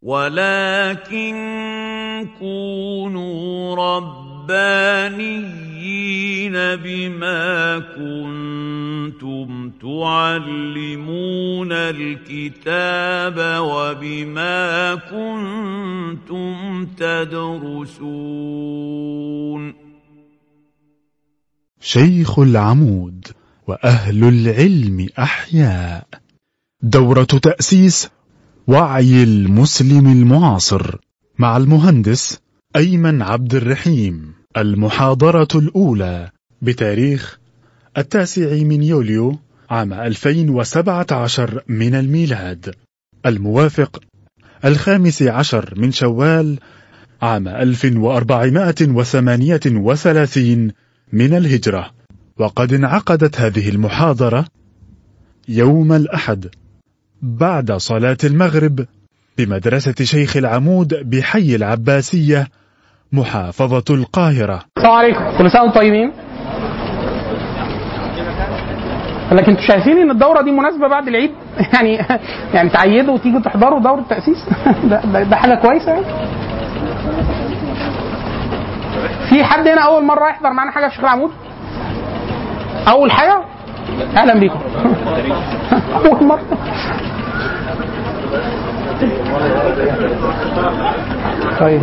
ولكن كونوا ربانيين بما كنتم تعلمون الكتاب وبما كنتم تدرسون شيخ العمود وأهل العلم أحياء دورة تأسيس وعي المسلم المعاصر مع المهندس أيمن عبد الرحيم المحاضرة الأولى بتاريخ التاسع من يوليو عام 2017 من الميلاد الموافق الخامس عشر من شوال عام 1438 من الهجرة وقد انعقدت هذه المحاضرة يوم الأحد بعد صلاة المغرب بمدرسة شيخ العمود بحي العباسية محافظة القاهرة السلام عليكم كل سنه وانتم طيبين لكن انتوا شايفين ان الدوره دي مناسبه بعد العيد يعني يعني تعيدوا وتيجوا تحضروا دوره تاسيس ده, ده, ده حاجه كويسه يعني في حد هنا اول مره يحضر معانا حاجه في شيخ العمود اول حاجه اهلا بيكم اول مره طيب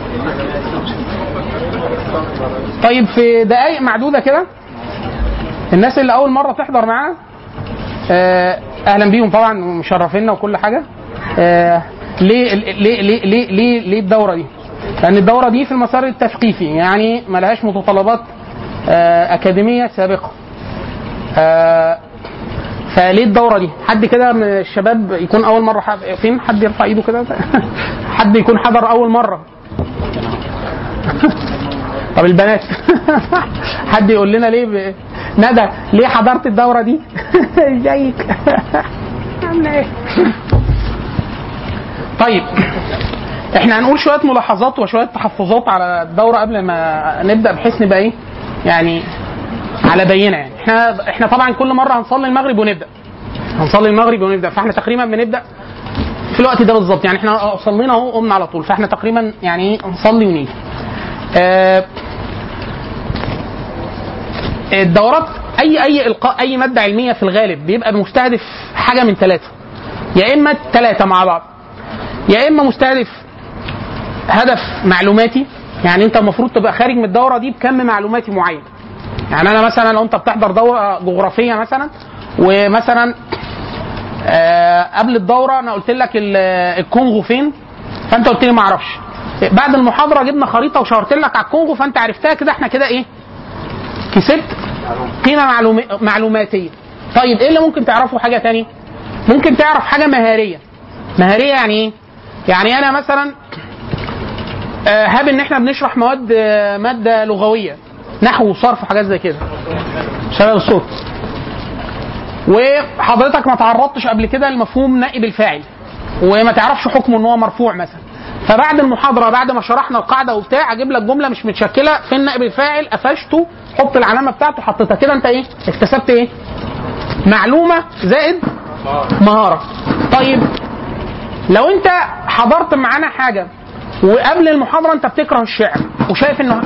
طيب في دقائق معدوده كده الناس اللي اول مره تحضر معانا آه، اهلا بيهم طبعا مشرفينا وكل حاجه آه، ليه ليه ليه ليه ليه, ليه الدوره دي؟ لان الدوره دي في المسار التثقيفي يعني ملهاش متطلبات آه، اكاديميه سابقه آه، فليه الدوره دي؟ حد كده من الشباب يكون اول مره ح- فين؟ حد يرفع ايده كده حد يكون حضر اول مره طب البنات حد يقول لنا ليه ب... ندى ليه حضرت الدوره دي؟ ازيك؟ عامله ايه؟ طيب احنا هنقول شويه ملاحظات وشويه تحفظات على الدوره قبل ما نبدا بحيث نبقى ايه؟ يعني على بينه يعني احنا احنا طبعا كل مره هنصلي المغرب ونبدا هنصلي المغرب ونبدا فاحنا تقريبا بنبدا في الوقت ده بالظبط يعني احنا صلينا اهو قمنا على طول فاحنا تقريبا يعني نصلي ونيجي آه الدورات اي اي القاء اي ماده علميه في الغالب بيبقى مستهدف حاجه من ثلاثه يا اما ثلاثه مع بعض يا اما مستهدف هدف معلوماتي يعني انت المفروض تبقى خارج من الدوره دي بكم معلوماتي معين يعني انا مثلا لو انت بتحضر دوره جغرافيه مثلا ومثلا آه قبل الدوره انا قلت لك ال- الكونغو فين فانت قلت لي ما اعرفش بعد المحاضره جبنا خريطه وشاورت لك على الكونغو فانت عرفتها كده احنا كده ايه كسبت قيمه معلوم... معلوماتيه طيب ايه اللي ممكن تعرفه حاجه تاني ممكن تعرف حاجه مهاريه مهاريه يعني ايه يعني انا مثلا آه، هاب ان احنا بنشرح مواد آه، ماده لغويه نحو وصرف وحاجات زي كده شباب الصوت وحضرتك ما تعرضتش قبل كده لمفهوم نائب الفاعل وما تعرفش حكمه ان هو مرفوع مثلا فبعد المحاضره بعد ما شرحنا القاعده وبتاع اجيب لك جمله مش متشكله فين نائب الفاعل قفشته حط العلامه بتاعته حطيتها كده انت ايه اكتسبت ايه معلومه زائد مهاره طيب لو انت حضرت معانا حاجه وقبل المحاضره انت بتكره الشعر وشايف انه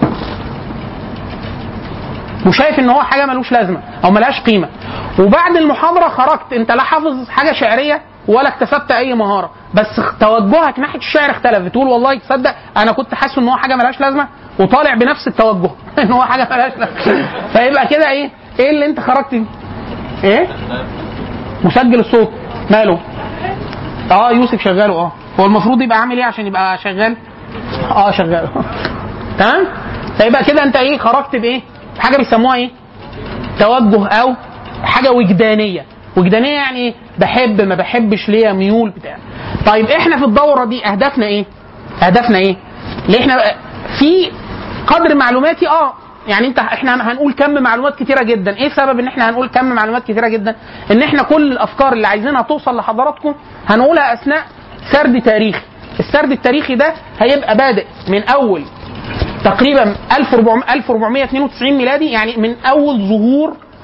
وشايف ان هو حاجه ملوش لازمه او ملهاش قيمه وبعد المحاضره خرجت انت لا حافظ حاجه شعريه ولا اكتسبت اي مهاره بس توجهك ناحيه الشعر اختلف بتقول والله تصدق انا كنت حاسس ان هو حاجه ملهاش لازمه وطالع بنفس التوجه ان هو حاجه ملهاش لازمه فيبقى كده ايه ايه اللي انت خرجت بيه؟ ايه مسجل الصوت ماله اه يوسف شغاله اه هو المفروض يبقى عامل ايه عشان يبقى شغال اه شغال تمام فيبقى كده انت ايه خرجت بايه حاجه بيسموها ايه توجه او حاجه وجدانيه وجدانيه يعني ايه بحب ما بحبش ليا ميول بتاع طيب احنا في الدوره دي اهدافنا ايه اهدافنا ايه ليه احنا في قدر معلوماتي اه يعني انت احنا هنقول كم معلومات كتيره جدا ايه سبب ان احنا هنقول كم معلومات كتيره جدا ان احنا كل الافكار اللي عايزينها توصل لحضراتكم هنقولها اثناء سرد تاريخي السرد التاريخي ده هيبقى بادئ من اول تقريبا 1400 1492 ميلادي يعني من اول ظهور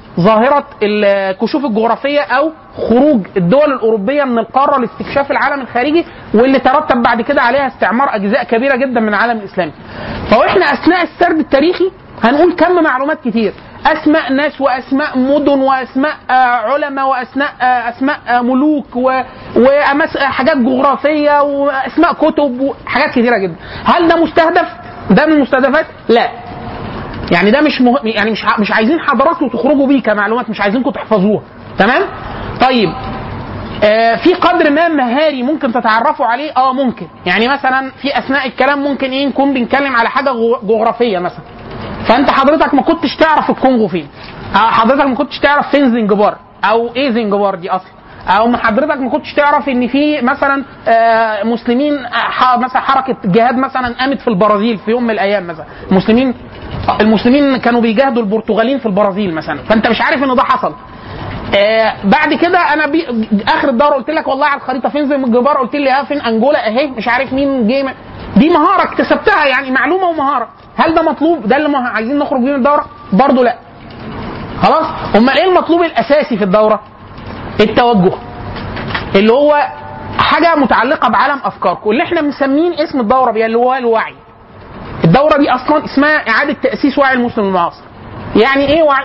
ظاهره الكشوف الجغرافيه او خروج الدول الاوروبيه من القاره لاستكشاف العالم الخارجي واللي ترتب بعد كده عليها استعمار اجزاء كبيره جدا من العالم الاسلامي. فاحنا اثناء السرد التاريخي هنقول كم معلومات كتير اسماء ناس واسماء مدن واسماء آه، علماء واسماء آه، اسماء آه، ملوك و- وأمس- آه، حاجات جغرافيه واسماء كتب وحاجات كتيره جدا هل ده مستهدف ده من المستهدفات لا يعني ده مش مه... يعني مش ع- مش عايزين حضراتكم تخرجوا بيه كمعلومات مش عايزينكم تحفظوها تمام طيب آه في قدر ما مهاري ممكن تتعرفوا عليه اه ممكن يعني مثلا في اثناء الكلام ممكن ايه نكون بنتكلم على حاجه جو- جغرافيه مثلا فانت حضرتك ما كنتش تعرف الكونغو فين أو حضرتك ما كنتش تعرف فين زنجبار او ايه زنجبار دي اصلا او ما حضرتك ما كنتش تعرف ان في مثلا آه، مسلمين آه، ح- مثلا حركه جهاد مثلا قامت في البرازيل في يوم من الايام مثلا مسلمين المسلمين كانوا بيجاهدوا البرتغاليين في البرازيل مثلا فانت مش عارف ان ده حصل آه بعد كده انا بي... اخر الدوره قلت لك والله على الخريطه فين زي الجبار قلت لي اه فين انجولا اهي مش عارف مين جه م- دي مهاره اكتسبتها يعني معلومه ومهاره هل ده مطلوب ده اللي مه- عايزين نخرج بيه من الدوره برضه لا خلاص امال ايه المطلوب الاساسي في الدوره التوجه اللي هو حاجه متعلقه بعالم افكاركم اللي احنا مسمين اسم الدوره بيها اللي هو الوعي الدوره دي اصلا اسمها اعاده تاسيس وعي المسلم المعاصر يعني ايه وعي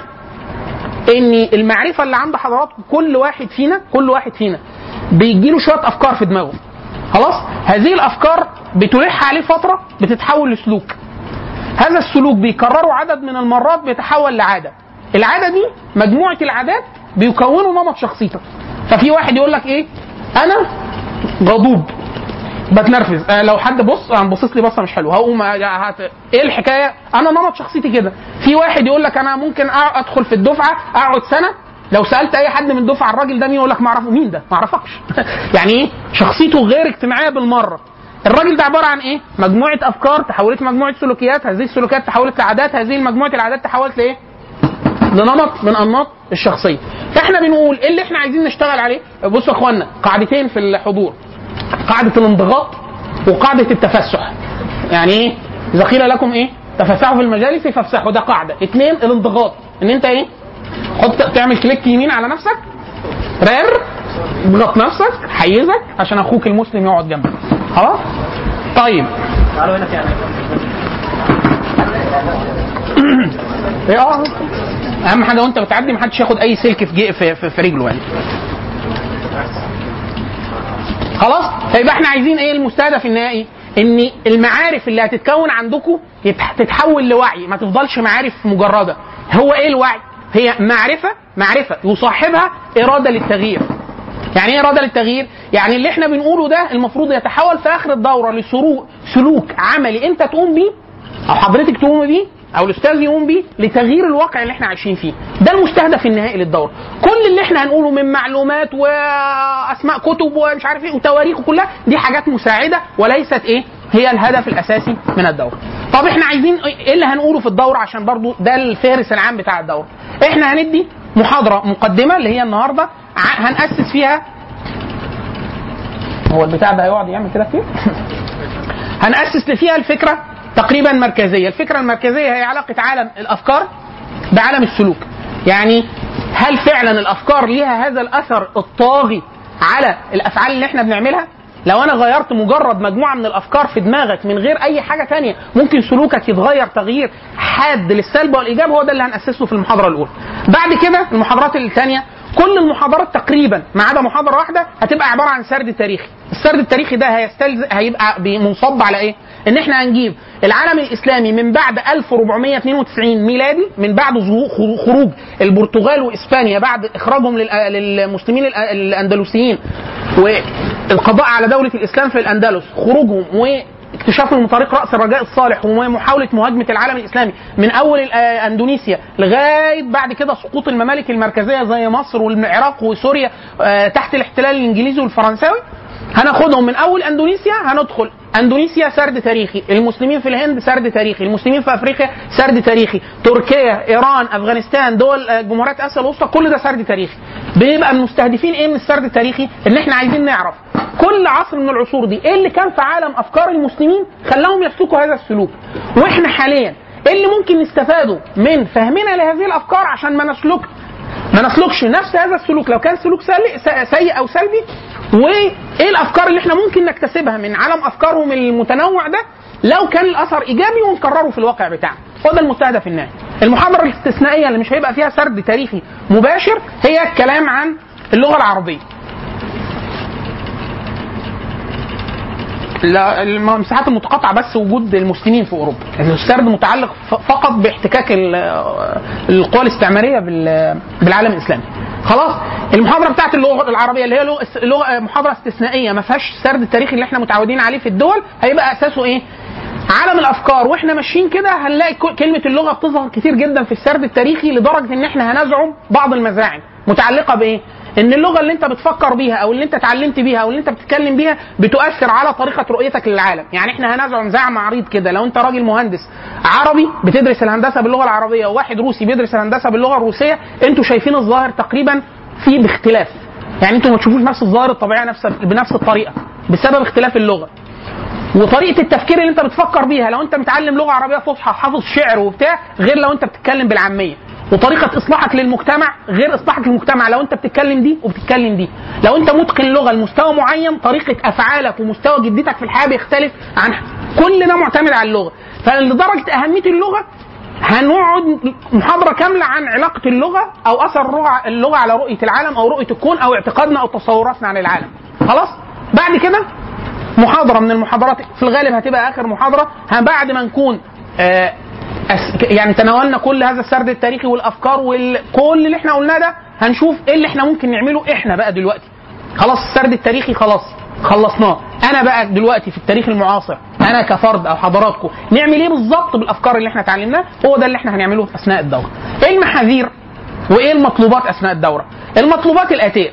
ان المعرفه اللي عند حضراتكم كل واحد فينا كل واحد فينا بيجي له شويه افكار في دماغه خلاص هذه الافكار بتلح عليه فتره بتتحول لسلوك هذا السلوك بيكرره عدد من المرات بيتحول لعاده العاده دي مجموعه العادات بيكونوا نمط شخصيتك ففي واحد يقول لك ايه انا غضوب بتنرفز آه لو حد بص آه، بصص لي بصه مش حلوه هقوم آه، هت... ايه الحكايه انا نمط شخصيتي كده في واحد يقول لك انا ممكن أع- ادخل في الدفعه اقعد سنه لو سالت اي حد من الدفعه الراجل ده مين يقول لك ما اعرفه مين ده ما اعرفكش يعني ايه شخصيته غير اجتماعيه بالمره الراجل ده عباره عن ايه مجموعه افكار تحولت مجموعه سلوكيات هذه السلوكيات تحولت لعادات هذه مجموعه العادات تحولت لايه لنمط من انماط الشخصيه فاحنا بنقول ايه اللي احنا عايزين نشتغل عليه بصوا يا اخوانا قاعدتين في الحضور قاعده الانضغاط وقاعده التفسح يعني ايه اذا قيل لكم ايه تفسحوا في المجالس فافسحوا ده قاعده اثنين الانضغاط ان انت ايه حط تعمل كليك يمين على نفسك رير اضغط نفسك حيزك عشان اخوك المسلم يقعد جنبك خلاص طيب ايه اه اهم حاجه وانت بتعدي محدش ياخد اي سلك في جي- في, في, في رجله يعني خلاص فيبقى احنا عايزين ايه المستهدف النهائي ان المعارف اللي هتتكون عندكم يتح- تتحول لوعي ما تفضلش معارف مجرده هو ايه الوعي هي معرفه معرفه يصاحبها اراده للتغيير يعني ايه اراده للتغيير يعني اللي احنا بنقوله ده المفروض يتحول في اخر الدوره لسلوك سلوك عملي انت تقوم بيه او حضرتك تقوم بيه او الاستاذ يقوم بيه لتغيير الواقع اللي احنا عايشين فيه ده المستهدف النهائي للدوره كل اللي احنا هنقوله من معلومات واسماء كتب ومش عارف ايه وتواريخ وكلها دي حاجات مساعده وليست ايه هي الهدف الاساسي من الدوره طب احنا عايزين ايه اللي هنقوله في الدوره عشان برضو ده الفهرس العام بتاع الدوره احنا هندي محاضره مقدمه اللي هي النهارده ع- هنأسس فيها هو البتاع ده هيقعد يعمل كده كتير هنأسس فيها الفكرة تقريبا مركزية الفكرة المركزية هي علاقة عالم الأفكار بعالم السلوك يعني هل فعلا الأفكار ليها هذا الأثر الطاغي على الأفعال اللي احنا بنعملها لو انا غيرت مجرد مجموعه من الافكار في دماغك من غير اي حاجه تانية ممكن سلوكك يتغير تغيير حاد للسلب والايجاب هو ده اللي هنأسسه في المحاضره الاولى بعد كده المحاضرات الثانيه كل المحاضرات تقريبا ما عدا محاضره واحده هتبقى عباره عن سرد تاريخي السرد التاريخي ده هيستلزم هيبقى منصب على ايه ان احنا هنجيب العالم الاسلامي من بعد 1492 ميلادي من بعد ظهو- خروج البرتغال واسبانيا بعد اخراجهم لل- للمسلمين الأ- الاندلسيين والقضاء على دوله الاسلام في الاندلس خروجهم واكتشافهم من طريق راس الرجاء الصالح ومحاوله مهاجمه العالم الاسلامي من اول ال- آه، اندونيسيا لغايه بعد كده سقوط الممالك المركزيه زي مصر والعراق وسوريا آه، تحت الاحتلال الانجليزي والفرنساوي هناخدهم من اول اندونيسيا هندخل اندونيسيا سرد تاريخي المسلمين في الهند سرد تاريخي المسلمين في افريقيا سرد تاريخي تركيا ايران افغانستان دول آه، جمهوريات اسيا الوسطى كل ده سرد تاريخي بيبقى المستهدفين ايه من السرد التاريخي ان احنا عايزين نعرف كل عصر من العصور دي ايه اللي كان في عالم افكار المسلمين خلاهم يسلكوا هذا السلوك واحنا حاليا ايه اللي ممكن نستفاده من فهمنا لهذه الافكار عشان ما نسلك ما نسلكش نفس هذا السلوك لو كان سلوك سلي- س- سيء او سلبي وايه الافكار اللي احنا ممكن نكتسبها من عالم افكارهم المتنوع ده لو كان الاثر ايجابي ونكرره في الواقع بتاعنا هو ده المستهدف النهائي المحاضره الاستثنائيه اللي مش هيبقى فيها سرد تاريخي مباشر هي الكلام عن اللغه العربيه لا المساحات المتقاطعه بس وجود المسلمين في اوروبا السرد متعلق ف- فقط باحتكاك ال- القوى الاستعماريه بال- بالعالم الاسلامي خلاص المحاضره بتاعت اللغه العربيه اللي هي لغة- لغه محاضره استثنائيه ما فيهاش السرد التاريخي اللي احنا متعودين عليه في الدول هيبقى اساسه ايه عالم الافكار واحنا ماشيين كده هنلاقي ك- كلمه اللغه بتظهر كتير جدا في السرد التاريخي لدرجه ان احنا هنزعم بعض المزاعم متعلقه بايه ان اللغه اللي انت بتفكر بيها او اللي انت اتعلمت بيها او اللي انت بتتكلم بيها بتؤثر على طريقه رؤيتك للعالم يعني احنا هنزعم زعم عريض كده لو انت راجل مهندس عربي بتدرس الهندسه باللغه العربيه وواحد روسي بيدرس الهندسه باللغه الروسيه انتوا شايفين الظاهر تقريبا في باختلاف يعني انتوا ما تشوفوش نفس الظاهر الطبيعيه نفس بنفس الطريقه بسبب اختلاف اللغه وطريقه التفكير اللي انت بتفكر بيها لو انت متعلم لغه عربيه فصحى حافظ شعر وبتاع غير لو انت بتتكلم بالعاميه وطريقه اصلاحك للمجتمع غير اصلاحك للمجتمع لو انت بتتكلم دي وبتتكلم دي لو انت متقن لغه لمستوى معين طريقه افعالك ومستوى جدتك في الحياه بيختلف عن كل ده معتمد على اللغه فلدرجه اهميه اللغه هنقعد محاضره كامله عن علاقه اللغه او اثر اللغه اللغه على رؤيه العالم او رؤيه الكون او اعتقادنا او تصوراتنا عن العالم خلاص بعد كده محاضره من المحاضرات في الغالب هتبقى اخر محاضره ها بعد ما نكون آه أس- يعني تناولنا كل هذا السرد التاريخي والافكار وكل اللي احنا قلناه ده هنشوف ايه اللي احنا ممكن نعمله احنا بقى دلوقتي خلاص السرد التاريخي خلاص خلصناه انا بقى دلوقتي في التاريخ المعاصر انا كفرد او حضراتكم نعمل ايه بالظبط بالافكار اللي احنا اتعلمناها هو ده اللي احنا هنعمله في اثناء الدوره ايه المحاذير وايه المطلوبات اثناء الدوره المطلوبات الاتيه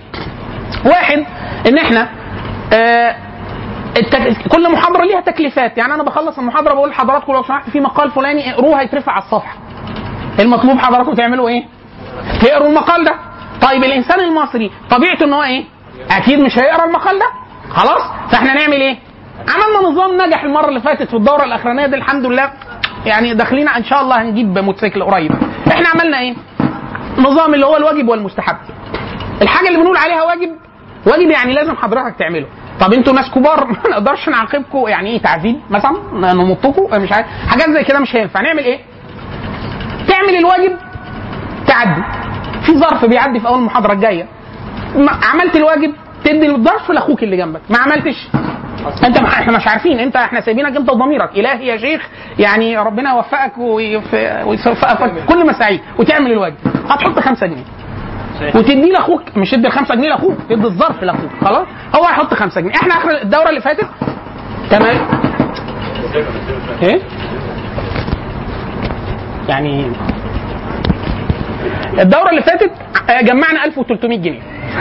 واحد ان احنا آه التك... كل محاضره ليها تكليفات يعني انا بخلص المحاضره بقول لحضراتكم لو سمحت في مقال فلاني اقروه هيترفع على الصفحه المطلوب حضراتكم تعملوا ايه تقروا المقال ده طيب الانسان المصري طبيعته ان هو ايه اكيد مش هيقرا المقال ده خلاص فاحنا نعمل ايه عملنا نظام نجح المره اللي فاتت في الدوره الاخرانيه دي الحمد لله يعني داخلين ان شاء الله هنجيب موتوسيكل قريب احنا عملنا ايه نظام اللي هو الواجب والمستحب الحاجه اللي بنقول عليها واجب واجب يعني لازم حضرتك تعمله طب انتوا ناس كبار ما نقدرش نعاقبكم يعني ايه تعذيب مثلا نمطكم مش عارف حاجات زي كده مش هينفع نعمل ايه تعمل الواجب تعدي في ظرف بيعدي في اول المحاضره الجايه ما- عملت الواجب تدي الظرف لاخوك اللي جنبك ما عملتش انت ما احنا مش عارفين انت احنا سايبينك انت وضميرك الهي يا شيخ يعني ربنا يوفقك ويف- ويوفقك كل مساعيك وتعمل الواجب هتحط خمسة جنيه وتدي لاخوك مش تدي الخمسة جنيه لاخوك تدي الظرف لاخوك خلاص هو هيحط خمسة جنيه احنا اخر الدوره اللي فاتت تمام ايه يعني الدوره اللي فاتت آه، جمعنا 1300 جنيه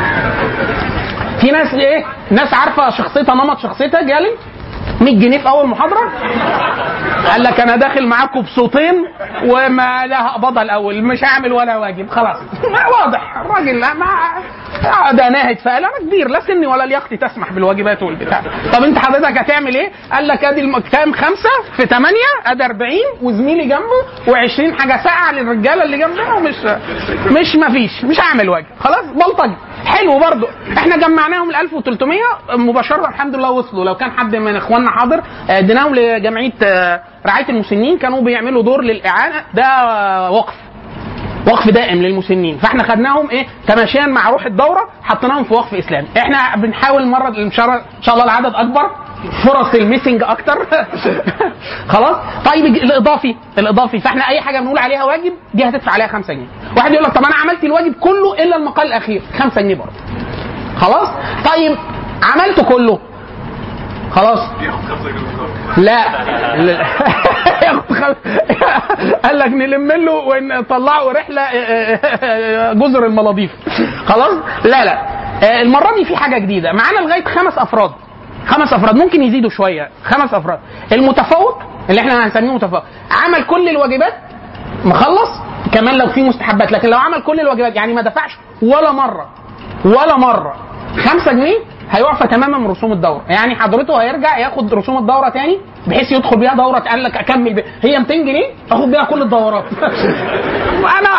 في ناس ايه ناس عارفه شخصيتها نمط شخصيتها جالي 100 جنيه في اول محاضره قال لك انا داخل معاكم بصوتين وما لا هقبضها الاول مش هعمل ولا واجب خلاص ما واضح الراجل لا ما آه، ده ناهد فقال انا كبير لا سني ولا لياقتي تسمح بالواجبات والبتاع طب انت حضرتك هتعمل ايه؟ قال لك ادي الم- كام خمسه في ثمانيه ادي 40 وزميلي جنبه و20 حاجه ساقعه للرجاله اللي جنبنا ومش مش ما فيش مش هعمل واجب خلاص بلطجي حلو برضو احنا جمعناهم ال 1300 مباشره الحمد لله وصلوا لو كان حد من اخواننا حاضر آه، اديناهم لجمعيه آه، رعايه المسنين كانوا بيعملوا دور للاعانه ده آه، وقف وقف دائم للمسنين فاحنا خدناهم ايه تماشيا مع روح الدوره حطيناهم في وقف اسلامي احنا بنحاول مره ان شاء الله ان شاء الله العدد اكبر فرص الميسنج اكتر خلاص طيب الاضافي الاضافي فاحنا اي حاجه بنقول عليها واجب دي هتدفع عليها 5 جنيه واحد يقول لك طب انا عملت الواجب كله الا المقال الاخير 5 جنيه برضه خلاص طيب عملته كله خلاص لا لا. ياخد خم- قال لك نلم له ونطلعه رحله جزر المالديف خلاص لا لا المره دي في حاجه جديده معانا لغايه خمس افراد خمس افراد ممكن يزيدوا شويه خمس افراد المتفوق اللي احنا هنسميه متفوق عمل كل الواجبات مخلص كمان لو في مستحبات لكن لو عمل كل الواجبات يعني ما دفعش ولا مره ولا مره خمسة جنيه هيعفى تماما من رسوم الدوره يعني حضرته هيرجع ياخد رسوم الدوره تاني بحيث يدخل بيها دوره قال لك اكمل بيها هي 200 جنيه اخد بيها كل الدورات انا قال لك م-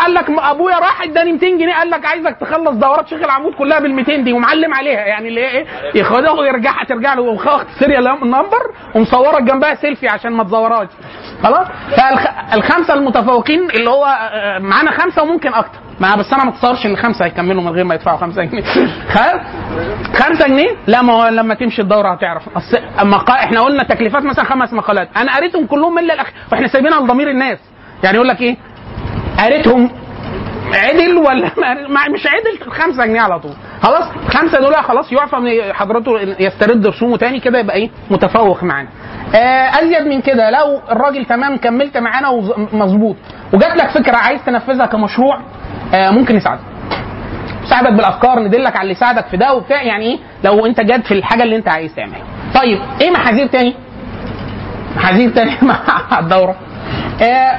ابويا راح اداني 200 جنيه قال لك عايزك تخلص دورات شيخ العمود كلها بال 200 دي ومعلم عليها يعني اللي هي ايه ياخدها ويرجعها ترجع له واخد سيريال نمبر ومصورك جنبها سيلفي عشان ما تزورهاش خلاص فالخمسه المتفوقين اللي هو آه، معانا خمسه وممكن اكتر ما بس انا ما اتصورش ان خمسه هيكملوا من غير ما يدفعوا خمسة جنيه خلاص خمسة جنيه لا ما هو لما تمشي الدوره هتعرف أصل مقا... احنا قلنا تكليفات مثلا خمس مقالات انا قريتهم كلهم الا الاخ واحنا سايبينها لضمير الناس يعني يقول لك ايه قريتهم عدل ولا ما ما- مش عدل خمسة جنيه على طول خلاص خمسة دول خلاص يعفى من حضرته يسترد رسومه تاني كده يبقى ايه متفوق معانا آه ازيد من كده لو الراجل تمام كملت معانا ومظبوط وجات لك فكره عايز تنفذها كمشروع آه ممكن نساعدك نساعدك بالافكار ندلك على اللي يساعدك في ده وبتاع يعني ايه لو انت جاد في الحاجه اللي انت عايز تعملها طيب ايه محاذير تاني محاذير تاني مع الدوره آه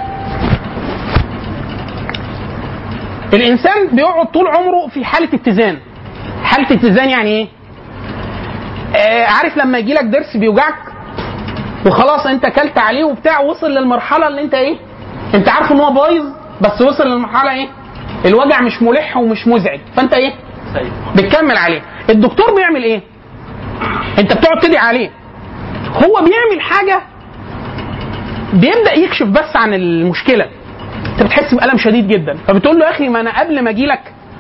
الانسان بيقعد طول عمره في حاله اتزان حاله اتزان يعني ايه آه عارف لما يجي لك ضرس بيوجعك وخلاص انت كلت عليه وبتاع وصل للمرحله اللي انت ايه انت عارف ان هو بايظ بس وصل للمرحله ايه الوجع مش ملح ومش مزعج فانت ايه بتكمل عليه الدكتور بيعمل ايه انت بتقعد تدعي عليه هو بيعمل حاجه بيبدا يكشف بس عن المشكله انت بتحس بالم شديد جدا فبتقول له يا اخي ما انا قبل ما اجي لك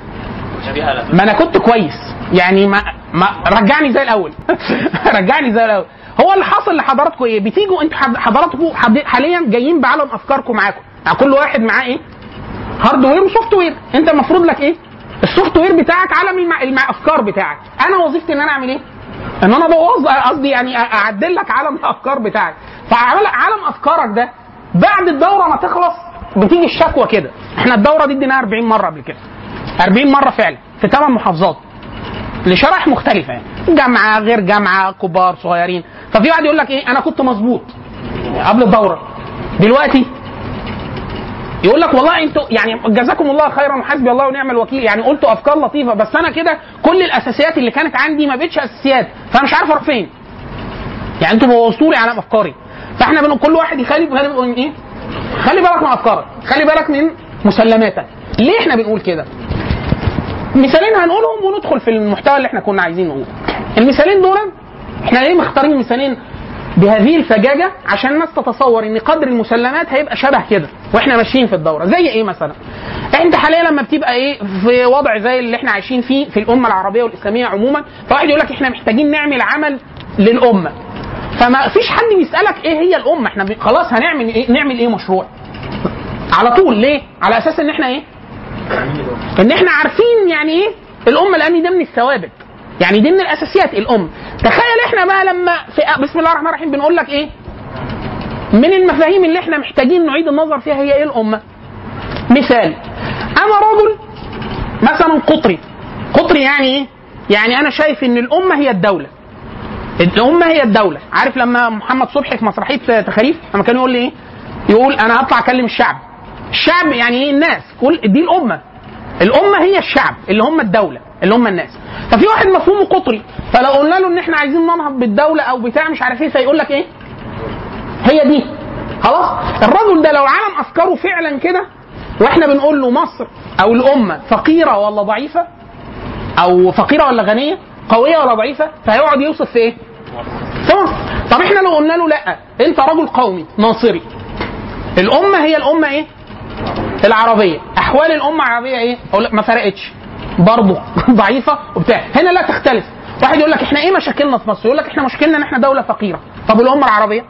ما انا كنت كويس يعني ما, ما رجعني زي الاول رجعني زي الاول هو اللي حاصل لحضراتكم ايه بتيجوا انتوا حض- حضراتكم حد- حاليا جايين بعالم افكاركم معاكم يعني كل واحد معاه ايه هاردوير وسوفت وير انت المفروض لك ايه السوفت وير بتاعك عالم المع... المع... الافكار بتاعك انا وظيفتي ان انا اعمل ايه ان انا ابوظ قصدي يعني أ- اعدل لك عالم الافكار بتاعك فعالم عالم افكارك ده بعد الدوره ما تخلص بتيجي الشكوى كده احنا الدوره دي اديناها 40 مره قبل كده 40 مره فعلا في ثمان محافظات لشرائح مختلفه يعني جامعه غير جامعه كبار صغيرين ففي واحد يقول لك ايه انا كنت مظبوط قبل الدوره دلوقتي يقول لك والله انتوا يعني جزاكم الله خيرا وحسبي الله ونعم الوكيل يعني قلتوا افكار لطيفه بس انا كده كل الاساسيات اللي كانت عندي ما بقتش اساسيات فانا مش عارف اروح فين يعني انتوا بوظتوا لي على افكاري فاحنا بنقول كل واحد يخلي بالك من ايه خلي بالك من افكارك خلي بالك من مسلماتك ليه احنا بنقول كده مثالين هنقولهم وندخل في المحتوى اللي احنا كنا عايزين نقوله المثالين دول احنا ليه مختارين مثالين بهذه الفجاجه عشان الناس تتصور ان قدر المسلمات هيبقى شبه كده واحنا ماشيين في الدوره زي ايه مثلا انت حاليا لما بتبقى ايه في وضع زي اللي احنا عايشين فيه في الامه العربيه والاسلاميه عموما فواحد يقول لك احنا محتاجين نعمل عمل للامه فما فيش حد بيسالك ايه هي الامه احنا بي- خلاص هنعمل ايه نعمل ايه مشروع على طول ليه على اساس ان احنا ايه ان احنا عارفين يعني ايه الامه لان ده من الثوابت يعني دي من الاساسيات الام تخيل احنا بقى لما في بسم الله الرحمن الرحيم بنقول لك ايه من المفاهيم اللي احنا محتاجين نعيد النظر فيها هي ايه الامه مثال انا رجل مثلا قطري قطري يعني ايه يعني انا شايف ان الامه هي الدوله الامه هي الدوله عارف لما محمد صبحي في مسرحيه تخاريف لما كان يقول لي ايه يقول انا هطلع اكلم الشعب الشعب يعني ايه الناس كل دي الامه الامه هي الشعب اللي هم الدوله اللي هم الناس ففي واحد مفهومه قطري فلو قلنا له ان احنا عايزين ننهض بالدوله او بتاع مش عارف ايه فيقول لك ايه هي دي خلاص الرجل ده لو عالم افكاره فعلا كده واحنا بنقول له مصر او الامه فقيره ولا ضعيفه او فقيره ولا غنيه قويه ولا ضعيفه فهيقعد يوصف في ايه في مصر طب احنا لو قلنا له لا انت رجل قومي ناصري الامه هي الامه ايه العربيه احوال الامه العربيه ايه اقول لك ما فرقتش برضه ضعيفه وبتاع هنا لا تختلف واحد يقول لك احنا ايه مشاكلنا في مصر يقول لك احنا مشكلنا ان احنا دوله فقيره طب والامه العربيه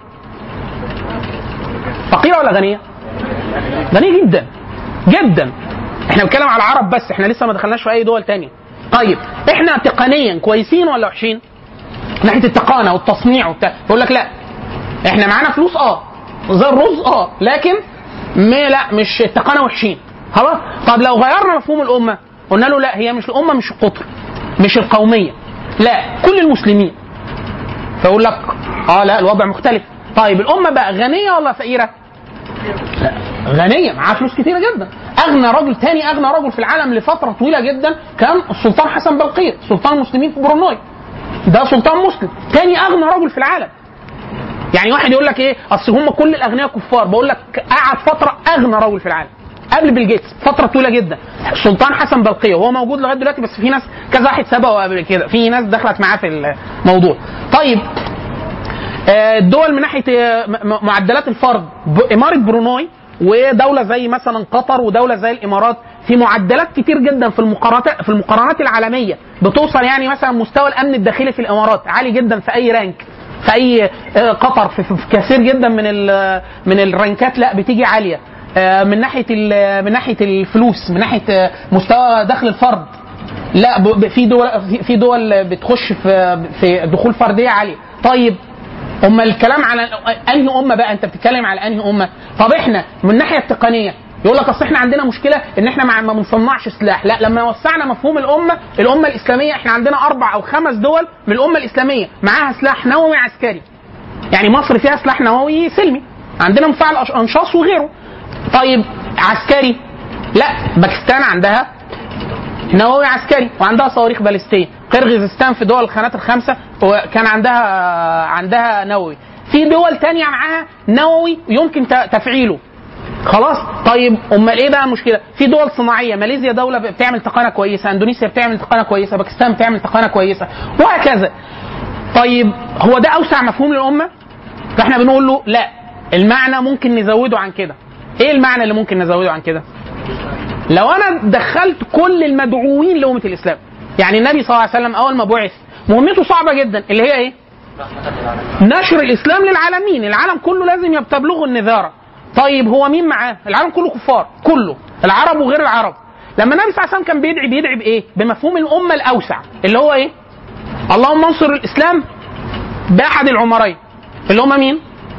فقيره ولا غنيه غنيه جدا جدا احنا بنتكلم على العرب بس احنا لسه ما دخلناش في اي دول تانية طيب احنا تقنيا كويسين ولا وحشين من ناحيه التقانه والتصنيع وبتاع يقول لك لا احنا معانا فلوس اه زي الرز اه لكن ما لا مش التقانه وحشين خلاص طب لو غيرنا مفهوم الامه قلنا له لا هي مش الامه مش القطر مش القوميه لا كل المسلمين فيقول لك اه لا الوضع مختلف طيب الامه بقى غنيه ولا فقيره لا غنيه معاه فلوس كتيره جدا اغنى رجل تاني اغنى رجل في العالم لفتره طويله جدا كان السلطان حسن بلقير سلطان المسلمين في بروناي ده سلطان مسلم تاني اغنى رجل في العالم يعني واحد يقول لك ايه اصل هم كل الاغنياء كفار بقول لك قعد فتره اغنى رجل في العالم قبل بيل جيتس فتره طويله جدا السلطان حسن بلقيه وهو موجود لغايه دلوقتي بس في ناس كذا واحد سبقه قبل كده في ناس دخلت معاه في الموضوع طيب آه، الدول من ناحيه آه، م- م- معدلات الفرد ب- اماره بروناي ودوله زي مثلا قطر ودوله زي الامارات في معدلات كتير جدا في المقارنات في المقارنات العالميه بتوصل يعني مثلا مستوى الامن الداخلي في الامارات عالي جدا في اي رانك في اي آه، قطر في, في في كثير جدا من ال- من الرانكات لا بتيجي عاليه آه، من ناحيه ال- من ناحيه الفلوس من ناحيه آه، مستوى دخل الفرد لا ب- ب- في دول في- في دول بتخش في في دخول فرديه عاليه طيب اما الكلام على انهي امه بقى انت بتتكلم على انهي امه طب احنا من الناحيه التقنيه يقول لك اصل احنا عندنا مشكله ان احنا ما ما بنصنعش سلاح لا لما وسعنا مفهوم الامه الامه الاسلاميه احنا عندنا اربع او خمس دول من الامه الاسلاميه معاها سلاح نووي عسكري يعني مصر فيها سلاح نووي سلمي عندنا مفاعل أش- انشاص وغيره طيب عسكري لا باكستان عندها نووي عسكري وعندها صواريخ باليستيه قرغيزستان في دول الخانات الخمسه وكان عندها عندها نووي في دول تانية معاها نووي يمكن ت- تفعيله خلاص طيب امال ايه بقى المشكله في دول صناعيه ماليزيا دوله بتعمل تقنيه كويسه اندونيسيا بتعمل تقنيه كويسه باكستان بتعمل تقنيه كويسه وهكذا طيب هو ده اوسع مفهوم للامه فاحنا بنقول له لا المعنى ممكن نزوده عن كده ايه المعنى اللي ممكن نزوده عن كده لو انا دخلت كل المدعوين لأمة الإسلام يعني النبي صلى الله عليه وسلم أول ما بعث مهمته صعبة جدا اللي هي إيه؟ نشر الإسلام للعالمين العالم كله لازم يبتبلغه النذارة طيب هو مين معاه؟ العالم كله كفار كله العرب وغير العرب لما النبي صلى الله عليه وسلم كان بيدعي بيدعي بإيه؟ بمفهوم الأمة الأوسع اللي هو إيه؟ اللهم انصر الإسلام بأحد العمرين اللي هم مين؟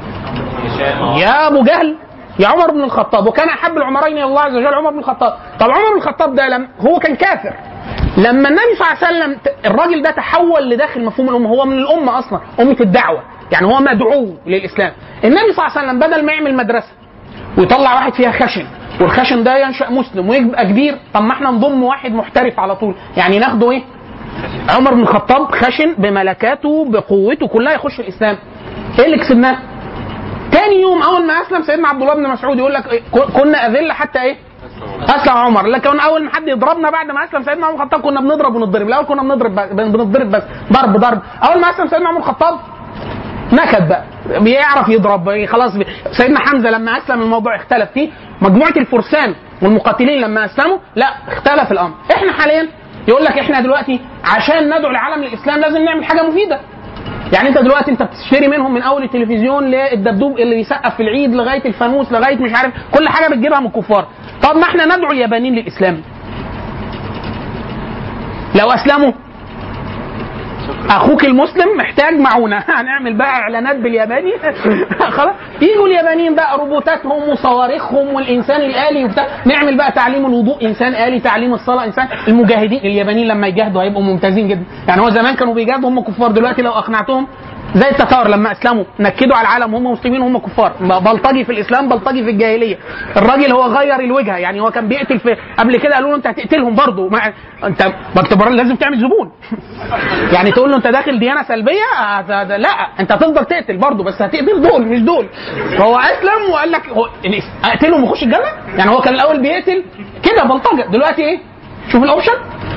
يا ابو جهل يا عمر بن الخطاب وكان احب العمرين الى الله عز وجل عمر بن الخطاب طب عمر بن الخطاب ده لم هو كان كافر لما النبي صلى الله عليه وسلم ت- الراجل ده تحول لداخل مفهوم الامه هو من الامه اصلا امه الدعوه يعني هو مدعو للاسلام النبي صلى الله عليه وسلم بدل ما يعمل مدرسه ويطلع واحد فيها خشن والخشن ده ينشا مسلم ويبقى كبير طب ما احنا نضم واحد محترف على طول يعني ناخده ايه عمر بن الخطاب خشن بملكاته بقوته كلها يخش الاسلام ايه اللي كسبناه تاني يوم اول ما اسلم سيدنا عبد الله بن مسعود يقول لك إيه، كنا اذله حتى ايه اسلم عمر لكن اول ما حد يضربنا بعد ما اسلم سيدنا عمر الخطاب كنا بنضرب ونضرب الاول كنا بنضرب بس- بنضرب بس ضرب ضرب اول ما اسلم سيدنا عمر الخطاب نكد بقى بيعرف يضرب خلاص بي... سيدنا حمزه لما اسلم الموضوع اختلف فيه مجموعه الفرسان والمقاتلين لما اسلموا لا اختلف الامر احنا حاليا يقول لك احنا دلوقتي عشان ندعو العالم للاسلام لازم نعمل حاجه مفيده يعني انت دلوقتي انت بتشتري منهم من اول التلفزيون للدبدوب اللي بيسقف في العيد لغايه الفانوس لغايه مش عارف كل حاجه بتجيبها من الكفار طب ما احنا ندعو اليابانيين للاسلام لو اسلموا اخوك المسلم محتاج معونه هنعمل بقى اعلانات بالياباني خلاص يجوا اليابانيين بقى روبوتاتهم وصواريخهم والانسان الالي وبتاع نعمل بقى تعليم الوضوء انسان الي تعليم الصلاه انسان المجاهدين اليابانيين لما يجاهدوا هيبقوا ممتازين جدا يعني هو زمان كانوا بيجاهدوا هم كفار دلوقتي لو اقنعتهم زي التتار لما اسلموا نكدوا على العالم هم مسلمين هم كفار بلطجي في الاسلام بلطجي في الجاهليه الراجل هو غير الوجهه يعني هو كان بيقتل في قبل كده قالوا له انت هتقتلهم برضه ما انت ما انت بر- لازم تعمل زبون يعني تقول له انت داخل ديانه سلبيه هذا- ده- لا انت هتفضل تقتل برضه بس هتقتل دول مش دول فهو اسلم وقال لك هو الإس- اقتلهم واخش الجنه يعني هو كان الاول بيقتل كده بلطجه دلوقتي ايه شوف الاوبشن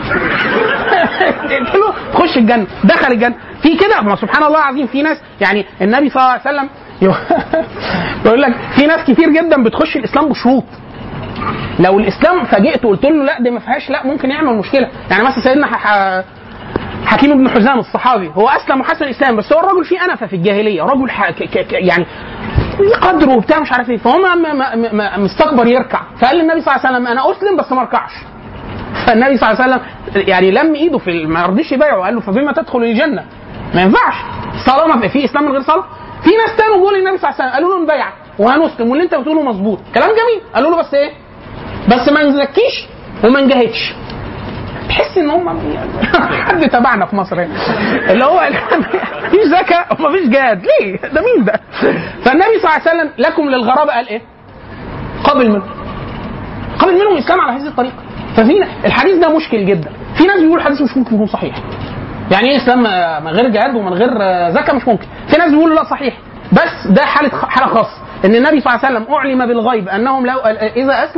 تقتله تخش الجنه دخل الجنه في كده ما سبحان الله العظيم في ناس يعني النبي صلى الله عليه وسلم يقول لك في ناس كتير جدا بتخش الاسلام بشروط لو الاسلام فاجئت وقلت له لا دي ما فيهاش لا ممكن يعمل مشكله يعني مثلا سيدنا ح- ح- حكيم بن حزام الصحابي هو اسلم وحسن الاسلام بس هو الراجل فيه انفه في الجاهليه رجل ح... ك... ك... ك- يعني ليه قدره وبتاع مش عارف ايه فهو ما- ما- ما- ما- مستكبر يركع فقال للنبي صلى الله عليه وسلم انا اسلم بس ما اركعش فالنبي صلى الله عليه وسلم يعني لم ايده في ال- ما رضيش يبايعه قال له فبما تدخل الجنه ما ينفعش صلاه ما في اسلام من غير صلاه في ناس تاني جول النبي صلى الله عليه وسلم قالوا له نبايعك وهنسلم واللي انت بتقوله مظبوط كلام جميل قالوا له بس ايه بس ما نزكيش وما نجاهدش تحس ان هم حد تبعنا في مصر هنا اللي هو مفيش زكاه ومفيش جهاد ليه ده مين ده فالنبي صلى الله عليه وسلم لكم للغرابه قال ايه قبل منه قبل منهم الاسلام على هذه الطريقه ففي الحديث ده مشكل جدا في ناس بيقولوا الحديث مش ممكن يكون صحيح يعني ايه اسلام آه، من غير جهاد ومن غير آه، زكاه مش ممكن في ناس بيقولوا لا صحيح بس ده حاله حاله خاصه ان النبي صلى الله عليه وسلم اعلم بالغيب انهم لو اذا اسلموا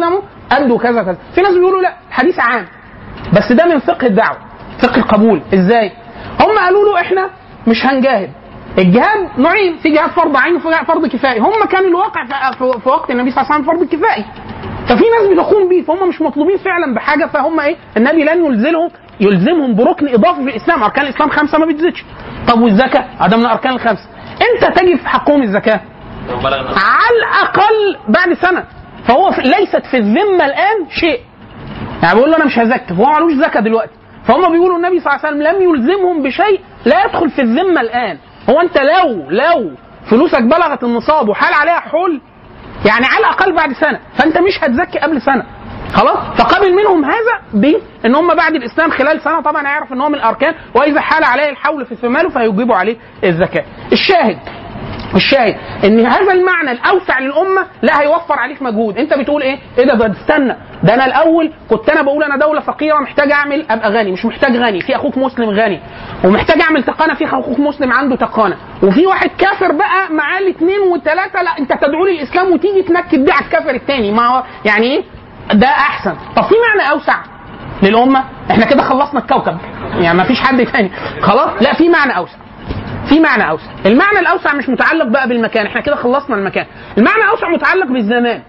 ادوا كذا كذا في ناس بيقولوا لا حديث عام بس ده من فقه الدعوه فقه القبول ازاي هم قالوا له احنا مش هنجاهد الجهاد نوعين في جهاد فرض عين وفي جهاد فرض كفائي هم كان الواقع في, في, في وقت النبي صلى الله عليه وسلم فرض كفائي ففي ناس بتقوم بيه فهم مش مطلوبين فعلا بحاجه فهم ايه النبي لن يلزمهم يلزمهم بركن اضافي في الاسلام اركان الاسلام خمسه ما بتزيدش طب والزكاه هذا من الاركان الخمسه امتى تجب في حقهم الزكاه على الاقل بعد سنه فهو في ليست في الذمه الان شيء يعني بيقول له انا مش هزكي فهو معلوش زكاه دلوقتي فهم بيقولوا النبي صلى الله عليه وسلم لم يلزمهم بشيء لا يدخل في الذمه الان هو انت لو لو فلوسك بلغت النصاب وحال عليها حول يعني على الاقل بعد سنه فانت مش هتزكي قبل سنه خلاص فقبل منهم هذا بان هم بعد الاسلام خلال سنه طبعا هيعرف ان هو من الاركان واذا حال عليه الحول في ماله فيجيبوا عليه الزكاه الشاهد الشاهد ان هذا المعنى الاوسع للامه لا هيوفر عليك مجهود انت بتقول ايه ايه ده ده استنى ده انا الاول كنت انا بقول انا دوله فقيره محتاج اعمل ابقى غني مش محتاج غني في اخوك مسلم غني ومحتاج اعمل تقانه في اخوك مسلم عنده تقانه وفي واحد كافر بقى معاه الاثنين والثلاثه لا انت تدعو لي الاسلام وتيجي تنكد دي على الكافر الثاني ما هو يعني ايه ده احسن طب في معنى اوسع للامه احنا كده خلصنا الكوكب يعني ما فيش حد ثاني خلاص لا في معنى اوسع في معنى اوسع المعنى الاوسع مش متعلق بقى بالمكان احنا كده خلصنا المكان المعنى الاوسع متعلق بالزمان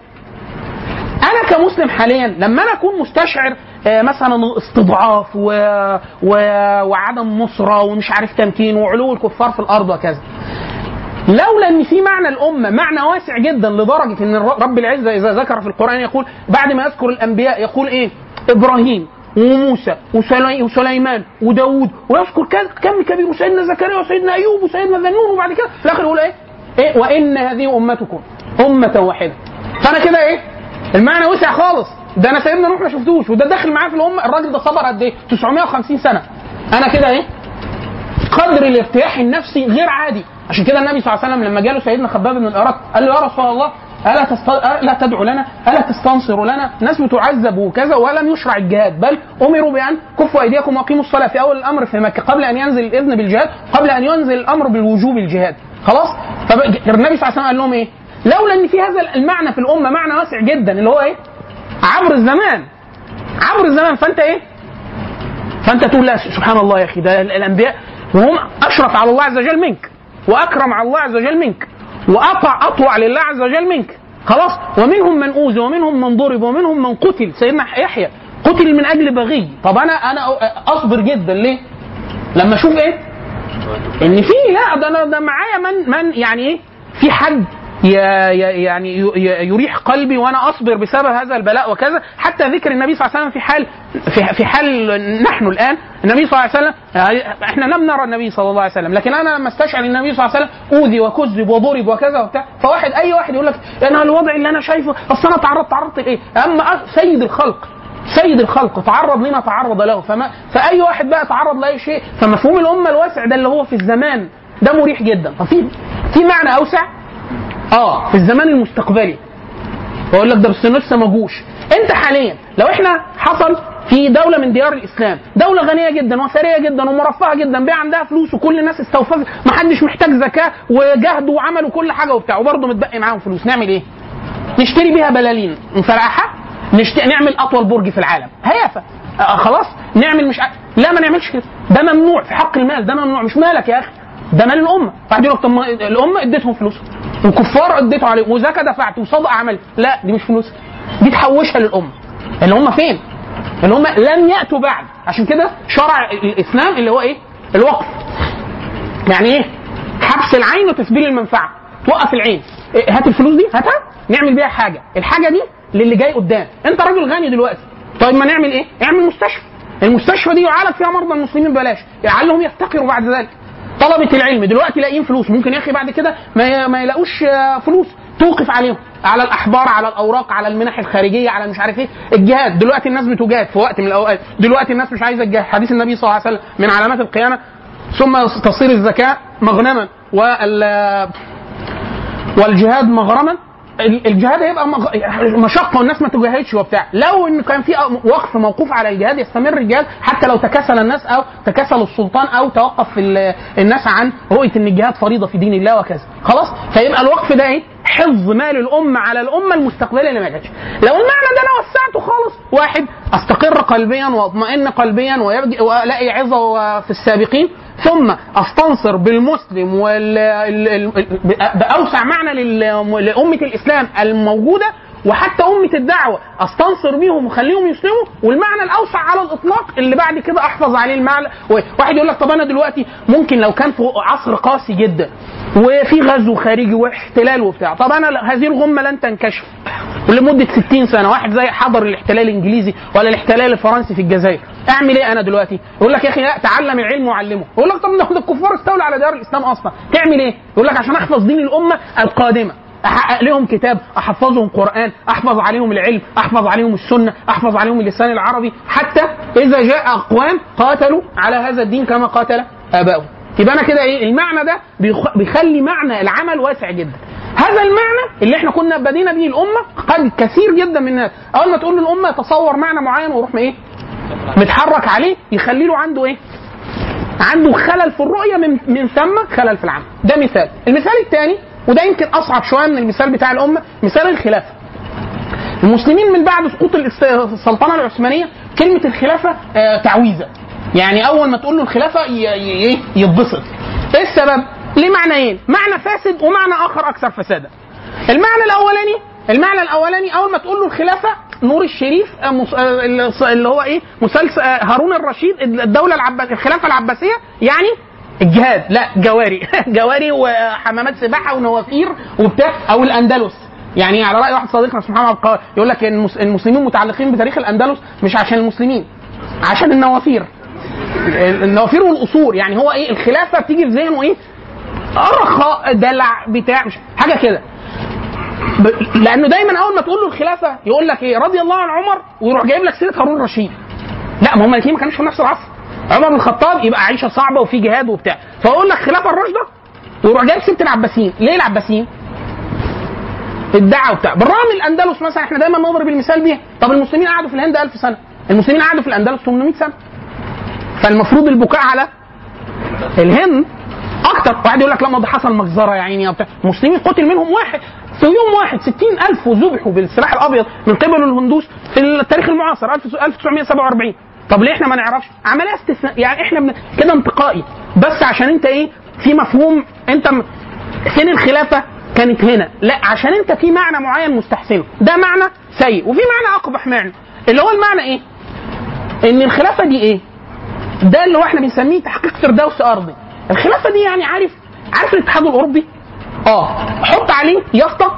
انا كمسلم حاليا لما انا اكون مستشعر آه، مثلا استضعاف و... و... وعدم نصره ومش عارف تمكين وعلو الكفار في الارض وكذا لولا ان في معنى الامه معنى واسع جدا لدرجه ان الر- رب العزه اذا ذكر في القران يقول بعد ما يذكر الانبياء يقول ايه ابراهيم وموسى وسلي- وسليمان وداود ويذكر كذا كم كبير وسيدنا زكريا وسيدنا ايوب وسيدنا ذنون وبعد كده في الاخر يقول ايه؟ ايه وان هذه امتكم امه واحده فانا كده ايه؟ المعنى وسع خالص ده انا سيدنا نوح ما شفتوش وده داخل معاه في الامه الراجل ده صبر قد ايه؟ 950 سنه انا كده ايه؟ قدر الارتياح النفسي غير عادي عشان كده النبي صلى الله عليه وسلم لما جاله سيدنا خباب بن الارت قال له يا رسول الله الا تست... الا تدعو لنا الا تستنصر لنا ناس بتعذب وكذا ولم يشرع الجهاد بل امروا بان كفوا ايديكم واقيموا الصلاه في اول الامر في مكه قبل ان ينزل الاذن بالجهاد قبل ان ينزل الامر بالوجوب الجهاد خلاص فالنبي صلى الله عليه وسلم قال لهم ايه لولا ان في هذا المعنى في الامه معنى واسع جدا اللي هو ايه عبر الزمان عبر الزمان فانت ايه فانت تقول لا سبحان الله يا اخي ده الانبياء وهم اشرف على الله عز وجل منك واكرم على الله عز وجل منك واطع اطوع لله عز وجل منك خلاص ومنهم من اوذي ومنهم من ضرب ومنهم من قتل سيدنا يحيى قتل من اجل بغي طب انا انا اصبر جدا ليه؟ لما اشوف ايه؟ ان في لا ده انا ده معايا من من يعني ايه؟ في حد ي- ي- يعني ي- ي- يريح قلبي وانا اصبر بسبب هذا البلاء وكذا حتى ذكر النبي صلى الله عليه وسلم في حال في, في حال نحن الان النبي صلى الله عليه وسلم احنا لم نرى النبي صلى الله عليه وسلم لكن انا لما استشعر النبي صلى الله عليه وسلم اوذي وكذب وضرب وكذا وبتاع فواحد اي واحد يقول لك انا الوضع اللي انا شايفه اصل انا تعرضت تعرضت لايه؟ اما سيد الخلق سيد الخلق تعرض لما تعرض له فما فاي واحد بقى تعرض لاي شيء فمفهوم الامه الواسع ده اللي هو في الزمان ده مريح جدا ففي في معنى اوسع اه في الزمان المستقبلي بقول لك ده بس لسه ما جوش انت حاليا لو احنا حصل في دوله من ديار الاسلام دوله غنيه جدا وثريه جدا ومرفهه جدا بقى عندها فلوس وكل الناس استوفزت ما حدش محتاج زكاه وجهدوا وعملوا كل حاجه وبتاع وبرضه متبقي معاهم فلوس نعمل ايه نشتري بيها بلالين نفرقعها نشت... نعمل اطول برج في العالم هيافه آه خلاص نعمل مش ع... لا ما نعملش كده ده ممنوع في حق المال ده ممنوع مش مالك يا اخي ده مال الامه بعد يقول لك طب ما الامه اديتهم فلوس وكفار اديته عليهم وزكاه دفعت وصدقه عملت لا دي مش فلوس دي تحوشها للامه اللي هم فين؟ اللي هم لم ياتوا بعد عشان كده شرع الاسلام اللي هو ايه؟ الوقف يعني ايه؟ حبس العين وتسبيل المنفعه توقف العين إيه، هات الفلوس دي هاتها نعمل بيها حاجه الحاجه دي للي جاي قدام انت راجل غني دلوقتي طيب ما نعمل ايه اعمل مستشفى المستشفى دي يعالج فيها مرضى المسلمين ببلاش لعلهم يفتقروا بعد ذلك طلبة العلم دلوقتي لاقيين فلوس ممكن يا اخي بعد كده ما ما يلاقوش آه، فلوس توقف عليهم على الاحبار على الاوراق على المنح الخارجيه على مش عارف ايه الجهاد دلوقتي الناس بتجاهد في وقت من الاوقات دلوقتي الناس مش عايزه الجهاد حديث النبي صلى الله عليه وسلم من علامات القيامه ثم تصير الزكاه مغنما وال والجهاد مغرما ال- الجهاد هيبقى مغ- مشقه والناس ما تجاهدش وبتاع لو ان كان في وقف موقوف على الجهاد يستمر الجهاد حتى لو تكاسل الناس او تكاسل السلطان او توقف ال- الناس عن رؤيه ان الجهاد فريضه في دين الله وكذا خلاص فيبقى الوقف ده ايه حفظ مال الامه على الامه المستقبليه اللي ما جاتش لو المعنى ده انا وسعته خالص واحد استقر قلبيا واطمئن قلبيا ويبدأ والاقي عظه في السابقين ثم استنصر بالمسلم وال ال- ال- ال- باوسع معنى لل- لامه الاسلام الموجوده وحتى أمة الدعوة أستنصر بيهم وخليهم يسلموا والمعنى الأوسع على الإطلاق اللي بعد كده أحفظ عليه المعنى واحد يقول لك طب أنا دلوقتي ممكن لو كان في عصر قاسي جدا وفي غزو خارجي واحتلال وبتاع طب أنا هذه الغمة لن تنكشف ولمدة 60 سنة واحد زي حضر الاحتلال الإنجليزي ولا الاحتلال الفرنسي في الجزائر أعمل إيه أنا دلوقتي يقول لك يا أخي لا تعلم العلم وعلمه يقول لك طب ده الكفار استولوا على ديار الإسلام أصلا تعمل إيه يقول لك عشان أحفظ دين الأمة القادمة احقق لهم كتاب احفظهم قران احفظ عليهم العلم احفظ عليهم السنه احفظ عليهم اللسان العربي حتى اذا جاء اقوام قاتلوا على هذا الدين كما قاتل ابائهم يبقى انا كده ايه المعنى ده بيخ- بيخلي معنى العمل واسع جدا هذا المعنى اللي احنا كنا بدينا به الامه قد كثير جدا من الناس اول ما تقول للامه يتصور معنى معين ويروح ايه متحرك عليه يخلي له عنده ايه عنده خلل في الرؤيه من من ثم خلل في العمل ده مثال المثال الثاني وده يمكن اصعب شويه من المثال بتاع الامه مثال الخلافه المسلمين من بعد سقوط الاس- السلطنه العثمانيه كلمه الخلافه آه، تعويذه يعني اول ما تقول له الخلافه ي- ي- إيه؟ يتبسط ايه السبب ليه معنيين معنى فاسد ومعنى اخر اكثر فسادا المعنى الاولاني المعنى الاولاني اول ما تقول له الخلافه نور الشريف آه، مس- آه، اللي هو ايه مسلسل آه، هارون الرشيد الدوله العباسيه الخلافه العباسيه يعني الجهاد لا جواري جواري وحمامات سباحه ونوافير وبتاع او الاندلس يعني على راي واحد صديقنا اسمه محمد القا يقول لك المس- المسلمين متعلقين بتاريخ الاندلس مش عشان المسلمين عشان النوافير النوافير والقصور يعني هو ايه الخلافه بتيجي في ذهنه ايه رخاء دلع بتاع مش حاجه كده ب- لانه دايما اول ما تقول له الخلافه يقول لك ايه رضي الله عن عمر ويروح جايب لك سيره هارون الرشيد لا ما هم الاثنين ما كانوش في نفس العصر عمر بن الخطاب يبقى عيشه صعبه وفي جهاد وبتاع فيقول لك خلافه الراشده ويروح جايب سيره العباسيين ليه العباسيين؟ الدعوه وبتاع بالرغم الاندلس مثلا احنا دايما نضرب المثال بيها طب المسلمين قعدوا في الهند 1000 سنه المسلمين قعدوا في الاندلس 800 سنه فالمفروض البكاء على الهند اكتر واحد يقول لك لا ما ده حصل مجزره يا عيني وبتاع المسلمين قتل منهم واحد في يوم واحد 60000 وذبحوا بالسلاح الابيض من قبل الهندوس في التاريخ المعاصر 1000 1947 طب ليه احنا ما نعرفش عمليه استثناء يعني احنا بن... كده انتقائي بس عشان انت ايه في مفهوم انت م... فين الخلافه كانت هنا لا عشان انت في معنى معين مستحسنه ده معنى سيء وفي معنى اقبح معنى اللي هو المعنى ايه ان الخلافه دي ايه ده اللي هو احنا بنسميه تحقيق فردوس ارضي الخلافه دي يعني عارف عارف الاتحاد الاوروبي اه حط عليه يافطه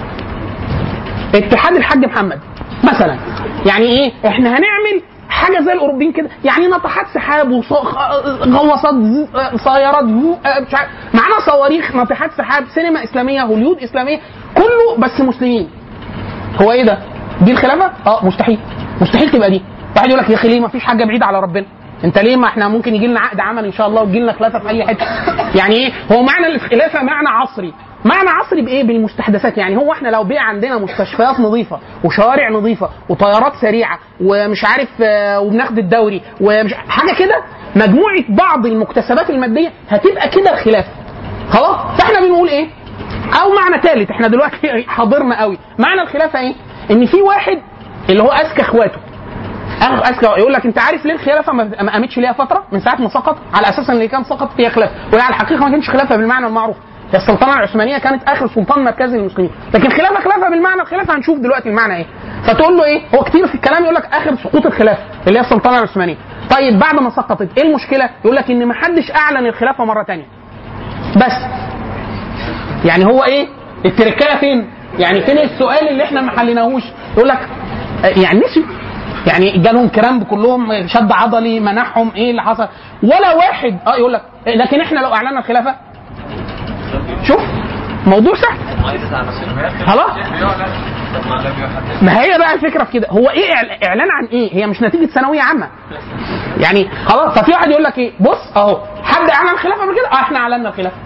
اتحاد الحاج محمد مثلا يعني ايه احنا هنعمل حاجه زي الاوروبيين كده يعني ناطحات سحاب وغواصات سيارات مش عارف معانا صواريخ ناطحات سحاب سينما اسلاميه هوليود اسلاميه كله بس مسلمين هو ايه ده؟ دي الخلافه؟ اه مستحيل مستحيل تبقى دي واحد يقول لك يا اخي ليه ما فيش حاجه بعيده على ربنا انت ليه ما احنا ممكن يجي لنا عقد عمل ان شاء الله ويجي لنا خلافه في اي حته يعني ايه هو معنى الخلافه معنى عصري معنى عصري بايه بالمستحدثات يعني هو احنا لو بقى عندنا مستشفيات نظيفه وشوارع نظيفه وطيارات سريعه ومش عارف آه، وبناخد الدوري ومش حاجه كده مجموعه بعض المكتسبات الماديه هتبقى كده الخلافه خلاص فاحنا بنقول ايه او معنى ثالث احنا دلوقتي حاضرنا قوي معنى الخلافه ايه ان في واحد اللي هو اذكى اخواته أخ- اذكى يقول لك انت عارف ليه الخلافه ما ما قامتش ليها فتره من ساعه ما سقط على اساس ان اللي كان سقط هي خلافه وهي على الحقيقه ما كانتش خلافه بالمعنى المعروف هي السلطنه العثمانيه كانت اخر سلطان مركزي للمسلمين لكن خلافه خلافه بالمعنى الخلافه هنشوف دلوقتي المعنى ايه فتقول له ايه هو كتير في الكلام يقول لك اخر سقوط الخلافه اللي هي السلطنه العثمانيه طيب بعد ما سقطت ايه المشكله يقول لك ان ما حدش اعلن الخلافه مره ثانيه بس يعني هو ايه التركايه فين يعني فين السؤال اللي احنا ما حليناهوش يقول لك آه، يعني نسيوا يعني جالهم كرامب كلهم شد عضلي منعهم ايه اللي حصل ولا واحد اه يقول لك إيه، لكن احنا لو اعلنا الخلافه شوف موضوع سهل خلاص ما هي بقى الفكره في كده هو ايه إعل- اعلان عن ايه هي مش نتيجه ثانويه عامه يعني خلاص ففي واحد يقول لك ايه بص اهو حد اعلن الخلافه قبل كده اه احنا اعلنا الخلافه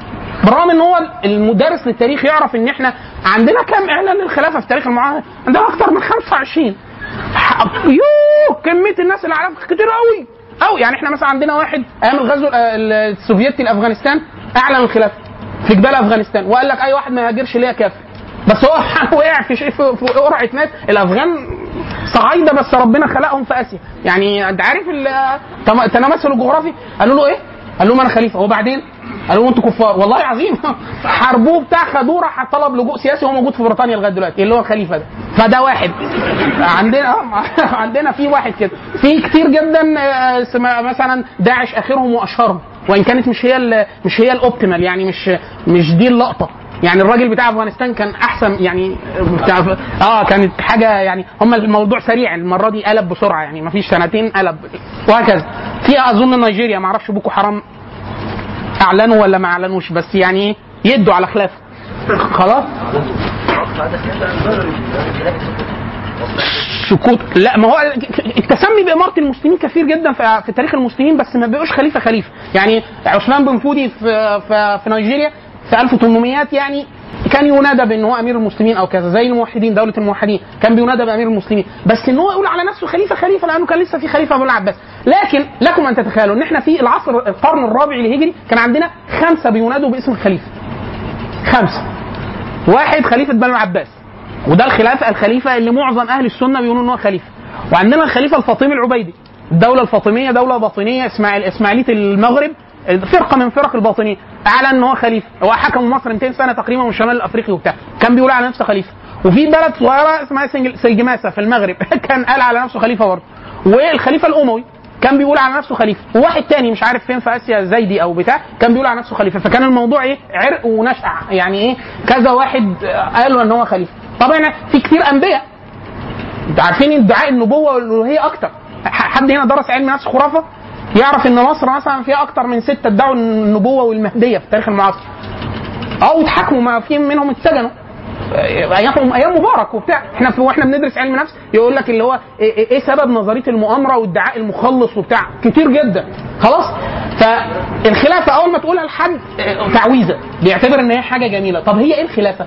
بالرغم ان هو المدرس للتاريخ يعرف ان احنا عندنا كام اعلان للخلافه في تاريخ المعاهده عندنا اكتر من 25 ح- يوه كميه الناس اللي اعرفها كتير قوي قوي يعني احنا مثلا عندنا واحد ايام الغزو ال- ال- السوفيتي لافغانستان اعلن الخلافه في جبال افغانستان وقال لك اي واحد ما يهاجرش ليا كافر بس هو وقع في شيء في في قرعه ناس الافغان صعايده بس ربنا خلقهم في اسيا يعني انت عارف ال- تم- التماثل الجغرافي قالوا له ايه؟ قال لهم انا خليفه وبعدين قالوا له انتوا كفار والله العظيم حاربوه بتاع خدوه راح طلب لجوء سياسي وهو موجود في بريطانيا لغايه دلوقتي اللي هو الخليفه ده فده واحد عندنا آه، عندنا في واحد كده في كتير جدا آه، اسمها مثلا داعش اخرهم واشهرهم وان كانت مش هي ال- مش هي الاوبتيمال يعني مش مش دي اللقطه يعني الراجل بتاع افغانستان كان احسن يعني بتاع اه كانت حاجه يعني هم الموضوع سريع المره دي قلب بسرعه يعني ما فيش سنتين قلب وهكذا في اظن نيجيريا ما اعرفش بوكو حرام اعلنوا ولا ما اعلنوش بس يعني ايه يدوا على خلافه خلاص سكوت لا ما هو التسمي بإمارة المسلمين كثير جدا في, في تاريخ المسلمين بس ما بقوش خليفة خليفة يعني عثمان بن فودي في, في, في نيجيريا في 1800 يعني كان ينادى بان هو امير المسلمين او كذا زي الموحدين دوله الموحدين كان بينادى بامير المسلمين بس ان هو يقول على نفسه خليفه خليفه لانه كان لسه في خليفه ابو العباس لكن لكم ان تتخيلوا ان احنا في العصر القرن الرابع الهجري كان عندنا خمسه بينادوا باسم الخليفه خمسه واحد خليفه بنو العباس وده الخلافه الخليفه اللي معظم اهل السنه بيقولوا ان هو خليفه وعندنا الخليفه الفاطمي العبيدي الدوله الفاطميه دوله باطنيه اسماعيل اسماعيليه المغرب فرقه من فرق الباطنيه اعلن ان هو خليفه هو حكم مصر 200 سنه تقريبا من الشمال الافريقي وبتاع كان بيقول على نفسه خليفه وفي بلد صغيره اسمها سنجل- سلجماسه في المغرب كان قال على نفسه خليفه برضه والخليفه الاموي كان بيقول على نفسه خليفه وواحد تاني مش عارف فين في اسيا زيدي او بتاع كان بيقول على نفسه خليفه فكان الموضوع ايه عرق ونشأ يعني ايه كذا واحد قالوا ان هو خليفه طبعا في كتير انبياء انتوا عارفين ادعاء النبوه والالوهيه اكتر ح- حد هنا درس علم نفس خرافه يعرف ان مصر مثلا فيها اكتر من سته ادعوا النبوه والمهديه في التاريخ المعاصر اه واتحاكموا ما في منهم اتسجنوا ايام ايام مبارك وبتاع احنا في واحنا بندرس علم نفس يقول لك اللي هو ايه, إيه- إيه سبب نظريه المؤامره وادعاء المخلص وبتاع كتير جدا خلاص فالخلافه اول ما تقولها لحد اه، تعويذه بيعتبر ان هي حاجه جميله طب هي ايه الخلافه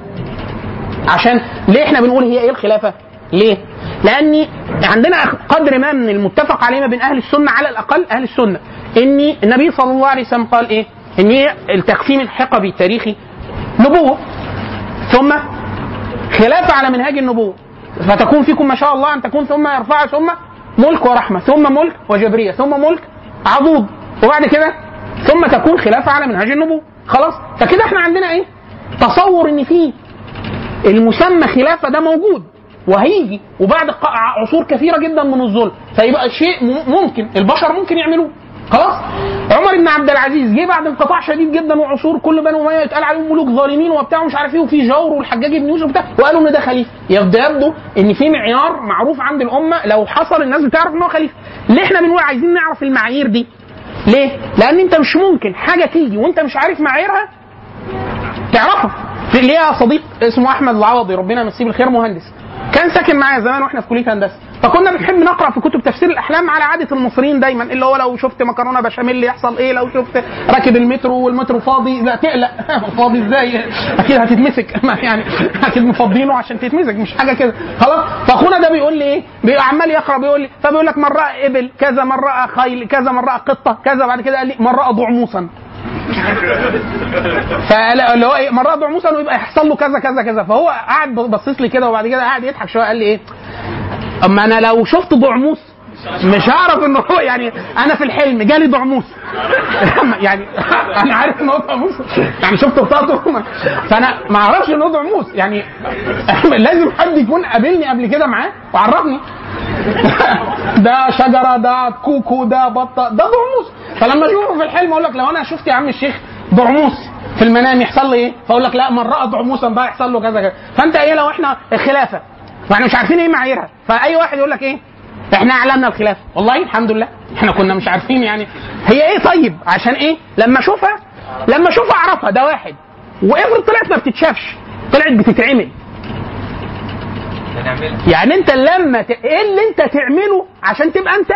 عشان ليه احنا بنقول هي ايه الخلافه ليه لان عندنا قدر ما من المتفق عليه ما بين اهل السنه على الاقل اهل السنه ان النبي صلى الله عليه وسلم قال ايه ان هي التقسيم الحقبي التاريخي نبوه ثم خلافه على منهاج النبوه فتكون فيكم ما شاء الله ان تكون ثم يرفع ثم ملك ورحمه ثم ملك وجبريه ثم ملك عضوض وبعد كده ثم تكون خلافه على منهاج النبوه خلاص فكده احنا عندنا ايه تصور ان في المسمى خلافه ده موجود وهيجي وبعد ق- عصور كثيره جدا من الظلم فيبقى شيء م- ممكن البشر ممكن يعملوه خلاص عمر بن عبد العزيز جه بعد انقطاع شديد جدا وعصور كل بنو اميه يتقال عليهم ملوك ظالمين وبتاع ومش عارف ايه وفي جور والحجاج بن يوسف وبتاع وقالوا ان ده خليفه يبدو يبدو ان في معيار معروف عند الامه لو حصل الناس بتعرف ان هو خليفه ليه احنا بنقول عايزين نعرف المعايير دي ليه؟ لان انت مش ممكن حاجه تيجي وانت مش عارف معاييرها تعرفها في ليا صديق اسمه احمد العوضي ربنا يمسيه بالخير مهندس كان ساكن معايا زمان واحنا في كليه هندسه فكنا بنحب نقرا في كتب تفسير الاحلام على عاده المصريين دايما اللي هو لو شفت مكرونه بشاميل يحصل ايه لو شفت راكب المترو والمترو فاضي لا تقلق فاضي ازاي اكيد هتتمسك ما يعني اكيد مفضينه عشان تتمسك مش حاجه كده خلاص فاخونا ده بيقول لي ايه بيبقى عمال يقرا بيقول لي فبيقول لك من راى ابل كذا من راى خيل كذا من راى قطه كذا بعد كده قال لي من راى ضعموسا فاللي هو ايه مرات موسى انه يبقى يحصل له كذا كذا كذا فهو قاعد بصيص لي كده وبعد كده قاعد يضحك شويه قال لي ايه اما انا لو شفت ضعموس مش هعرف ان هو يعني انا في الحلم جالي ضعموس يعني انا عارف ان هو ضعموس يعني شفت بطاقته فانا ما اعرفش ان هو ضعموس يعني لازم حد يكون قابلني قبل كده معاه وعرفني ده شجره ده كوكو ده بطه ده ضعموس فلما اشوفه في الحلم اقول لك لو انا شفت يا عم الشيخ ضعموس في المنام يحصل لي ايه؟ فاقول لك لا من راى ضعموسا بقى يحصل له كذا كذا فانت ايه لو احنا خلافه واحنا مش عارفين ايه معاييرها فاي واحد يقول لك ايه؟ احنا اعلنا الخلافه والله الحمد لله احنا كنا مش عارفين يعني هي ايه طيب عشان ايه؟ لما اشوفها لما اشوفها اعرفها ده واحد وافرض طلعت ما بتتشافش طلعت بتتعمل يعني انت لما ت... ايه اللي انت تعمله عشان تبقى انت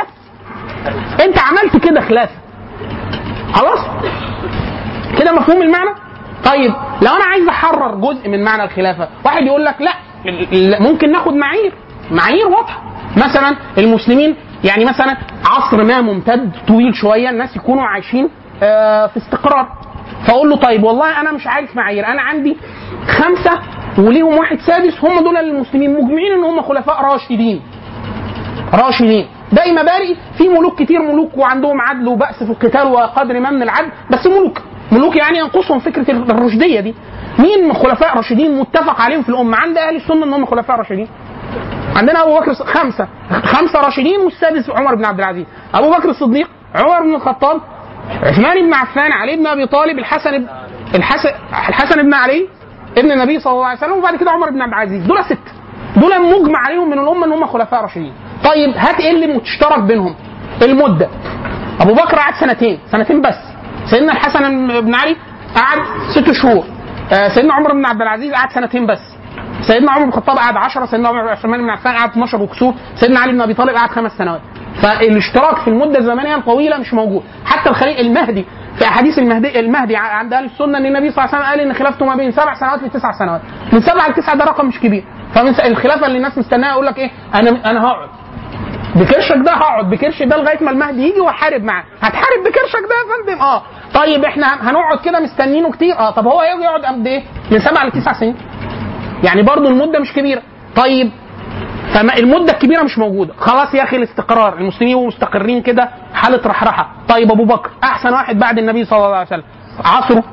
انت عملت كده خلافه خلاص كده مفهوم المعنى طيب لو انا عايز احرر جزء من معنى الخلافه واحد يقول لك لا ال- ممكن ناخد معايير معايير واضحه مثلا المسلمين يعني مثلا عصر ما ممتد طويل شويه الناس يكونوا عايشين آه، في استقرار فاقول له طيب والله انا مش عارف معايير انا عندي خمسه وليهم واحد سادس هم دول المسلمين مجمعين ان هم خلفاء راشدين راشدين باقي مبارئ في ملوك كتير ملوك وعندهم عدل وبأس في القتال وقدر ما من العدل بس ملوك ملوك يعني ينقصهم فكره الرشديه دي مين من خلفاء راشدين متفق عليهم في الامه عند اهل السنه ان هم خلفاء راشدين عندنا ابو بكر خمسه خمسه راشدين والسادس عمر بن عبد العزيز ابو بكر الصديق عمر بن الخطاب عثمان بن عفان علي بن ابي طالب الحسن بن الحسن الحسن بن علي ابن النبي صلى الله عليه وسلم وبعد كده عمر بن عبد العزيز دول ست دول مجمع عليهم من الامه ان هم خلفاء راشدين طيب هات ايه اللي مشترك بينهم المده ابو بكر قعد سنتين سنتين بس سيدنا الحسن بن علي قعد ست شهور آه، سيدنا عمر بن عبد العزيز قعد سنتين بس سيدنا عمر بن الخطاب قعد 10 سيدنا عمر عثمان بن عفان قعد 12 وكسور سيدنا علي بن ابي طالب قعد خمس سنوات فالاشتراك في المده الزمنيه الطويله مش موجود حتى الخليل المهدي في احاديث المهدي المهدي عند اهل السنه ان النبي صلى الله عليه وسلم قال ان خلافته ما بين سبع سنوات لتسع سنوات من سبعه لتسعه ده رقم مش كبير فمن الخلافه اللي الناس مستناها يقول لك ايه انا انا هقعد بكرشك ده هقعد بكرش ده لغايه ما المهدي يجي واحارب معاه هتحارب بكرشك ده يا فندم اه طيب احنا هنقعد كده مستنينه كتير اه طب هو يجي يقعد قد ايه من سبع لتسع سنين يعني برضو المده مش كبيره طيب فما المده الكبيره مش موجوده خلاص يا اخي الاستقرار المسلمين يبقوا مستقرين كده حاله رحرحه طيب ابو بكر احسن واحد بعد النبي صلى الله عليه وسلم عصره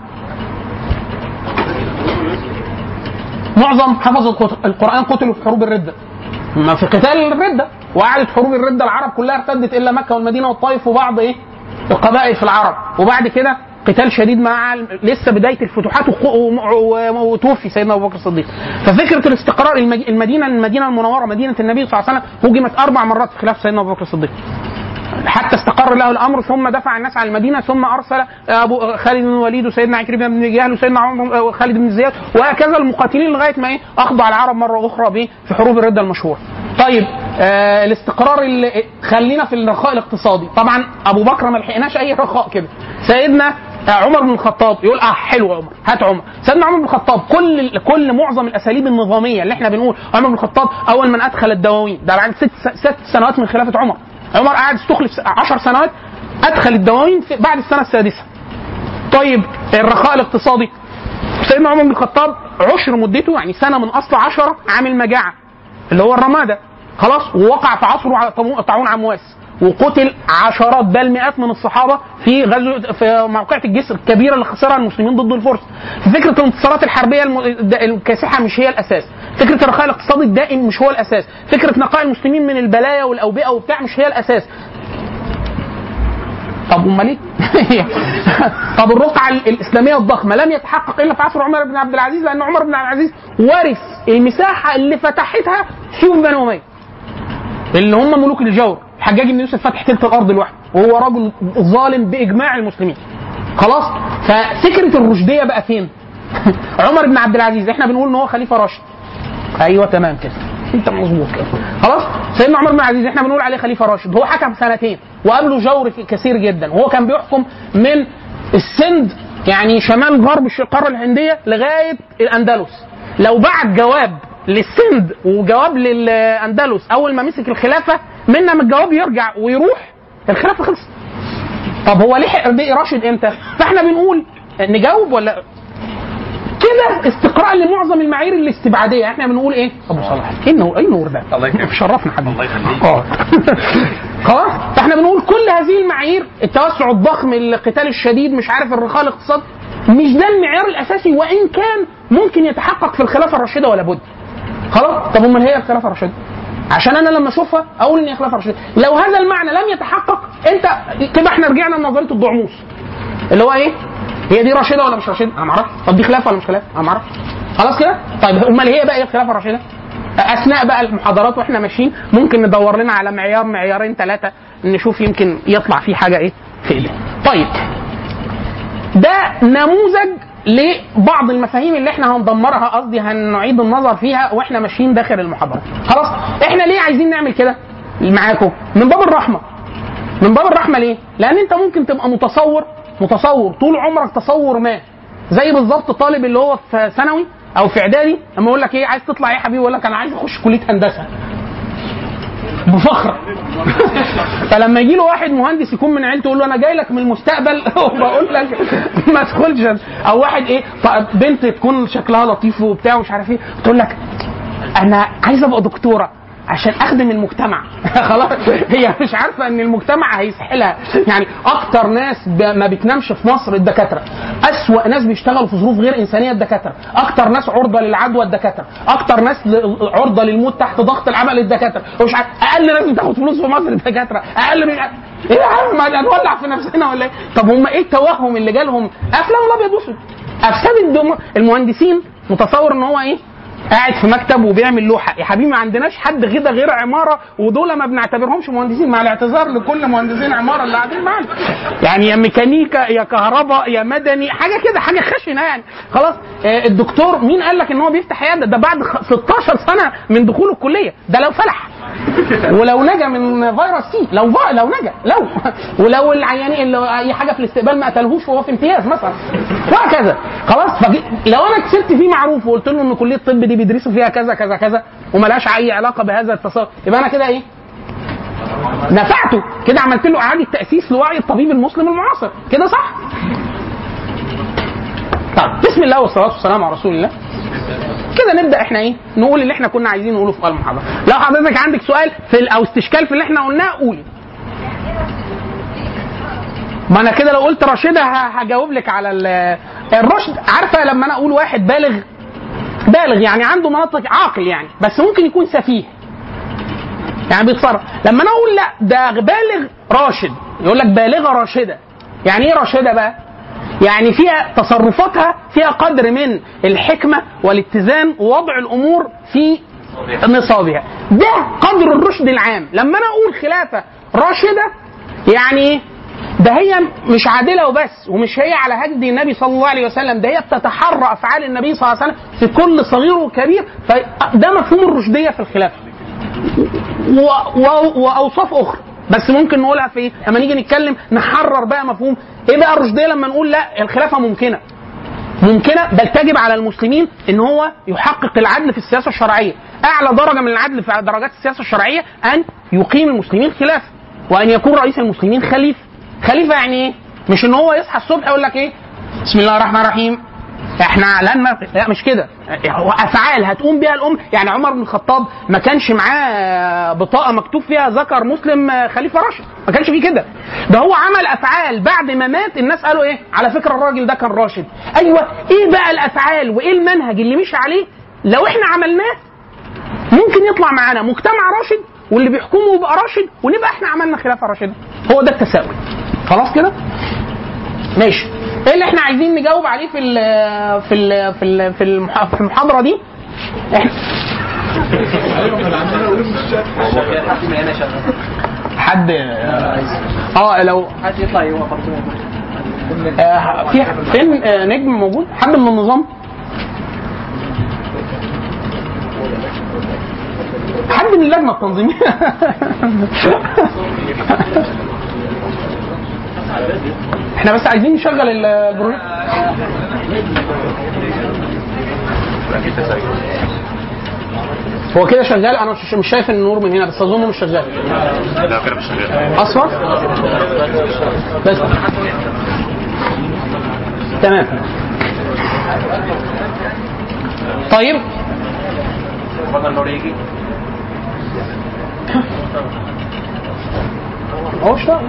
معظم حفظ القت- القران قتلوا في حروب الرده ما في قتال الرده وقعدت حروب الرده العرب كلها ارتدت الا مكه والمدينه والطائف وبعض ايه القبائل في العرب وبعد كده قتال شديد مع ال- لسه بدايه الفتوحات وق- و- و- وتوفي سيدنا ابو بكر الصديق ففكره الاستقرار المج- المدينه المدينه المنوره مدينه النبي صلى الله عليه وسلم هجمت اربع مرات في خلافه سيدنا ابو بكر الصديق حتى استقر له الامر ثم دفع الناس على المدينه ثم ارسل ابو خالد بن الوليد وسيدنا عكرمه بن جهل وسيدنا عمر خالد بن زياد وهكذا المقاتلين لغايه ما ايه اخضع العرب مره اخرى بايه في حروب الرده المشهوره. طيب آه الاستقرار اللي خلينا في الرخاء الاقتصادي طبعا ابو بكر ما لحقناش اي رخاء كده سيدنا آه، عمر بن الخطاب يقول اه حلو عمر هات عمر سيدنا عمر بن الخطاب كل كل معظم الاساليب النظاميه اللي احنا بنقول عمر بن الخطاب اول من ادخل الدواوين ده بعد ست ست سنوات من خلافه عمر عمر قعد استخلف 10 سنوات ادخل الدواوين في بعد السنه السادسه طيب الرخاء الاقتصادي سيدنا عمر بن الخطاب عشر مدته يعني سنه من اصل عشرة عامل مجاعه اللي هو الرماده خلاص ووقع في عصره ع- طاعون- طاعون عمواس وقتل عشرات بل مئات من الصحابه في غزو في موقعة الجسر الكبيره اللي خسرها المسلمين ضد الفرس. فكره الانتصارات الحربيه الم- الد- الكاسحه مش هي الاساس، فكره الرخاء الاقتصادي الدائم مش هو الاساس، فكره نقاء المسلمين من البلايا والاوبئه وبتاع مش هي الاساس. طب امال ايه؟ طب الرقعه ال- الاسلاميه الضخمه لم يتحقق الا في عصر عمر بن عبد العزيز لان عمر بن عبد العزيز ورث المساحه اللي فتحتها سيوف بني اميه. اللي هم ملوك الجور، الحجاج بن يوسف فتح تلك الارض لوحده وهو رجل ظالم باجماع المسلمين. خلاص؟ ففكره الرشديه بقى فين؟ عمر بن عبد العزيز احنا بنقول ان هو خليفه راشد. ايوه تمام كده انت مظبوط كده خلاص سيدنا عمر بن العزيز احنا بنقول عليه خليفه راشد هو حكم سنتين وقبله جور كثير جدا وهو كان بيحكم من السند يعني شمال غرب الش- القاره الهنديه لغايه الاندلس لو بعت جواب للسند وجواب للاندلس اول ما مسك الخلافه منا من الجواب يرجع ويروح الخلافه خلصت طب هو لحق بقي راشد امتى؟ فاحنا بنقول نجاوب ولا كده استقراء لمعظم المعايير الاستبعاديه احنا بنقول ايه؟ ابو صلاح ايه النور ايه النور ده؟ الله يكرمك. شرفنا حبيبي الله يخليك. اه خلاص فاحنا بنقول كل هذه المعايير التوسع الضخم القتال الشديد مش عارف الرخاء الاقتصاد مش ده المعيار الاساسي وان كان ممكن يتحقق في الخلافه الراشده ولا بد خلاص طب امال هي الخلافه الراشده عشان انا لما اشوفها اقول ان هي خلافه راشده لو هذا المعنى لم يتحقق انت كده احنا رجعنا لنظريه الضعموس اللي هو ايه هي دي راشده ولا مش راشده انا ما اعرفش طب دي خلافه ولا مش خلافه انا ما اعرفش خلاص كده طيب امال هي بقى ايه الخلافه الراشده اثناء بقى المحاضرات واحنا ماشيين ممكن ندور لنا على معيار معيارين ثلاثه نشوف يمكن يطلع فيه حاجه ايه في ايدينا طيب ده نموذج لبعض المفاهيم اللي احنا هندمرها قصدي هنعيد النظر فيها واحنا ماشيين داخل المحاضره خلاص احنا ليه عايزين نعمل كده معاكم من باب الرحمه من باب الرحمه ليه لان انت ممكن تبقى متصور متصور طول عمرك تصور ما زي بالظبط طالب اللي هو في ثانوي او في اعدادي لما يقول لك ايه عايز تطلع ايه يا حبيبي يقول لك انا عايز اخش كليه هندسه بفخر فلما يجي له واحد مهندس يكون من عيلته يقول له انا جاي لك من المستقبل وبقول لك ما تدخلش او واحد ايه ط- بنت تكون شكلها لطيف وبتاع ومش عارف ايه تقول لك انا عايزه ابقى دكتوره عشان اخدم المجتمع خلاص هي مش عارفه ان المجتمع هيسحلها يعني اكتر ناس ب- ما بتنامش في مصر الدكاتره اسوا ناس بيشتغلوا في ظروف غير انسانيه الدكاتره اكتر ناس عرضه للعدوى الدكاتره اكتر ناس ل- عرضه للموت تحت ضغط العمل الدكاتره ومش عارف اقل ناس بتاخد فلوس في مصر الدكاتره اقل من ايه يا عم ما هنولع في نفسنا ولا ايه طب هم ايه التوهم اللي جالهم افلام الابيض واسود افساد الدم المهندسين متصور ان هو ايه قاعد في مكتب وبيعمل لوحه يا حبيبي ما عندناش حد كده غير عماره ودول ما بنعتبرهمش مهندسين مع الاعتذار لكل مهندسين عماره اللي قاعدين معانا يعني يا ميكانيكا يا كهرباء يا مدني حاجه كده حاجه خشنه يعني خلاص آه، الدكتور مين قال لك ان هو بيفتح عياده ده بعد خ- 16 سنه من دخوله الكليه ده لو فلح ولو نجا من فيروس سي لو ف- لو نجا لو ولو العيانين اللي اي حاجه في الاستقبال ما قتلهوش وهو في امتياز مثلا وهكذا خلاص فجي لو انا كسبت فيه معروف وقلت له ان كليه الطب دي بيدرسوا فيها كذا كذا كذا وملهاش اي علاقه بهذا التصور يبقى انا كده ايه؟ نفعته كده عملت له اعاده تاسيس لوعي الطبيب المسلم المعاصر كده صح؟ طيب بسم الله والصلاه والسلام على رسول الله كده نبدا احنا ايه نقول اللي احنا كنا عايزين نقوله في المحاضره لو حضرتك عندك سؤال في ال- او استشكال في اللي احنا قلناه قولي ما انا كده لو قلت راشده ه- هجاوب لك على ال- الرشد عارفه لما انا اقول واحد بالغ بالغ يعني عنده مناطق عاقل يعني بس ممكن يكون سفيه يعني بيتصرف لما انا اقول لا ده بالغ راشد يقول لك بالغه راشده يعني ايه راشده بقى يعني فيها تصرفاتها فيها قدر من الحكمه والاتزان ووضع الامور في نصابها ده قدر الرشد العام لما انا اقول خلافه راشده يعني ايه ده هي مش عادله وبس ومش هي على هدي النبي صلى الله عليه وسلم ده هي بتتحرى افعال النبي صلى الله عليه وسلم في كل صغير وكبير فده مفهوم الرشديه في الخلافه و... و... واوصاف اخرى بس ممكن نقولها في ايه؟ لما نيجي نتكلم نحرر بقى مفهوم ايه بقى الرشديه لما نقول لا الخلافه ممكنه ممكنه بل تجب على المسلمين ان هو يحقق العدل في السياسه الشرعيه اعلى درجه من العدل في درجات السياسه الشرعيه ان يقيم المسلمين خلافه وان يكون رئيس المسلمين خليفه خليفه يعني ايه مش ان هو يصحى الصبح يقول لك ايه بسم الله الرحمن الرحيم احنا لن لا مش كده هو افعال هتقوم بها الام يعني عمر بن الخطاب ما كانش معاه بطاقه مكتوب فيها ذكر مسلم خليفه راشد ما كانش فيه كده ده هو عمل افعال بعد ما مات الناس قالوا ايه على فكره الراجل ده كان راشد ايوه ايه بقى الافعال وايه المنهج اللي مشي عليه لو احنا عملناه ممكن يطلع معانا مجتمع راشد واللي بيحكمه يبقى راشد ونبقى احنا عملنا خلافه راشده هو ده التساؤل خلاص كده ماشي ايه اللي احنا عايزين نجاوب عليه في ال في ال في ال في المح- في المحاضره دي احنا حد اه لو حد يطلع هو برضه آه، في فين آه، نجم موجود حد من النظام حد من اللجنه التنظيميه احنا بس عايزين نشغل ال- البروجيكت هو كده شغال انا مش مش شايف النور من هنا بس اظنه مش شغال لا كده مش شغال اصفر بس تمام طيب اتفضل نور يجي هو اشتغل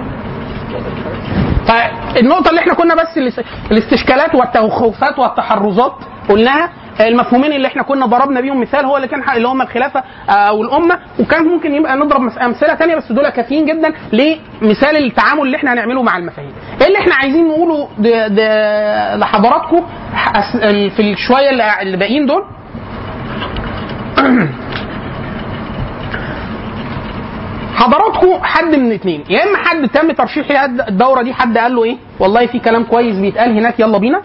فالنقطة اللي احنا كنا بس الاس- الاستشكالات والتخوفات والتحرزات قلناها المفهومين اللي احنا كنا ضربنا بيهم مثال هو اللي كان اللي هم الخلافه آه، او الامه وكان ممكن يبقى نضرب مس- امثله ثانيه بس دول كافيين جدا لمثال التعامل اللي احنا هنعمله مع المفاهيم. ايه اللي احنا عايزين نقوله د- د- لحضراتكم ح- في الشويه اللي اللي باقيين دول حضراتكم حد من اتنين يا اما حد تم ترشيح الدوره دي حد قال له ايه والله في كلام كويس بيتقال هناك يلا بينا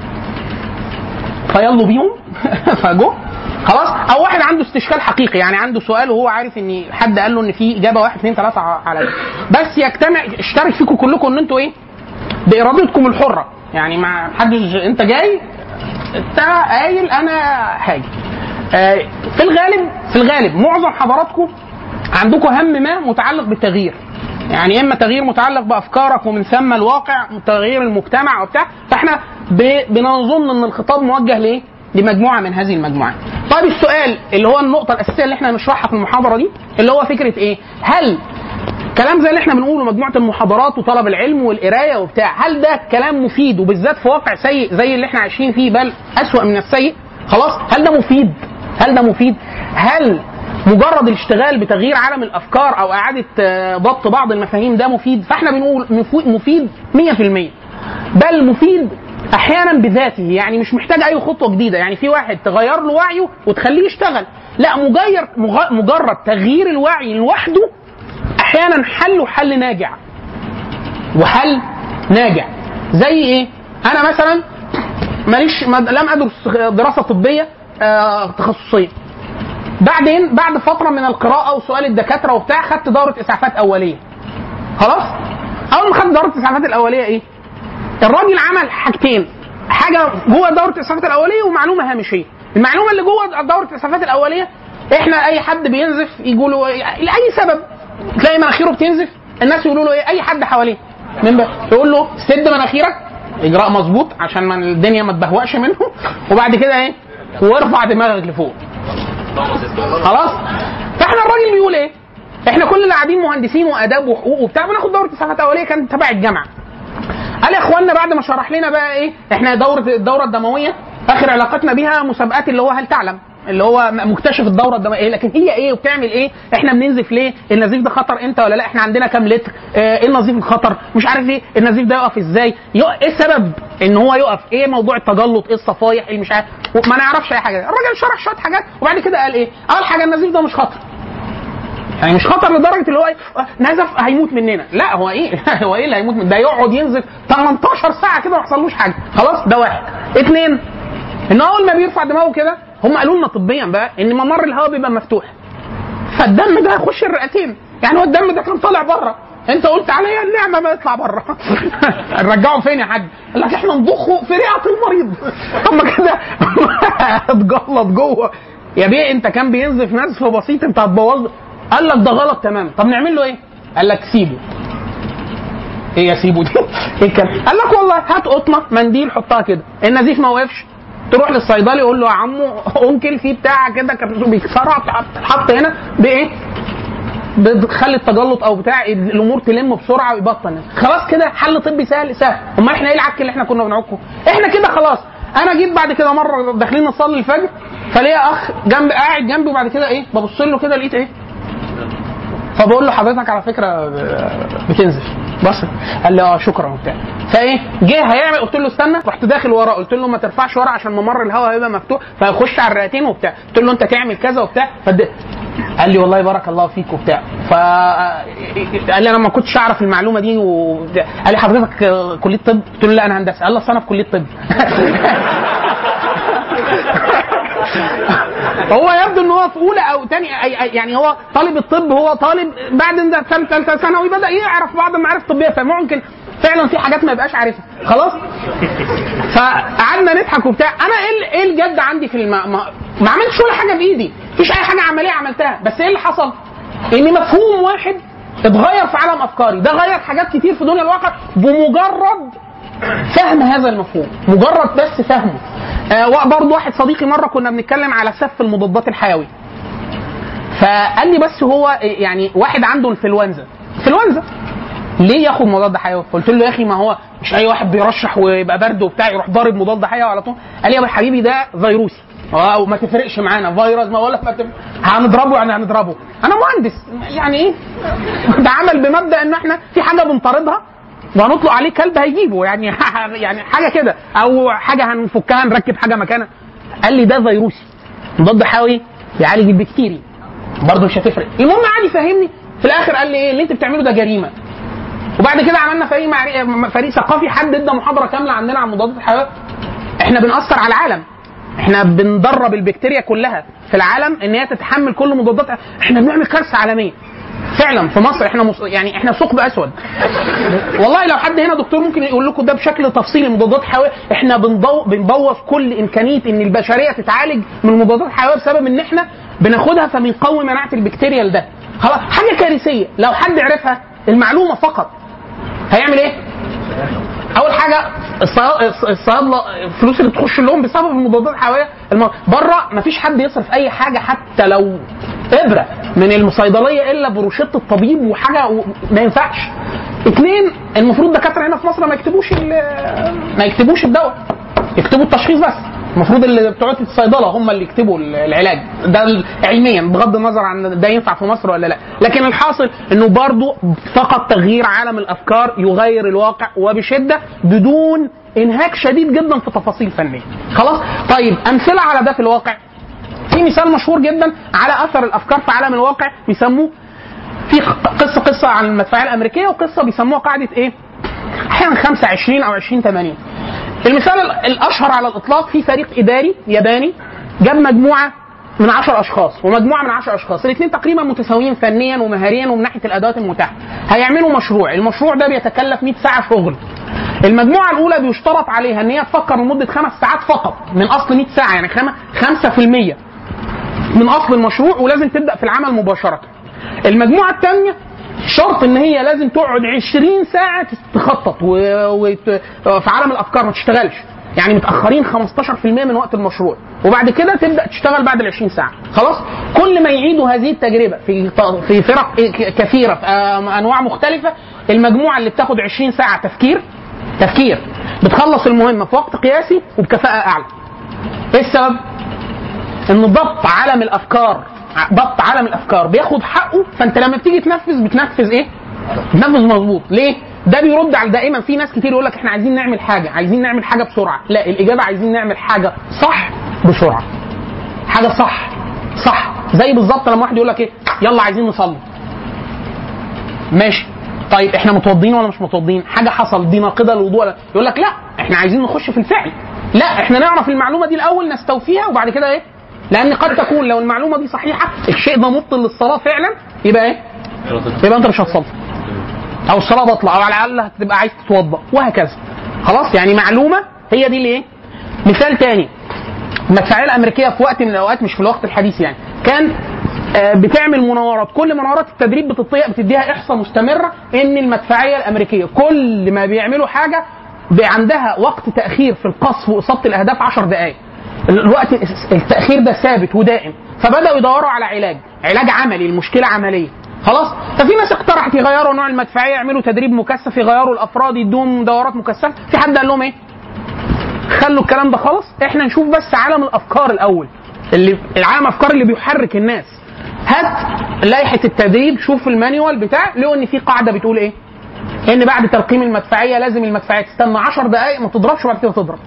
فيلا بيهم فجو خلاص او واحد عنده استشكال حقيقي يعني عنده سؤال وهو عارف ان حد قال له ان في اجابه واحد اثنين ثلاثه ع- على ده بس يجتمع اشترك فيكم كلكم ان انتوا ايه بارادتكم الحره يعني ما حدش انت جاي انت قايل انا هاجي آه، في الغالب في الغالب معظم حضراتكم عندكم هم ما متعلق بالتغيير يعني اما تغيير متعلق بافكارك ومن ثم الواقع تغيير المجتمع وبتاع فاحنا ب- بنظن ان الخطاب موجه لايه؟ لمجموعه من هذه المجموعات. طيب السؤال اللي هو النقطه الاساسيه اللي احنا هنشرحها في المحاضره دي اللي هو فكره ايه؟ هل كلام زي اللي احنا بنقوله مجموعه المحاضرات وطلب العلم والقرايه وبتاع هل ده كلام مفيد وبالذات في واقع سيء زي اللي احنا عايشين فيه بل اسوا من السيء خلاص هل ده مفيد هل ده مفيد هل مجرد الاشتغال بتغيير عالم الافكار او اعاده آه، ضبط بعض المفاهيم ده مفيد فاحنا بنقول مفو- مفيد 100% بل مفيد احيانا بذاته يعني مش محتاج اي خطوه جديده يعني في واحد تغير له وعيه وتخليه يشتغل لا مجير مغ- مجرد تغيير الوعي لوحده احيانا حل وحل ناجع وحل ناجع زي ايه انا مثلا ماليش ما- لم ادرس دراسه طبيه آه، تخصصيه بعدين بعد فتره من القراءه وسؤال الدكاتره وبتاع خدت دوره اسعافات اوليه خلاص اول ما خدت دوره الاسعافات الاوليه ايه الراجل عمل حاجتين حاجه جوه دوره الاسعافات الاوليه ومعلومه هامشيه المعلومه اللي جوه دوره الاسعافات الاوليه احنا اي حد بينزف يقولوا إيه؟ لاي سبب تلاقي مناخيره بتنزف الناس يقولوا له ايه اي حد حواليه من بقى يقول له سد مناخيرك اجراء مظبوط عشان ما الدنيا ما تبهوأش منه وبعد كده ايه وارفع دماغك لفوق خلاص فاحنا الراجل بيقول ايه احنا كل اللي قاعدين مهندسين واداب وحقوق وبتاع بناخد دوره اسعافات اوليه كانت تبع الجامعه قال يا اخوانا بعد ما شرح لنا بقى ايه احنا دوره الدوره الدمويه اخر علاقتنا بيها مسابقات اللي هو هل تعلم اللي هو مكتشف الدوره الدمويه إيه لكن هي ايه وبتعمل ايه احنا بننزف ليه النزيف ده خطر امتى ولا لا احنا عندنا كام لتر اه ايه النزيف الخطر مش عارف ايه النزيف ده يقف ازاي يق- ايه السبب ان هو يقف ايه موضوع التجلط ايه الصفايح ايه مش عارف ما نعرفش اي حاجه الراجل شرح شويه حاجات وبعد كده قال ايه اول حاجه النزيف ده مش خطر يعني مش خطر لدرجه اللي هو ايه آه، نزف هيموت مننا لا هو ايه هو ايه اللي هيموت من ده يقعد ينزف 18 ساعه كده ما يحصلوش حاجه خلاص ده واحد اثنين ان اول ما بيرفع دماغه كده هم قالوا لنا طبيا بقى ان ممر الهواء بيبقى مفتوح فالدم ده هيخش الرئتين يعني هو الدم ده كان طالع بره انت قلت عليا النعمه ما يطلع بره نرجعه فين يا حاج؟ قال لك احنا نضخه في رئه المريض اما كده اتجلط جوه يا بيه انت كان بينزف نزفه بسيط انت هتبوظ قال لك ده غلط تمام طب نعمل له ايه؟ قال لك سيبه ايه يا سيبه دي؟ ايه الكلام؟ قال لك والله هات قطنه منديل حطها كده النزيف ما وقفش تروح للصيدلي يقول له يا عمو انكل في بتاع كده كان بيكسرها تحط هنا بايه؟ بتخلي التجلط او بتاع الامور تلم بسرعه ويبطل خلاص كده حل طبي سهل سهل امال احنا ايه العك اللي احنا كنا بنعكه احنا كده خلاص انا جيت بعد كده مره داخلين نصلي الفجر فليا اخ جنب قاعد جنبي وبعد كده ايه ببص له كده لقيت ايه فبقول له حضرتك على فكره بتنزف بص قال لي اه شكرا وبتاع فايه جه هيعمل قلت له استنى رحت داخل وراه قلت له ما ترفعش ورا عشان ممر الهواء هيبقى مفتوح فهيخش على الرئتين وبتاع قلت له انت تعمل كذا وبتاع فد... قال لي والله بارك الله فيك وبتاع ف قال لي انا ما كنتش اعرف المعلومه دي و... قال لي حضرتك آه، كليه طب قلت له لا انا هندسه قال لي اصل انا في كليه طب هو يبدو ان هو في اولى او تاني أي- أي- يعني هو طالب الطب هو طالب بعد ان ده ثالثه ثالثه ثانوي بدا يعرف بعض المعارف الطبيه فممكن فعلا في حاجات ما يبقاش عارفها خلاص فقعدنا نضحك وبتاع انا ايه ال- ايه الجد عندي في الم... ما, ما عملتش ولا حاجه بايدي مفيش اي حاجه عمليه عملتها بس ايه اللي حصل ان مفهوم واحد اتغير في عالم افكاري ده غير حاجات كتير في دنيا الواقع بمجرد فهم هذا المفهوم مجرد بس فهمه آه برضه واحد صديقي مره كنا بنتكلم على سف المضادات الحيويه فقال لي بس هو يعني واحد عنده انفلونزا انفلونزا ليه ياخد مضاد حيوي؟ قلت له يا اخي ما هو مش اي واحد بيرشح ويبقى برد وبتاع يروح ضارب مضاد حيوي على طول قال لي يا حبيبي ده فيروسي اه وما تفرقش معانا فيروس ما ولا ما تفرق. هنضربه يعني هنضربه انا مهندس يعني ايه ده عمل بمبدا ان احنا في حاجه بنطاردها وهنطلق عليه كلب هيجيبه يعني يعني حاجه كده او حاجه هنفكها نركب حاجه مكانها قال لي ده فيروسي مضاد حيوي يعالج البكتيريا برضه مش هتفرق المهم قعد يفهمني في الاخر قال لي ايه اللي انت بتعمله ده جريمه وبعد كده عملنا فريق معري... فريق ثقافي حد ادى محاضره كامله عندنا عن مضادات الحيويه احنا بنأثر على العالم احنا بندرب البكتيريا كلها في العالم ان هي تتحمل كل مضادات احنا بنعمل كارثه عالميه فعلا في مصر احنا مص... يعني احنا ثقب اسود والله لو حد هنا دكتور ممكن يقول لكم ده بشكل تفصيلي مضادات حيويه احنا بنضو... بنبوظ كل امكانيه ان البشريه تتعالج من المضادات الحيويه بسبب ان احنا بناخدها فبنقوي مناعه البكتيريا ده خلاص حاجه كارثيه لو حد عرفها المعلومه فقط هيعمل ايه؟ اول حاجه الصيا- الص- الصيادله الفلوس اللي بتخش لهم بسبب المضادات الحيويه الم... بره مفيش حد يصرف اي حاجه حتى لو ابره من الصيدليه الا بروشته الطبيب وحاجه و... ما ينفعش اثنين المفروض دكاتره هنا في مصر ما يكتبوش ال... ما يكتبوش الدواء يكتبوا التشخيص بس المفروض اللي بتوع الصيدله هم اللي يكتبوا العلاج ده ال- علميا بغض النظر عن ده ينفع في مصر ولا لا لكن الحاصل انه برضو فقط تغيير عالم الافكار يغير الواقع وبشده بدون انهاك شديد جدا في تفاصيل فنيه خلاص طيب امثله على ده في الواقع في مثال مشهور جدا على اثر الافكار في عالم الواقع بيسموه في قصه قصه عن المدفعيه الامريكيه وقصه بيسموها قاعده ايه؟ احيانا 25 او 20 80 المثال ال- الاشهر على الاطلاق في فريق اداري ياباني جاب مجموعه من 10 اشخاص ومجموعه من 10 اشخاص الاثنين تقريبا متساويين فنيا ومهاريا ومن ناحيه الادوات المتاحه هيعملوا مشروع المشروع ده بيتكلف 100 ساعه شغل المجموعه الاولى بيشترط عليها ان هي تفكر لمده خمس ساعات فقط من اصل 100 ساعه يعني خم- 5% من اصل المشروع ولازم تبدا في العمل مباشره المجموعه الثانيه شرط ان هي لازم تقعد 20 ساعه تخطط و... وت... في عالم الافكار ما تشتغلش يعني متاخرين 15% من وقت المشروع وبعد كده تبدا تشتغل بعد ال 20 ساعه خلاص كل ما يعيدوا هذه التجربه في في فرق كثيره في انواع مختلفه المجموعه اللي بتاخد 20 ساعه تفكير تفكير بتخلص المهمه في وقت قياسي وبكفاءه اعلى ايه السبب ان ضبط عالم الافكار ضبط عالم الافكار بياخد حقه فانت لما بتيجي تنفذ بتنفذ ايه بتنفذ مظبوط ليه ده بيرد على دائما في ناس كتير يقول لك احنا عايزين نعمل حاجه عايزين نعمل حاجه بسرعه لا الاجابه عايزين نعمل حاجه صح بسرعه حاجه صح صح زي بالظبط لما واحد يقول لك ايه يلا عايزين نصلي ماشي طيب احنا متوضين ولا مش متوضين حاجه حصل دي ناقضه للوضوء ولا يقول لك لا احنا عايزين نخش في الفعل لا احنا نعرف المعلومه دي الاول نستوفيها وبعد كده ايه لان قد تكون لو المعلومه دي صحيحه الشيء ده مبطل للصلاه فعلا يبقى ايه يبقى انت مش هتصلي او الصلاه باطله او على الاقل هتبقى عايز تتوضا وهكذا خلاص يعني معلومه هي دي اللي ايه مثال تاني المدفعيه الامريكيه في وقت من الاوقات مش في الوقت الحديث يعني كان آه، بتعمل مناورات كل مناورات التدريب بتطيق بتديها احصاء مستمره ان المدفعيه الامريكيه كل ما بيعملوا حاجه بي- عندها وقت تاخير في القصف واصابه الاهداف 10 دقائق الوقت التاخير ده ثابت ودائم فبداوا يدوروا على علاج علاج عملي المشكله عمليه خلاص ففي ناس اقترحت يغيروا نوع المدفعيه يعملوا تدريب مكثف يغيروا الافراد يدوهم دورات مكثفه في حد قال لهم ايه خلوا الكلام ده خالص احنا نشوف بس عالم الافكار الاول اللي العالم الافكار اللي بيحرك الناس هات لائحه التدريب شوف المانيوال بتاع لقوا ان في قاعده بتقول ايه ان بعد ترقيم المدفعيه لازم المدفعيه تستنى 10 دقائق ما تضربش وبعد كده تضرب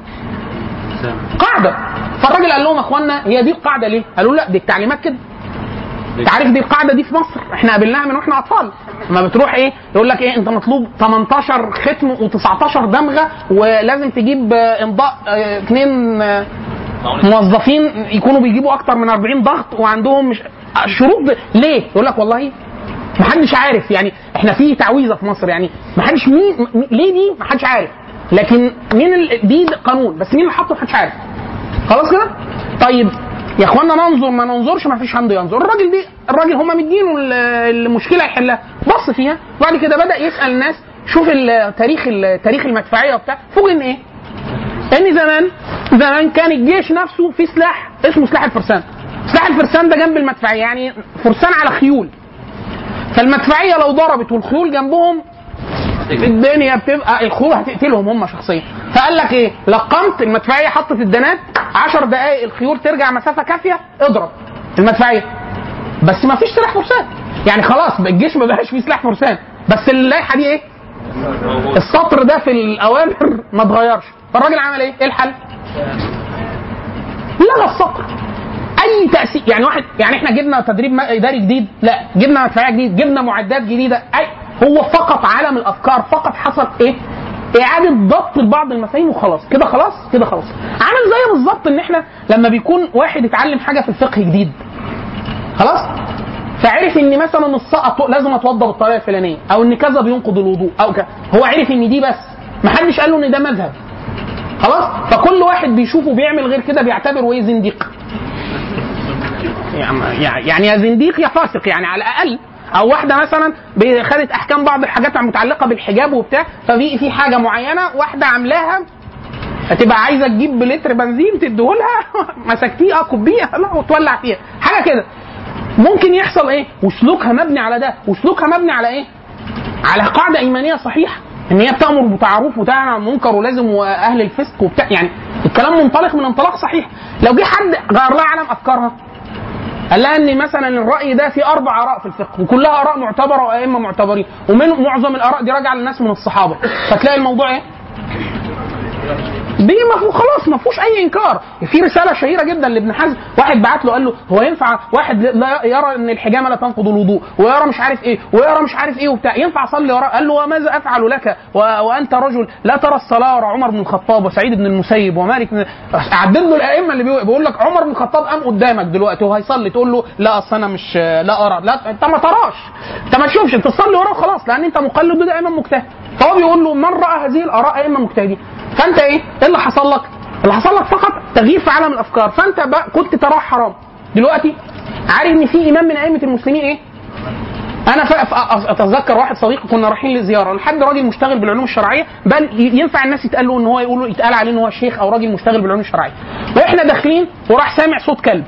قاعده فالراجل قال لهم يا اخوانا هي دي القاعده ليه؟ قالوا لا دي التعليمات كده انت عارف دي القاعده دي في مصر احنا قابلناها من واحنا اطفال لما بتروح ايه يقول لك ايه انت مطلوب 18 ختم و19 دمغه ولازم تجيب آه، امضاء آه، اثنين آه، موظفين يكونوا بيجيبوا اكتر من 40 ضغط وعندهم مش شروط ليه؟ يقول لك والله ما حدش عارف يعني احنا في تعويذه في مصر يعني ما حدش مين م- ليه دي ما حدش عارف لكن مين ال... دي قانون بس مين اللي حطه ما حدش عارف خلاص كده طيب يا اخوانا ننظر ما ننظرش ما فيش حد ينظر الراجل دي الراجل هم مدينه ال- المشكله يحلها بص فيها وبعد كده بدا يسال الناس شوف ال- تاريخ ال- تاريخ المدفعيه وبتاع فوجئ ان ايه ان زمان زمان كان الجيش نفسه في سلاح اسمه سلاح الفرسان سلاح الفرسان ده جنب المدفعيه يعني فرسان على خيول فالمدفعيه لو ضربت والخيول جنبهم الدنيا بتبقى الخيول هتقتلهم هم شخصيا فقال لك ايه لقمت المدفعيه حطت الدنات 10 دقائق الخيول ترجع مسافه كافيه اضرب المدفعيه بس ما فيش سلاح فرسان يعني خلاص الجيش ما بقاش فيه سلاح فرسان بس اللائحه دي ايه السطر ده في الاوامر ما اتغيرش فالراجل عمل ايه ايه الحل لغى السطر اي تاثير يعني واحد يعني احنا جبنا تدريب اداري جديد لا جبنا مدفعيه جديد جبنا معدات جديده اي هو فقط عالم الافكار فقط حصل ايه اعاده ضبط لبعض المفاهيم وخلاص كده خلاص كده خلاص عامل زي بالظبط ان احنا لما بيكون واحد اتعلم حاجه في الفقه جديد خلاص فعرف ان مثلا السقط لازم اتوضى بالطريقه الفلانيه او ان كذا بينقض الوضوء او كذا هو عرف ان دي بس ما حدش قال له ان ده مذهب خلاص فكل واحد بيشوفه بيعمل غير كده بيعتبره ايه زنديق يعني يعني يا زنديق يا فاسق يعني على الاقل او واحده مثلا خدت احكام بعض الحاجات المتعلقه بالحجاب وبتاع ففي في حاجه معينه واحده عاملاها هتبقى عايزه تجيب لتر بنزين تديهولها مسكتيه اه كوبيه لا وتولع فيها حاجه كده ممكن يحصل ايه وسلوكها مبني على ده وسلوكها مبني على ايه على قاعده ايمانيه صحيحه ان هي بتامر بالمعروف وتنهى عن المنكر ولازم اهل الفسق وبتاع يعني الكلام منطلق من انطلاق صحيح لو جه حد غير لها علم افكارها قال لها ان مثلا الراي ده في اربع اراء في الفقه وكلها اراء معتبره وائمه معتبرين ومن معظم الاراء دي راجعه للناس من الصحابه فتلاقي الموضوع ايه؟ دي ما فيه خلاص ما فيهوش اي انكار في رساله شهيره جدا لابن حزم واحد بعت له قال له هو ينفع واحد لا يرى ان الحجامه لا تنقض الوضوء ويرى مش عارف ايه ويرى مش عارف ايه وبتاع ينفع اصلي وراه قال له وماذا افعل لك و... وانت رجل لا ترى الصلاه ورا عمر بن الخطاب وسعيد بن المسيب ومالك بن عدد له الائمه اللي بيقول لك عمر بن الخطاب قام قدامك دلوقتي وهيصلي تقول له لا اصل انا مش لا ارى لا انت ما تراش انت ما تشوفش انت تصلي وراه خلاص لان انت مقلد وده امام مجتهد فهو بيقول له من راى هذه الاراء ائمه مجتهدين فانت ايه؟ ايه اللي حصل لك؟ اللي حصل لك فقط تغيير في عالم الافكار فانت بقى كنت تراه حرام دلوقتي عارف ان في امام من ائمه المسلمين ايه؟ انا اتذكر واحد صديقي كنا رايحين لزياره لحد راجل مشتغل بالعلوم الشرعيه بل ينفع الناس يتقال له ان هو يقول يتقال عليه ان هو شيخ او راجل مشتغل بالعلوم الشرعيه واحنا داخلين وراح سامع صوت كلب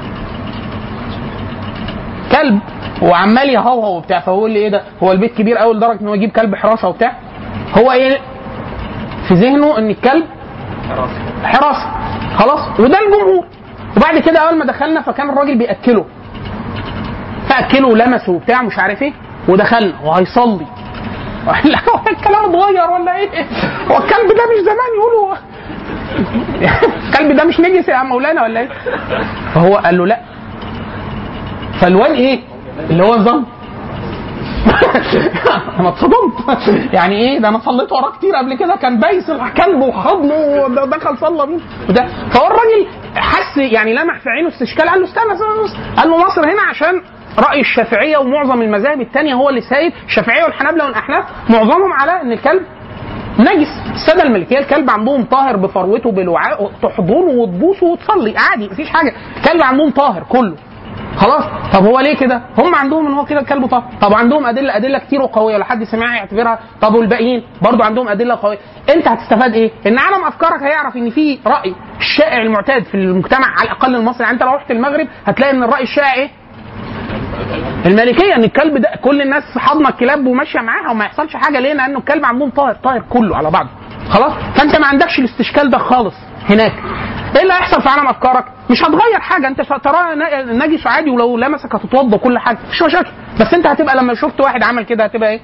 كلب وعمال يهوهو وبتاع فبقول لي ايه ده هو البيت كبير قوي لدرجه ان هو يجيب كلب حراسه وبتاع هو ايه في ذهنه ان الكلب حراسه خلاص وده الجمهور وبعد كده اول ما دخلنا فكان الراجل بياكله فاكله ولمسه وبتاع مش عارف ايه ودخلنا وهيصلي لا هو الكلام اتغير ولا ايه؟ هو الكلب ده مش زمان يقولوا الكلب ده مش نجس يا مولانا ولا ايه؟ فهو قال له لا فالواد ايه؟ اللي هو نظام انا اتصدمت يعني ايه ده انا صليت وراه كتير قبل كده كان بايس الكلب وحضنه ودخل صلى بيه وده فهو الراجل حس يعني لمح في عينه استشكال قال له استنى استنى قال له مصر هنا عشان راي الشافعيه ومعظم المذاهب الثانيه هو اللي سائد الشافعيه والحنابله والاحناف معظمهم على ان الكلب نجس الساده الملكيه الكلب عندهم طاهر بفروته بالوعاء تحضنه وتبوسه وتصلي عادي مفيش حاجه الكلب عندهم طاهر كله خلاص طب هو ليه كده؟ هم عندهم ان هو كده الكلب طاهر، طب عندهم ادله ادله كتير وقويه لو حد سمعها يعتبرها طب والباقيين برضو عندهم ادله قويه، انت هتستفاد ايه؟ ان عالم افكارك هيعرف ان في راي الشائع المعتاد في المجتمع على الاقل المصري، يعني انت لو رحت المغرب هتلاقي ان الراي الشائع ايه؟ المالكيه ان الكلب ده كل الناس حاضنه الكلاب وماشيه معاها وما يحصلش حاجه ليه؟ لانه الكلب عندهم طاهر طاهر كله على بعضه خلاص؟ فانت ما عندكش الاستشكال ده خالص هناك ايه اللي هيحصل في عالم افكارك؟ مش هتغير حاجه انت تراه نجس عادي ولو لمسك هتتوضى كل حاجه مش مشاكل بس انت هتبقى لما شفت واحد عمل كده هتبقى ايه؟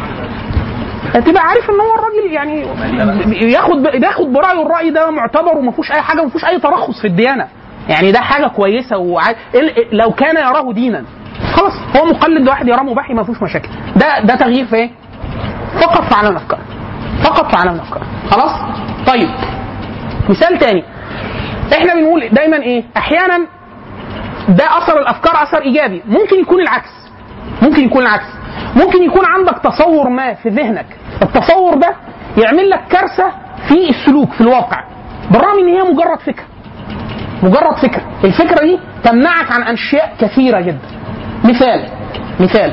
هتبقى عارف ان هو الراجل يعني ياخد بياخد برايه الراي ده معتبر وما فيهوش اي حاجه وما فيهوش اي ترخص في الديانه يعني ده حاجه كويسه وعاد... لو كان يراه دينا خلاص هو مقلد واحد يراه مباحي ما فيهوش مشاكل ده ده تغيير في ايه؟ فقط في عالم الافكار فقط في عالم الافكار خلاص؟ طيب مثال تاني احنا بنقول دايما ايه احيانا ده اثر الافكار اثر ايجابي ممكن يكون العكس ممكن يكون العكس ممكن يكون عندك تصور ما في ذهنك التصور ده يعمل لك كارثه في السلوك في الواقع بالرغم ان هي مجرد فكره مجرد فكره الفكره دي تمنعك عن اشياء كثيره جدا مثال مثال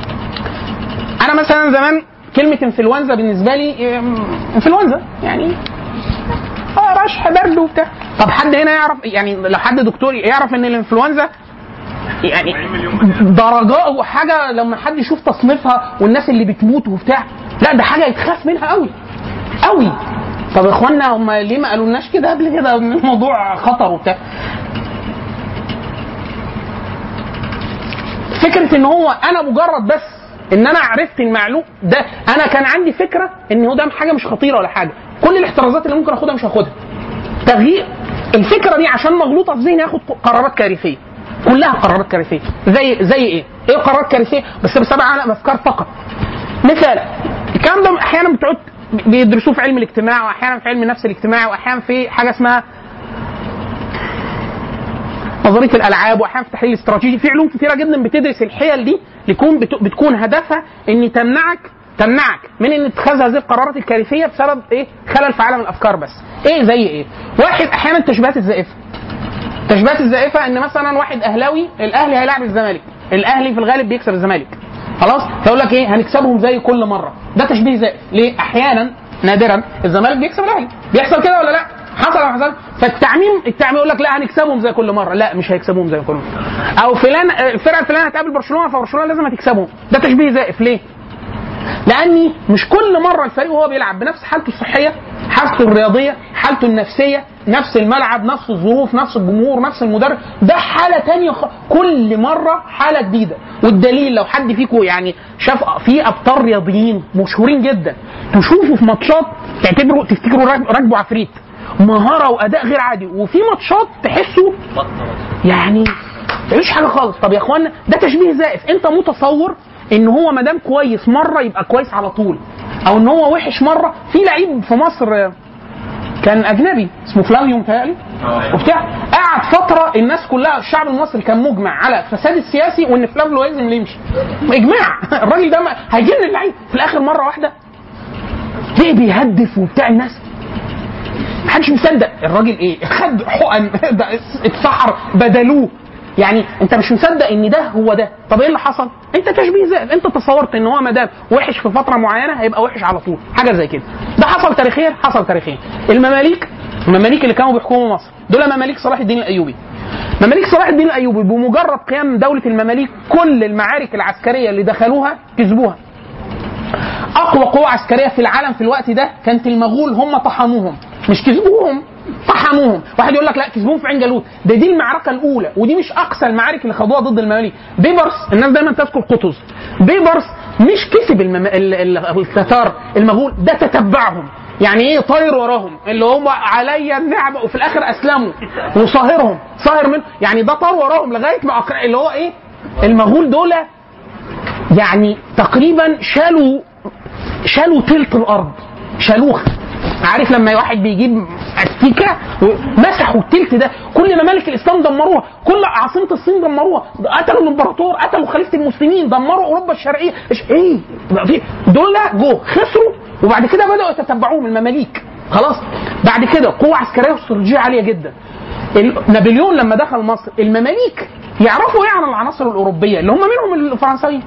انا مثلا زمان كلمه انفلونزا بالنسبه لي انفلونزا يعني اه رشح برد وبتاع طب حد هنا يعرف يعني لو حد دكتور يعرف ان الانفلونزا يعني درجات وحاجه لما حد يشوف تصنيفها والناس اللي بتموت وبتاع لا ده حاجه يتخاف منها قوي قوي طب يا اخوانا هم ليه ما قالولناش كده قبل كده ان الموضوع خطر وبتاع فكره ان هو انا مجرد بس ان انا عرفت المعلوم ده انا كان عندي فكره ان هو ده حاجه مش خطيره ولا حاجه كل الاحترازات اللي ممكن اخدها مش هاخدها تغيير الفكره دي عشان مغلوطه في ذهني اخد قرارات كارثيه كلها قرارات كارثيه زي زي ايه؟ ايه قرارات كارثيه؟ بس بسبب عالم افكار فقط مثال الكلام ده احيانا بتقعد بيدرسوه في علم الاجتماع واحيانا في علم النفس الاجتماعي واحيانا في حاجه اسمها نظريه الالعاب واحيانا في التحليل الاستراتيجي في علوم كثيره جدا بتدرس الحيل دي ليكون بت- بتكون هدفها ان تمنعك تمنعك من ان اتخاذ هذه القرارات الكارثيه بسبب ايه؟ خلل في عالم الافكار بس. ايه زي ايه؟ واحد احيانا التشبيهات الزائفه. التشبيهات الزائفه ان مثلا واحد اهلاوي الاهلي هيلاعب الزمالك، الاهلي في الغالب بيكسب الزمالك. خلاص؟ فيقول لك ايه؟ هنكسبهم زي كل مره. ده تشبيه زائف، ليه؟ احيانا نادرا الزمالك بيكسب الاهلي. بيحصل كده ولا لا؟ حصل ولا ما حصل؟ فالتعميم التعميم يقول لك لا هنكسبهم زي كل مره، لا مش هيكسبوهم زي كل مره. او فلان الفرقه الفلانيه هتقابل برشلونه فبرشلونه لازم هتكسبهم. ده تشبيه زائف، ليه؟ لاني مش كل مره الفريق وهو بيلعب بنفس حالته الصحيه حالته الرياضيه حالته النفسيه نفس الملعب نفس الظروف نفس الجمهور نفس المدرب ده حاله تانية خ... كل مره حاله جديده والدليل لو حد فيكم يعني شاف في ابطال رياضيين مشهورين جدا تشوفوا في ماتشات تعتبروا تفتكروا راك- راكبوا عفريت مهاره واداء غير عادي وفي ماتشات تحسوا يعني مفيش حاجه خالص طب يا اخوانا ده تشبيه زائف انت متصور ان هو ما دام كويس مره يبقى كويس على طول او ان هو وحش مره في لعيب في مصر آه، كان اجنبي اسمه فلافيو متهيألي وبتاع قعد فتره الناس كلها الشعب المصري كان مجمع على الفساد السياسي وان فلافيو لازم اللي يمشي اجماع الراجل ده ما- هيجن اللعيب في الاخر مره واحده ليه بيهدف وبتاع الناس محدش مصدق الراجل ايه خد حقن ده اتسحر بدلوه يعني انت مش مصدق ان ده هو ده طب ايه اللي حصل انت تشبيه زائف انت تصورت ان هو ما دام وحش في فتره معينه هيبقى وحش على طول حاجه زي كده ده حصل تاريخيا حصل تاريخيا المماليك المماليك اللي كانوا بيحكموا مصر دول مماليك صلاح الدين الايوبي مماليك صلاح الدين الايوبي بمجرد قيام دوله المماليك كل المعارك العسكريه اللي دخلوها كسبوها اقوى قوه عسكريه في العالم في الوقت ده كانت المغول هم طحنوهم مش كسبوهم طحنوهم واحد يقول لك لا كسبوهم في عين جالوت ده دي المعركه الاولى ودي مش اقصى المعارك اللي خدوها ضد المماليك بيبرس الناس دايما تذكر قطز بيبرس مش كسب المم... ال- ال- التتار المغول ده تتبعهم يعني ايه طاير وراهم اللي هم عليا النعمه وفي الاخر اسلموا وصاهرهم صاهر من يعني ده طار وراهم لغايه ما أقر... اللي هو ايه المغول دول يعني تقريبا شالوا شالوا تلت الارض شالوها عارف لما واحد بيجيب استيكه مسحوا التلت ده كل ممالك الاسلام دمروها كل عاصمه الصين دمروها قتلوا الامبراطور قتلوا خليفه المسلمين دمروا اوروبا الشرقيه إيش- ايه بقى في دول جو خسروا وبعد كده بداوا يتتبعوهم المماليك خلاص بعد كده قوه عسكريه واستراتيجيه عاليه جدا ال- نابليون لما دخل مصر المماليك يعرفوا ايه عن العناصر الاوروبيه اللي هم منهم الفرنساويين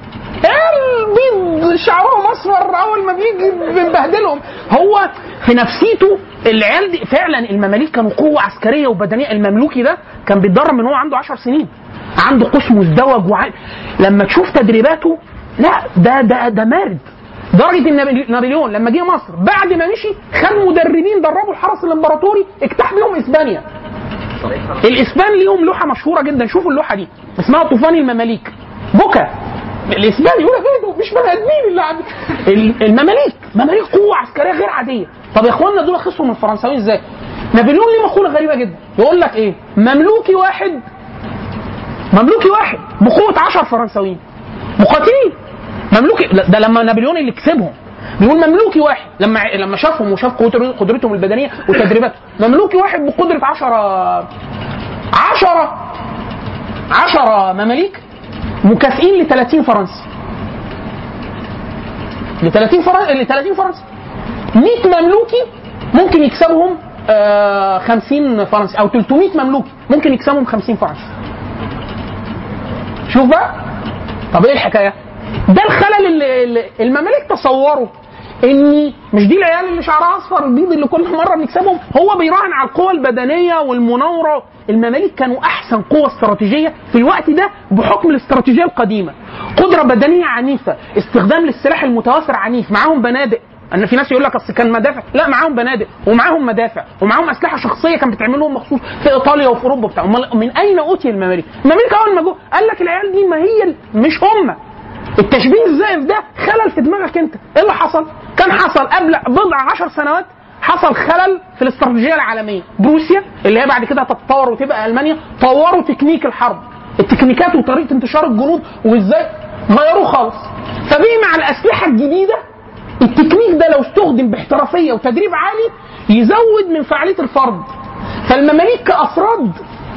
البيض شعرهم اصفر اول ما بيجي بنبهدلهم هو في نفسيته العيال دي فعلا المماليك كانوا قوه عسكريه وبدنيه المملوكي ده كان بيتدرب من هو عنده 10 سنين عنده قوس مزدوج وع... لما تشوف تدريباته لا ده ده ده مارد درجة ان نابلي- نابليون لما جه مصر بعد ما مشي خد مدربين دربوا الحرس الامبراطوري اجتاح بيهم اسبانيا الاسبان ليهم لوحه مشهوره جدا شوفوا اللوحه دي اسمها طوفان المماليك بكى الاسبان يقول لك ايه ده مش بني ادمين اللي عند ال- المماليك مماليك قوه عسكريه غير عاديه طب يا اخوانا دول خسروا من الفرنساويين ازاي؟ نابليون ليه مقوله غريبه جدا يقول لك ايه مملوكي واحد مملوكي واحد بقوه 10 فرنساويين مقاتلين مملوكي لا، ده لما نابليون اللي كسبهم بيقول مملوكي واحد لما لما شافهم وشاف قدر- قدرتهم البدنيه وتدريباتهم مملوكي واحد بقدره 10 10 10 مماليك مكافئين ل 30 فرنسي ل 30 فرنسي ل 30 فرنسي 100 مملوكي ممكن يكسبهم آه 50 فرنسي او 300 مملوكي ممكن يكسبهم 50 فرنسي شوف بقى طب ايه الحكايه؟ ده الخلل اللي, اللي المماليك تصوروا ان مش دي العيال اللي شعرها اصفر البيض اللي كل مره بنكسبهم هو بيراهن على القوى البدنيه والمناوره المماليك كانوا احسن قوه استراتيجيه في الوقت ده بحكم الاستراتيجيه القديمه قدره بدنيه عنيفه استخدام للسلاح المتوافر عنيف معاهم بنادق ان في ناس يقول لك اصل كان مدافع لا معاهم بنادق ومعاهم مدافع ومعاهم اسلحه شخصيه كانت بتعمل لهم مخصوص في ايطاليا وفي اوروبا بتاع أمال من اين اوتي المماليك؟ المماليك اول ما جو قال لك العيال دي ما هي ال- مش هم التشبيه الزائف ده خلل في دماغك انت ايه اللي حصل كان حصل قبل بضع عشر سنوات حصل خلل في الاستراتيجيه العالميه بروسيا اللي هي بعد كده هتتطور وتبقى المانيا طوروا تكنيك الحرب التكنيكات وطريقه انتشار الجنود وازاي غيروه خالص فبقي مع الاسلحه الجديده التكنيك ده لو استخدم باحترافيه وتدريب عالي يزود من فعاليه الفرد فالمماليك كافراد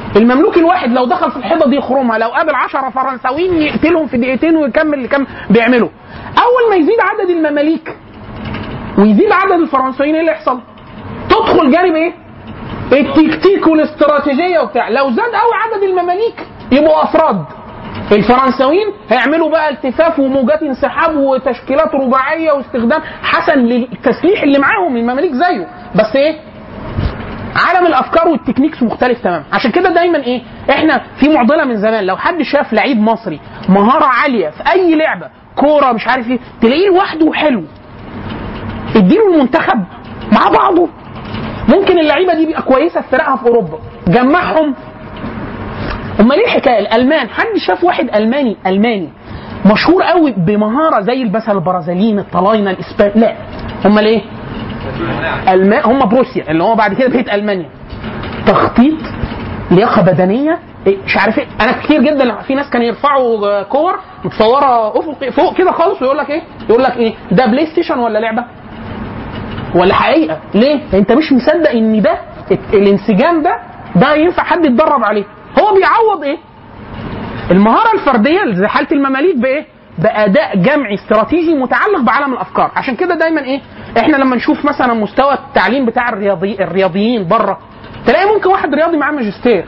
المملوك الواحد لو دخل في الحيطه دي يخرمها لو قابل 10 فرنساويين يقتلهم في دقيقتين ويكمل اللي كان بيعمله اول ما يزيد عدد المماليك ويزيد عدد الفرنساويين ايه اللي يحصل؟ تدخل جانب ايه؟ التكتيك والاستراتيجيه وبتاع لو زاد قوي عدد المماليك يبقوا افراد الفرنساويين هيعملوا بقى التفاف وموجات انسحاب وتشكيلات رباعيه واستخدام حسن للتسليح اللي معاهم المماليك زيه بس ايه عالم الافكار والتكنيكس مختلف تماما عشان كده دايما ايه احنا في معضله من زمان لو حد شاف لعيب مصري مهاره عاليه في اي لعبه كوره مش عارف ايه تلاقيه لوحده حلو اديله المنتخب مع بعضه ممكن اللعيبه دي تبقى كويسه في فرقها في اوروبا جمعهم امال ايه الحكايه الالمان حد شاف واحد الماني الماني مشهور قوي بمهاره زي مثلا البرازيليين الطلاينه الاسبان لا امال ايه المان هم بروسيا اللي هو بعد كده بقت المانيا تخطيط لياقه بدنيه إيه، مش عارف ايه انا كتير جدا في ناس كانوا يرفعوا آه، كور متصوره افقي فوق كده خالص ويقول لك ايه يقول لك ايه ده بلاي ستيشن ولا لعبه ولا حقيقه ليه انت مش مصدق ان ده ال- الانسجام ده ده ينفع حد يتدرب عليه هو بيعوض ايه المهاره الفرديه زي حاله المماليك بايه باداء جمعي استراتيجي متعلق بعالم الافكار عشان كده دايما ايه احنا لما نشوف مثلا مستوى التعليم بتاع الرياضي الرياضيين بره تلاقي ممكن واحد رياضي معاه ماجستير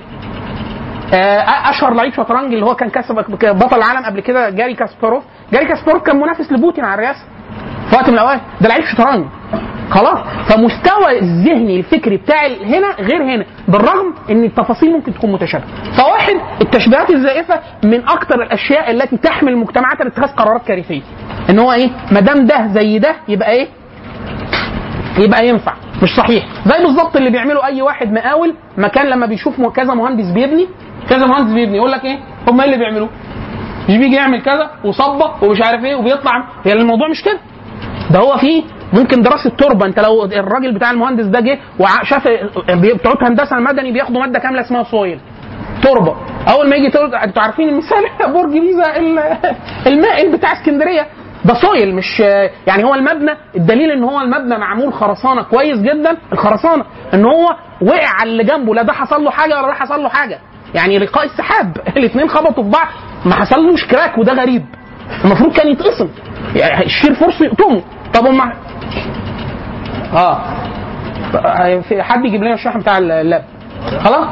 آه، اشهر لعيب شطرنج اللي هو كان كسب بطل العالم قبل كده جاري كاسباروف جاري كاسباروف كان منافس لبوتين على الرئاسه في وقت من الاوقات ده لعيب شطرنج خلاص فمستوى الذهني الفكري بتاع ال- هنا غير هنا بالرغم ان التفاصيل ممكن تكون متشابهه فواحد التشبيهات الزائفه من اكثر الاشياء التي تحمل المجتمعات على اتخاذ قرارات كارثيه ان هو ايه ما دام ده زي ده يبقى ايه يبقى ينفع مش صحيح زي بالظبط اللي بيعمله اي واحد مقاول مكان لما بيشوف م- كذا مهندس بيبني كذا مهندس بيبني يقول لك ايه هم ايه اللي بيعملوه مش بيجي يعمل كذا وصبه ومش عارف ايه وبيطلع يعني الموضوع مش كده ده هو فيه ممكن دراسه تربه انت لو الراجل بتاع المهندس ده جه وشاف بتوع هندسه المدني بياخدوا ماده كامله اسمها سويل تربه اول ما يجي تربه انتوا عارفين المثال برج بيزا ال- المائل بتاع اسكندريه ده سويل مش يعني هو المبنى الدليل ان هو المبنى معمول خرسانه كويس جدا الخرسانه ان هو وقع على اللي جنبه لا ده حصل له حاجه ولا ده حصل له حاجه يعني لقاء السحاب الاثنين خبطوا في بعض ما حصلوش كراك وده غريب المفروض كان يتقسم يعني الشير فرصه يقطمه طب هم اه في حد يجيب لنا الشحن بتاع اللاب خلاص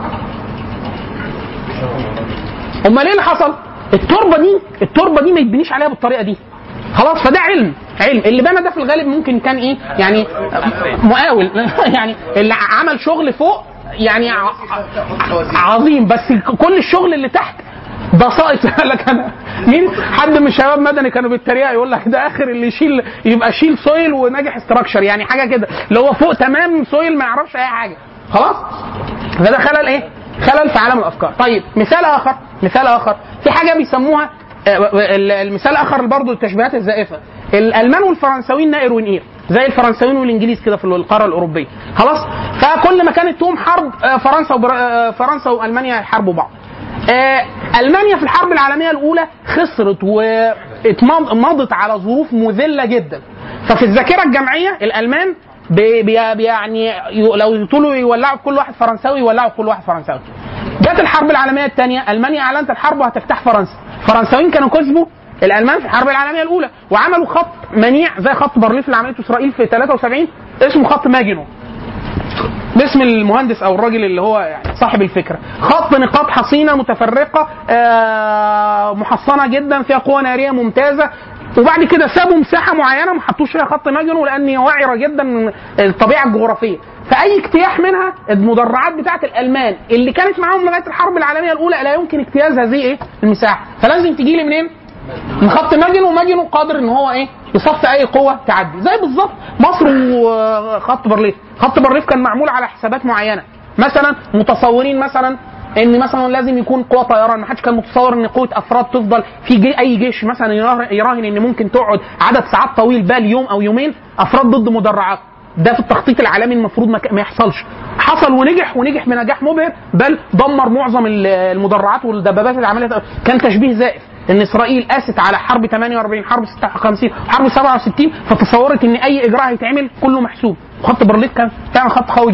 امال ايه اللي حصل التربه دي التربه دي ما يتبنيش عليها بالطريقه دي خلاص فده علم علم اللي بنى ده في الغالب ممكن كان ايه يعني مقاول يعني اللي عمل شغل فوق يعني ع- عظيم بس كل الشغل اللي تحت ده ساقط قال لك انا مين حد من شباب مدني كانوا بيتريقوا يقول لك ده اخر اللي يشيل يبقى شيل سويل وناجح استراكشر يعني حاجه كده اللي هو فوق تمام سويل ما يعرفش اي حاجه خلاص فده خلل ايه خلل في عالم الافكار طيب مثال اخر مثال اخر في حاجه بيسموها آه، المثال الاخر برضه التشبيهات الزائفه الالمان والفرنساويين نائر ونقير زي الفرنساويين والانجليز كده في القاره الاوروبيه خلاص فكل ما كانت تقوم حرب آه، فرنسا وبر... آه، فرنسا والمانيا يحاربوا بعض آه، المانيا في الحرب العالميه الاولى خسرت ومضت على ظروف مذله جدا ففي الذاكره الجمعيه الالمان بي بي بي- يعني ي- لو يطولوا يولعوا في كل واحد فرنساوي يولعوا في كل واحد فرنساوي جت الحرب العالميه الثانيه المانيا اعلنت الحرب وهتفتح فرنسا الفرنساويين كانوا كسبوا الالمان في الحرب العالميه الاولى وعملوا خط منيع زي خط بارليف اللي عملته اسرائيل في 73 اسمه خط ماجنو باسم المهندس او الراجل اللي هو يعني صاحب الفكره خط نقاط حصينه متفرقه آه، محصنه جدا فيها قوه ناريه ممتازه وبعد كده سابوا مساحه معينه ما حطوش فيها خط ماجنو لان هي وعره جدا من الطبيعه الجغرافيه فاي اجتياح منها المدرعات بتاعه الالمان اللي كانت معاهم لغايه الحرب العالميه الاولى لا يمكن اجتياز هذه ايه المساحه فلازم تجي لي منين من خط ماجنو وماجنو قادر ان هو ايه يصفي اي قوه تعدي زي بالظبط مصر وخط بارليف خط بارليف كان معمول على حسابات معينه مثلا متصورين مثلا ان مثلا لازم يكون قوه طيران ما حدش كان متصور ان قوه افراد تفضل في جي اي جيش مثلا يراه- يراهن ان ممكن تقعد عدد ساعات طويل بال يوم او يومين افراد ضد مدرعات ده في التخطيط العالمي المفروض ما ك- ما يحصلش حصل ونجح ونجح بنجاح مبهر بل دمر معظم ال- المدرعات والدبابات اللي عملتها كان تشبيه زائف ان اسرائيل قاست على حرب 48 حرب 56 حرب 67 فتصورت ان اي اجراء هيتعمل كله محسوب خط بارليف كان فعلا خط قوي جدا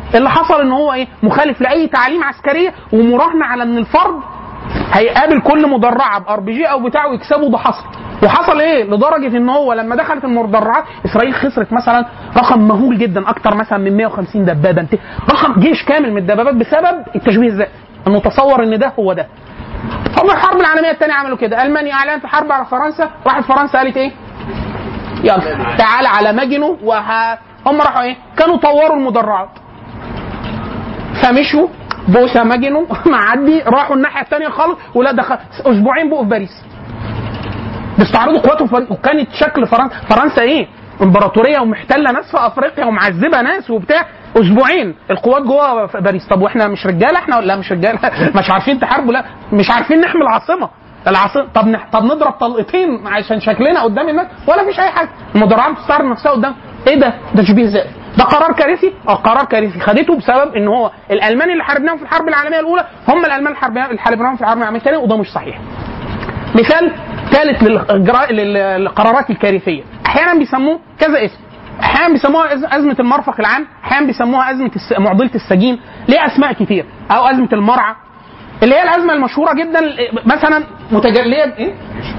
اللي حصل ان هو ايه مخالف لاي تعاليم عسكريه ومراهنه على ان الفرد هيقابل كل مدرعه بار بي جي او بتاعه ويكسبه ده حصل وحصل ايه لدرجه ان هو لما دخلت المدرعات اسرائيل خسرت مثلا رقم مهول جدا اكتر مثلا من 150 دبابه انت رقم جيش كامل من الدبابات بسبب التشبيه الذاتي انه تصور ان ده هو ده هم الحرب العالميه الثانيه عملوا كده المانيا اعلنت حرب على فرنسا راحت فرنسا قالت ايه يلا تعال على ماجنو وه... هم راحوا ايه كانوا طوروا المدرعات فمشوا بوسا ماجنو معدي راحوا الناحيه الثانيه خالص ولا دخل اسبوعين بقوا في باريس بيستعرضوا قواتهم في باريس وكانت شكل فرنسا فرنسا ايه امبراطوريه ومحتله ناس في افريقيا ومعذبه ناس وبتاع اسبوعين القوات جوه في باريس طب واحنا مش رجاله احنا لا مش رجاله مش عارفين تحاربوا لا مش عارفين نحمي العاصمه العاصمه طب نح... طب نضرب طلقتين عشان شكلنا قدام الناس ولا فيش اي حاجه المدرعات بتستعرض نفسها قدام ايه ده ده تشبيه ذاتي ده قرار كارثي اه قرار كارثي خدته بسبب ان هو الالمان اللي حاربناهم في الحرب العالميه الاولى هم الالمان اللي حاربناهم اللي حاربناهم في الحرب العالميه الثانيه وده مش صحيح مثال ثالث للإجراء- للقرارات الكارثيه احيانا بيسموه كذا اسم احيانا بيسموها أز- ازمه المرفق العام احيانا بيسموها ازمه الس- معضله السجين ليه اسماء كتير او ازمه المرعى اللي هي الازمه المشهوره جدا مثلا متجليه ايه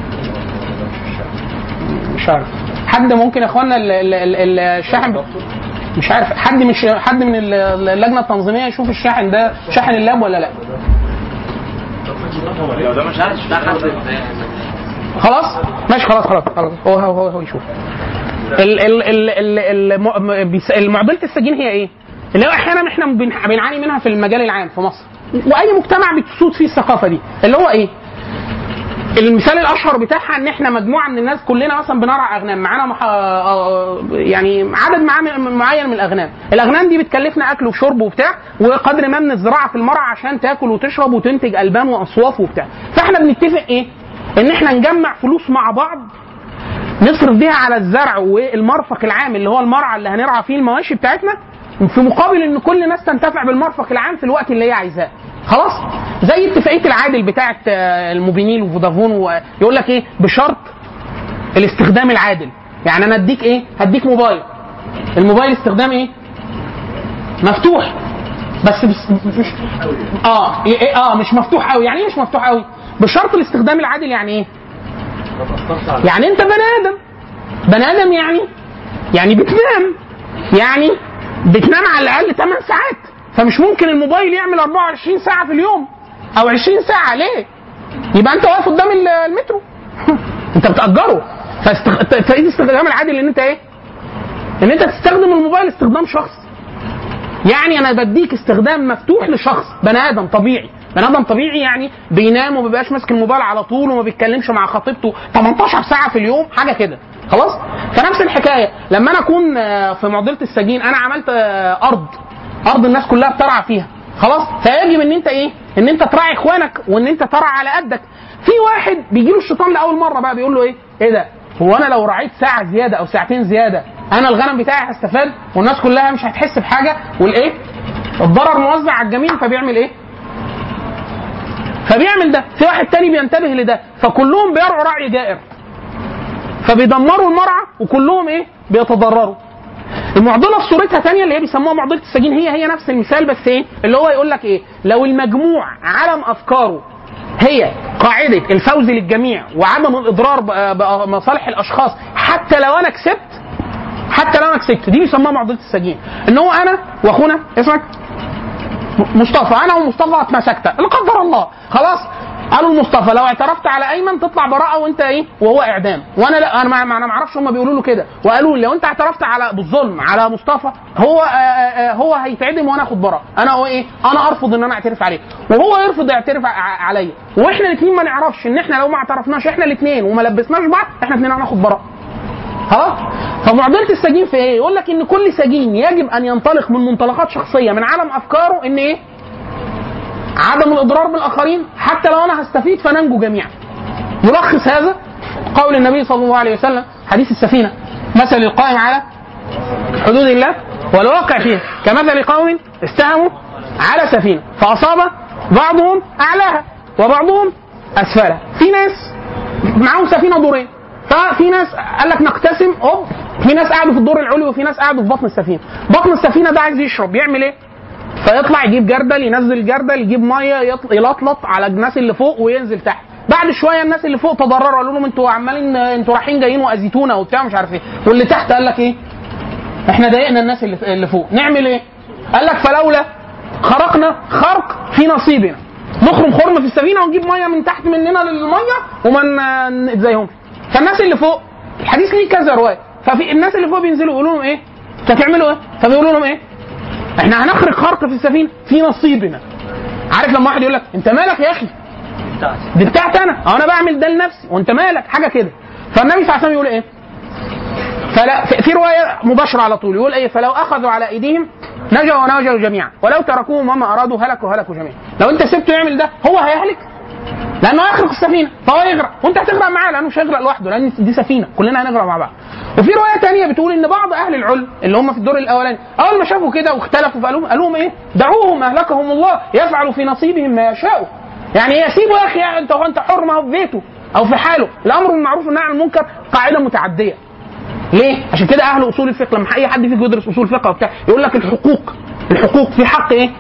مش عارف حد ممكن يا اخوانا ال- ال- ال- الشاحن مش عارف حد مش حد من ال- اللجنه التنظيميه يشوف الشاحن ده شاحن اللاب ولا لا لو ده مش عارف ده حد خلاص ماشي خلاص خلاص خلاص هو هو هو, هو يشوف ال ال ال ال الم- بيس- المعضله السجين هي ايه؟ اللي هو احيانا احنا بن- بنعاني منها في المجال العام في مصر واي مجتمع بتسود فيه الثقافه دي اللي هو ايه؟ المثال الاشهر بتاعها ان احنا مجموعه من الناس كلنا مثلا بنرعى اغنام معانا مح... آه، يعني عدد معا- معين من الاغنام الاغنام دي بتكلفنا اكل وشرب وبتاع وقدر ما من الزراعه في المرعى عشان تاكل وتشرب وتنتج البان واصواف وبتاع فاحنا بنتفق ايه ان احنا نجمع فلوس مع بعض نصرف بيها على الزرع والمرفق العام اللي هو المرعى اللي هنرعى فيه المواشي بتاعتنا في مقابل ان كل الناس تنتفع بالمرفق العام في الوقت اللي هي عايزاه خلاص زي اتفاقيه العادل بتاعه آه، الموبينيل وفودافون ويقول لك ايه بشرط الاستخدام العادل يعني انا اديك ايه هديك موبايل الموبايل استخدام ايه مفتوح بس, بس مش اه إيه اه مش مفتوح قوي يعني ايه مش مفتوح قوي بشرط الاستخدام العادل يعني ايه يعني انت بني ادم بني ادم يعني يعني بتنام يعني بتنام على الاقل 8 ساعات فمش ممكن الموبايل يعمل 24 ساعه في اليوم او 20 ساعه ليه يبقى انت واقف قدام ال- المترو انت بتاجره فاستخ... فايه الاستخدام العادل ان انت ايه ان انت تستخدم الموبايل استخدام شخصي يعني انا بديك استخدام مفتوح لشخص بني ادم طبيعي بني ادم طبيعي يعني بينام وما بيبقاش ماسك الموبايل على طول وما بيتكلمش مع خطيبته 18 ساعه في اليوم حاجه كده خلاص فنفس الحكايه لما انا اكون آه، في معضله السجين انا عملت آه، ارض ارض الناس كلها بترعى فيها خلاص فيجب ان انت ايه ان انت تراعي اخوانك وان انت ترعى على قدك في واحد بيجي له الشيطان لاول مره بقى بيقول له ايه ايه ده هو انا لو رعيت ساعه زياده او ساعتين زياده انا الغنم بتاعي هستفاد والناس كلها مش هتحس بحاجه والايه الضرر موزع على الجميع فبيعمل ايه فبيعمل ده في واحد تاني بينتبه لده فكلهم بيرعوا رعي جائر فبيدمروا المرعى وكلهم ايه بيتضرروا المعضله في صورتها تانية اللي هي بيسموها معضله السجين هي هي نفس المثال بس ايه اللي هو يقول لك ايه لو المجموع علم افكاره هي قاعده الفوز للجميع وعدم الاضرار ب- بمصالح الاشخاص حتى لو انا كسبت حتى لو انا كسبت دي بيسموها معضله السجين ان هو انا واخونا اسمك مصطفى انا ومصطفى اتمسكت لا قدر الله خلاص قالوا لمصطفى لو اعترفت على ايمن تطلع براءه وانت ايه وهو اعدام وانا لا انا ما انا ما اعرفش هم بيقولوا له كده وقالوا لي لو انت اعترفت على بالظلم على مصطفى هو آآ آآ هو هيتعدم وانا اخد براءه انا هو ايه انا ارفض ان انا اعترف عليه وهو يرفض يعترف ع- عليا واحنا الاثنين ما نعرفش ان احنا لو ما اعترفناش احنا الاثنين وما لبسناش بعض احنا الاثنين هناخد براءه خلاص فمعضله السجين في ايه يقول لك ان كل سجين يجب ان ينطلق من منطلقات شخصيه من عالم افكاره ان ايه عدم الاضرار بالاخرين حتى لو انا هستفيد فننجو جميعا يلخص هذا قول النبي صلى الله عليه وسلم حديث السفينه مثل القائم على حدود الله والواقع فيها كمثل قوم استهموا على سفينه فاصاب بعضهم اعلاها وبعضهم اسفلها في ناس معاهم سفينه دورين ففي ناس قال لك نقتسم اوب في ناس قعدوا في الدور العلوي وفي ناس قعدوا في بطن السفينه بطن السفينه ده عايز يشرب يعمل ايه فيطلع يجيب جردل ينزل جردل يجيب ميه يطل- يلطلط على الناس اللي فوق وينزل تحت بعد شويه الناس اللي فوق تضرروا قالوا لهم انتوا عمالين انتوا رايحين جايين واذيتونا وبتاع مش عارف ايه واللي تحت قال لك ايه احنا ضايقنا الناس اللي اللي فوق نعمل ايه قال لك فلولا خرقنا خرق في نصيبنا نخرم خرم في السفينه ونجيب ميه من تحت مننا للميه وما ن- نتزايهمش فالناس اللي فوق الحديث ليه كذا روايه ففي الناس اللي فوق بينزلوا يقولوا لهم ايه انتوا هتعملوا ايه فبيقولوا لهم ايه احنا هنخرق خرق في السفينه في نصيبنا عارف لما واحد يقول لك انت مالك يا اخي دي بتاعتي انا أو انا بعمل ده لنفسي وانت مالك حاجه كده فالنبي صلى الله عليه وسلم يقول ايه فلا في في روايه مباشره على طول يقول ايه فلو اخذوا على ايديهم نجوا ونجوا جميعا ولو تركوهم وما ارادوا هلكوا هلكوا جميعا لو انت سبته يعمل ده هو هيهلك لانه هيخرق السفينه فهو يغرق وانت هتغرق معاه لانه مش هيغرق لوحده لان دي سفينه كلنا هنغرق مع بعض وفي روايه تانية بتقول ان بعض اهل العلم اللي هم في الدور الاولاني اول ما شافوا كده واختلفوا فقالوا قال لهم ايه دعوهم اهلكهم الله يفعل في نصيبهم ما يشاء يعني ايه سيبه يا اخي انت هو انت حر ما هو في بيته او في حاله الامر بالمعروف والنهي عن المنكر قاعده متعديه ليه؟ عشان كده اهل اصول الفقه لما اي حد فيكم يدرس اصول فقه وبتاع يقول لك الحقوق الحقوق في حق ايه؟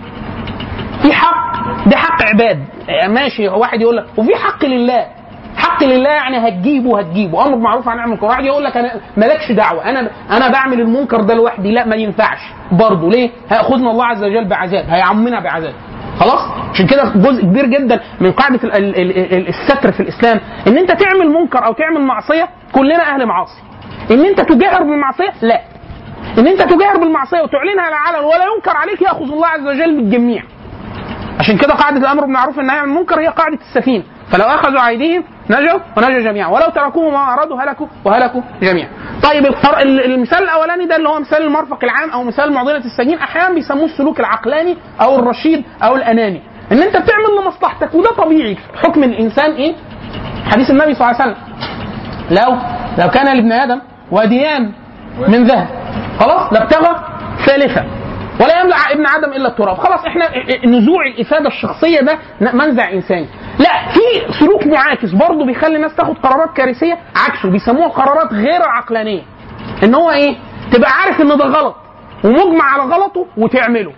في حق ده حق عباد يعني ماشي واحد يقول لك وفي حق لله حق لله يعني هتجيبه هتجيبه امر معروف عن نعمل واحد يقول لك انا مالكش دعوه انا انا بعمل المنكر ده لوحدي لا ما ينفعش برضه ليه؟ هياخذنا الله عز وجل بعذاب هيعمنا بعذاب خلاص عشان كده جزء كبير جدا من قاعده ال- ال- ال- ال- الستر في الاسلام ان انت تعمل منكر او تعمل معصيه كلنا اهل معاصي ان انت تجاهر بالمعصيه لا ان انت تجاهر بالمعصيه وتعلنها على العلن ولا ينكر عليك ياخذ الله عز وجل بالجميع عشان كده قاعده الامر بالمعروف والنهي عن المنكر هي قاعده السفينه فلو اخذوا ايديهم نجوا ونجوا جميعا ولو تركوه ما ارادوا هلكوا وهلكوا جميعا طيب الفر- ال- المثال الاولاني ده اللي هو مثال المرفق العام او مثال معضله السجين احيانا بيسموه السلوك العقلاني او الرشيد او الاناني ان انت بتعمل لمصلحتك وده طبيعي حكم الانسان ايه حديث النبي صلى الله عليه وسلم لو لو كان لابن ادم واديان من ذهب خلاص لابتغى ثالثا ولا يمنع ابن ادم الا التراب خلاص احنا نزوع الافاده الشخصيه ده منزع انساني لا في سلوك معاكس برضه بيخلي الناس تاخد قرارات كارثيه عكسه بيسموها قرارات غير عقلانيه ان هو ايه تبقى عارف ان ده غلط ومجمع على غلطه وتعمله